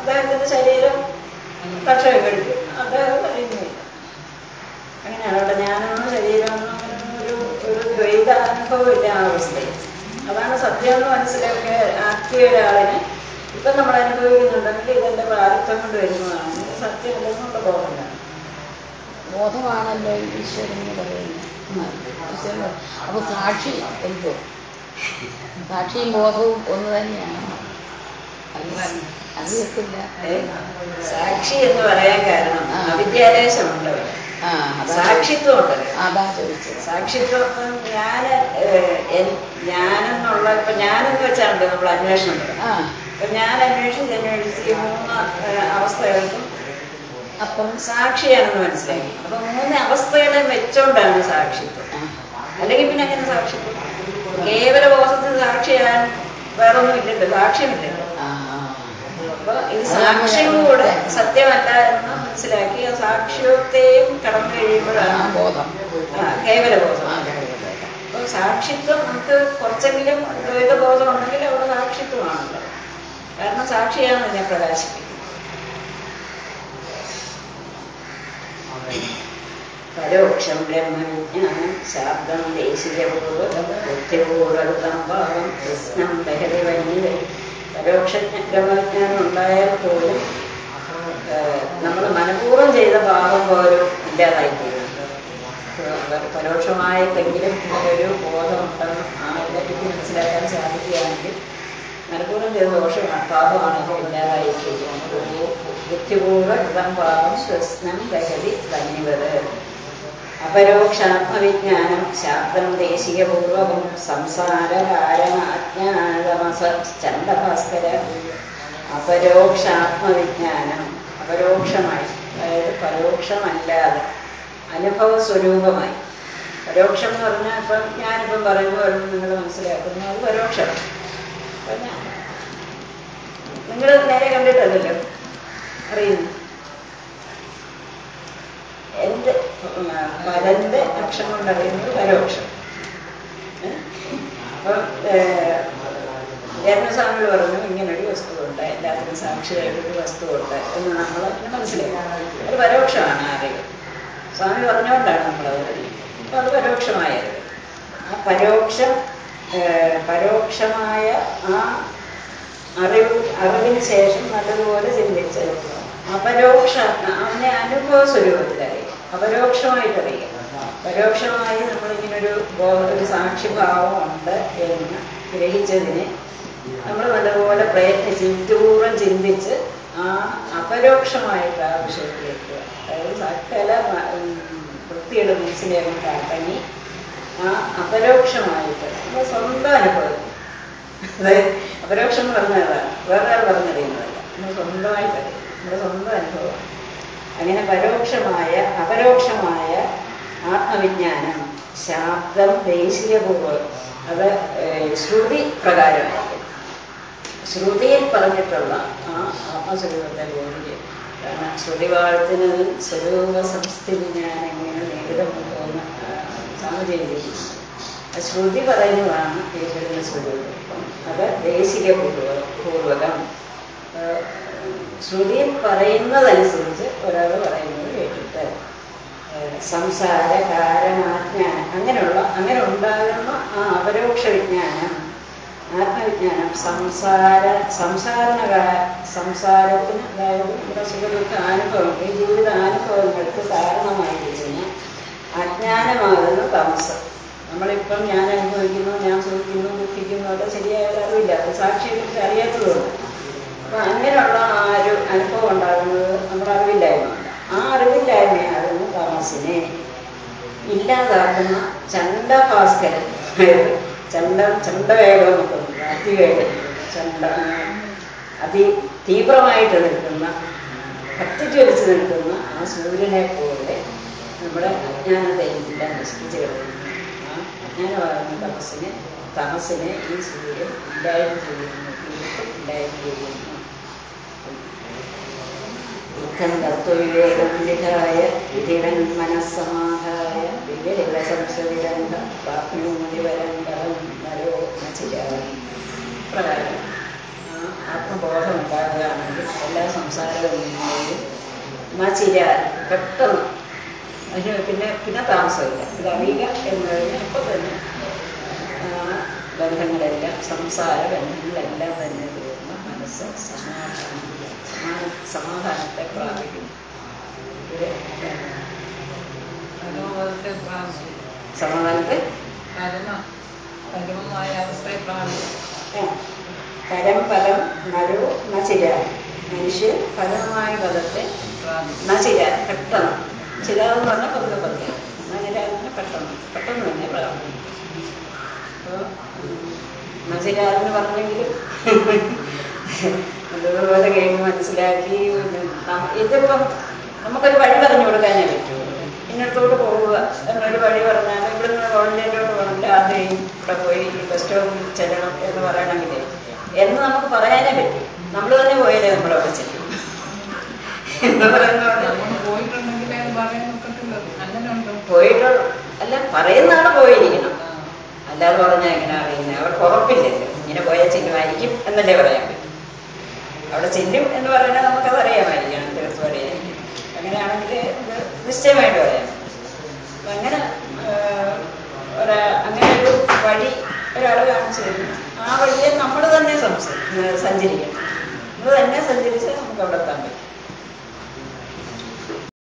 അദ്ദേഹത്തിന്റെ ശരീരം ഭക്ഷണം കഴിക്കും അദ്ദേഹം കഴിയുന്നില്ല അങ്ങനെയാണ് അവിടെ ഞാനെന്നോ ശരീരമെന്നോ അങ്ങനെയൊന്നും ഒരു ഒരു ദ്വൈത അനുഭവം ഇല്ല ആ അവസ്ഥയിൽ അതാണ് സത്യം എന്ന് മനസ്സിലാക്കിയ ആക്കിയ ഒരാളിന് ഇപ്പം നമ്മൾ അനുഭവിക്കുന്നുണ്ടെങ്കിൽ ഇതെന്റെ പ്രാരബ്ധം കൊണ്ട് വരുന്നതാണ് ഇത് സത്യമല്ലെന്നുള്ള ബോധം വേണം ബോധമാണല്ലോ ഈശ്വരൻ എന്ന് പറയുന്നത് ഈശ്വരൻ പറ- അപ്പൊ സാക്ഷി എന്തോ സാക്ഷിയും ബോധവും ഒന്ന് തന്നെയാണ് അത് അറിയത്തില്ല ഏ? സാക്ഷി എന്ന് പറയാൻ കാരണം ആ. അവിദ്യാലേശമുണ്ട് അവിടെ. ആ അതാ സാക്ഷിത്വം ഉണ്ടല്ലോ അതാ ചോദിച്ചത് സാക്ഷിത്വം ഇപ്പം ഞാൻ ഞാനെന്നുള്ള ഇപ്പൊ ഞാനെന്ന് വെച്ചാണല്ലോ നമ്മൾ അന്വേഷണം നടത്തുന്നത്. ആ അപ്പൊ ഞാൻ അന്വേഷിച്ച് അന്വേഷിച്ച് ഈ മൂന്ന് ഏഹ്, അവസ്ഥകൾക്കും അപ്പം സാക്ഷിയാണെന്ന് മനസ്സിലാക്കി അപ്പൊ മൂന്ന് അവസ്ഥകളെ വെച്ചോണ്ടാണ് സാക്ഷിത്വം ആ, അല്ലെങ്കിൽ പിന്നെ അങ്ങനെ സാക്ഷിത്വം കേവല ബോധത്തിൽ സാക്ഷിയാൻ വേറൊന്നും ഇല്ലല്ലോ സാക്ഷ്യമില്ലല്ലോ ആ, ആ. അപ്പൊ ഇത് സാക്ഷ്യം കൂടെ സത്യമല്ല എന്ന് മനസ്സിലാക്കി ആ സാക്ഷ്യത്തെയും കടന്നു ആ കഴിയുമ്പോഴാണ് ബോധം ആ കേവല ബോധം ആ ബോധം. അപ്പൊ സാക്ഷിത്വം നമുക്ക് കുറച്ചെങ്കിലും ദ്വൈത ബോധം ഉണ്ടെങ്കിൽ അവിടെ സാക്ഷിത്വമാണല്ലോ കാരണം സാക്ഷിയാണ് ഇതിനെ പ്രകാശിപ്പിക്കുന്നത് പരോക്ഷം ബ്രഹ്മവിജ്ഞാനം ശാബ്ദം ദേശീയപൂർവ്വം ബുദ്ധിപൂർവ്വം ഭാവം കൃഷ്ണം ലഹരി വന്യത പരോക്ഷ ബ്രഹ്മവിജ്ഞാനം ഉണ്ടായാൽ പോലും നമ്മൾ മനഃപൂർവ്വം ചെയ്ത പാപം പോലും ഇല്ലാതായിത്തീരുന്നു ഏഹ് പരോക്ഷമായിട്ടെങ്കിലും ഇങ്ങനൊരു ബോധം ഉണ്ടെന്ന് ആ ഇതിനെപ്പറ്റി മനസ്സിലാക്കാൻ സാധിക്കുകയാണെങ്കിൽ മനഃപൂർവ്വം ചെയ്ത ദോഷമാണ് പാപമാണെങ്കിൽ ഇല്ലാതായി തീരുന്നു ബുദ്ധിപൂർവ്വ കൃതം പാപം സ്വസ്നം ലഹരി വന്യവത് അപരോക്ഷാത്മവിജ്ഞാനം ശാസ്ത്രം ദേശീയപൂർവകം സംസാര കാരണ അജ്ഞാനതമസ ചണ്ഡഭാസ്കര അപരോക്ഷാത്മവിജ്ഞാനം അപരോക്ഷമായി അതായത് പരോക്ഷമല്ലാതെ അനുഭവ സ്വരൂപമായി പരോക്ഷം എന്ന് പറഞ്ഞാൽ ഇപ്പം ഞാനിപ്പം പറയുമ്പോൾ നിങ്ങൾ മനസ്സിലാക്കുന്നു അത് പരോക്ഷമാണ് നിങ്ങൾ നേരെ കണ്ടിട്ടല്ലല്ലോ അറിയുന്നു എൻ്റെ പരന്റെ അക്ഷം കൊണ്ടറിയുന്നത് പരോക്ഷം ഏ? അപ്പം ജന്മസ്വാമികൾ പറഞ്ഞു ഇങ്ങനൊരു വസ്തുവുണ്ട് എല്ലാത്തിനും സാക്ഷിയായിട്ടൊരു വസ്തുവുണ്ട് എന്ന് നമ്മൾ അതിനെ മനസ്സിലാക്കി അത് പരോക്ഷമാണ് അറിവ് സ്വാമി പറഞ്ഞുകൊണ്ടാണ് നമ്മളത് അപ്പം അത് പരോക്ഷമായത് ആ പരോക്ഷം ഏ, പരോക്ഷമായ ആ അറിവ് അറിവിന് ശേഷം നല്ലതുപോലെ ചിന്തിച്ച് അപരോക്ഷ അവനെ അനുഭവ സ്വരൂപത്തിലറിയാം അപരോക്ഷമായിട്ടറിയാം പരോക്ഷമായി നമ്മളിങ്ങനൊരു ബോധ- ഒരു സാക്ഷിഭാവം ഉണ്ട് എന്ന് ഗ്രഹിച്ചതിനെ നമ്മൾ നല്ലപോലെ പ്രയത്നിച്ച് യുക്തിപൂർവ്വം ചിന്തിച്ച് ആ അപരോക്ഷമായിട്ട് ആ വിഷയത്തിലേക്ക് അതായത് സകല മ- ഉം, വൃത്തിയുടെ മനസ്സിനെ അങ്ങോട്ട് അടങ്ങി ആ അപരോക്ഷമായിട്ട് നമ്മുടെ സ്വന്തം അനുഭവം അതായത് അപരോക്ഷം എന്ന് പറഞ്ഞാൽ അതാണ് വേറെ ആൾ പറഞ്ഞറിയുന്നതല്ല നമ്മൾ സ്വന്തമായിട്ട് അറിയും നമ്മുടെ സ്വന്തം അനുഭവമാണ് അങ്ങനെ പരോക്ഷമായ അപരോക്ഷമായ ആത്മവിജ്ഞാനം ശാബ്ദം ദേശീയപൂർവ്വം അത് ഏഹ്, ശ്രുതി പ്രകാരമായിരിക്കും ശ്രുതിയിൽ പറഞ്ഞിട്ടുള്ള ആ ആത്മസ്വരൂപത്തെ ബോധിക്കും കാരണം ശ്രുതിവാഴത്തിന് സ്വരൂപ സംസ്ഥിതി ഞാൻ എങ്ങനെ നേരിടുമെന്ന് സാമചര്യം ശ്രുതി പറയുന്നതാണ് ഈശ്വരന്റെ സ്വരൂപം അത് ദേശിക പൂർവ പൂർവകം ഏഹ് ശ്രുതിയിൽ പറയുന്നതനുസരിച്ച് ഒരാൾ പറയുന്നത് കേട്ടിട്ട് ഏഹ് സംസാര കാരണാജ്ഞാനം അങ്ങനെയുള്ള അങ്ങനെ ഉണ്ടാകുന്ന ആ അപരോക്ഷ വിജ്ഞാനം ആത്മവിജ്ഞാനം സംസാര സംസാരണ കാ- സംസാരത്തിന് അതായത് നമ്മുടെ സുഖദുഃഖ അനുഭവം ഈ ജീവിത അനുഭവങ്ങൾക്ക് കാരണമായിരിക്കുന്ന അജ്ഞാനമാകുന്ന തമസ് നമ്മളിപ്പം ഞാൻ അനുഭവിക്കുന്നു ഞാൻ സുഖിക്കുന്നു ദുഃഖിക്കുന്നു അത് ശരിയായ ഒരു അറിവില്ല അത് സാക്ഷിയെക്കുറിച്ച് അറിയാത്തതുകൊണ്ട് അപ്പൊ അങ്ങനെയുള്ള ആ ഒരു അനുഭവം ഉണ്ടാകുന്നത് നമ്മുടെ അറിവില്ലായ്മയാണ് ആ അറിവില്ലായ്മയാകുന്ന തമസിനെ ഇല്ലാതാക്കുന്ന ചണ്ഡഭാസ്കരൻ അതായത് ചണ്ഡ ചണ്ഡവേഗം എന്നൊക്കെ ഉണ്ട്. അതിവേഗം ചണ്ഡ അതി തീവ്രമായിട്ട് നിൽക്കുന്ന കത്തിജ്വലിച്ച് നിൽക്കുന്ന ആ സൂര്യനെ പോലെ നമ്മുടെ അജ്ഞാനത്തെ എല്ലാം നശിപ്പിച്ച് കളയുന്നു ആ അജ്ഞാനമാകുന്ന തമസിനെ തമസിനെ ഈ സൂര്യൻ ഇല്ലായ്മ ചെയ്യുന്നു ഇരുട്ട് ഇല്ലായ്മ ചെയ്യുന്നു ദുഃഖം തത്വവിവേകം വിധായ വിധിരൻ മനസ്സമാധായ വിവേക സംസവിരംഗ പ്രാപ്നൂതി വരം വരം നരോ നചിരായി പ്രകാരം ആ ആത്മബോധം ഉണ്ടാകുകയാണെങ്കിൽ എല്ലാ സംസാരവും നിന്നെയും നച്ചിരാൻ പെട്ടെന്ന് അതിന് പിന്നെ പിന്നെ താമസമില്ല ഇത് അറിയുക എന്ന് കഴിഞ്ഞാൽ അപ്പോൾ തന്നെ ആ, ബന്ധങ്ങളെല്ലാം സംസാര ബന്ധങ്ങളെല്ലാം തന്നെ തീർന്ന് മനസ്സ് സമാധാനം സമാ- സമാധാനത്തെ പ്രാപിക്കുന്നു ഇത് മനോബോധത്തെ പ്രാപിച്ചു സമാധാനത്തെ പരമ പരമമായ അവസ്ഥയെ പ്രാപിച്ചു ആ, പരം പദം നരു നചിര മനുഷ്യൻ പരമമായ പദത്തെ പ്രാപിച്ചു നചിര പെട്ടെന്ന് ചിര എന്ന് പറഞ്ഞാൽ പതുക്കെ പതുക്കെ നചിര എന്ന് പെട്ടെന്ന് പെട്ടെന്ന് തന്നെ പ്രാപിക്കും അപ്പോൾ നചിര എന്ന് പറഞ്ഞെങ്കിലും അതുപോലെ കഴിഞ്ഞ് മനസ്സിലാക്കി പിന്നെ നമ്മ- ഇതിപ്പം നമുക്കൊരു വഴി പറഞ്ഞു കൊടുക്കാനേ പറ്റൂ ഇന്നത്തോട്ട് പോവുക എന്നൊരു വഴി പറഞ്ഞാൽ ഇവിടുന്ന് കോളേജിലോട്ട് പോകണമെങ്കിൽ ആദ്യം ഇവിടെ പോയി ഈ ബസ് സ്റ്റോപ്പിൽ ചെല്ലണം എന്ന് പറയണമെങ്കിൽ എന്ന് നമുക്ക് പറയാനേ പറ്റും നമ്മൾ തന്നെ പോയാലേ നമ്മളവിടെ ചെല്ലും എന്ന് പറയുന്നതുകൊണ്ട് നമ്മൾ പോയിട്ടുണ്ടെങ്കിൽ അത് പറയാൻ ഒക്കത്തില്ല അങ്ങനെ ഉണ്ടോ പോയിട്ട് അല്ല പറയുന്ന ആൾ പോയിരിക്കണം ആ. അല്ലാതെ പറഞ്ഞാൽ എങ്ങനെ അറിയുന്നത് അവർക്ക് ഉറപ്പില്ലല്ലോ ഇങ്ങനെ പോയാൽ ചെല്ലുമായിരിക്കും എന്നല്ലേ പറയാൻ പറ്റും അവിടെ ചെല്ലും എന്ന് പറഞ്ഞാൽ നമുക്കത് അറിയാമായിരിക്കണം തീർത്തും അറിയാമായിരിക്കും അങ്ങനെയാണെങ്കിൽ ഇത് നിശ്ചയമായിട്ട് പറയാം അപ്പം അങ്ങനെ ആഹ്, ഒരാ അങ്ങനെ ഒരു വഴി ഒരാൾ കാണിച്ചു തരുന്നു ആ വഴിയെ നമ്മൾ തന്നെ സംസ സഞ്ചരിക്കണം നമ്മൾ തന്നെ സഞ്ചരിച്ച് നമുക്ക് അവിടെ എത്താൻ പറ്റും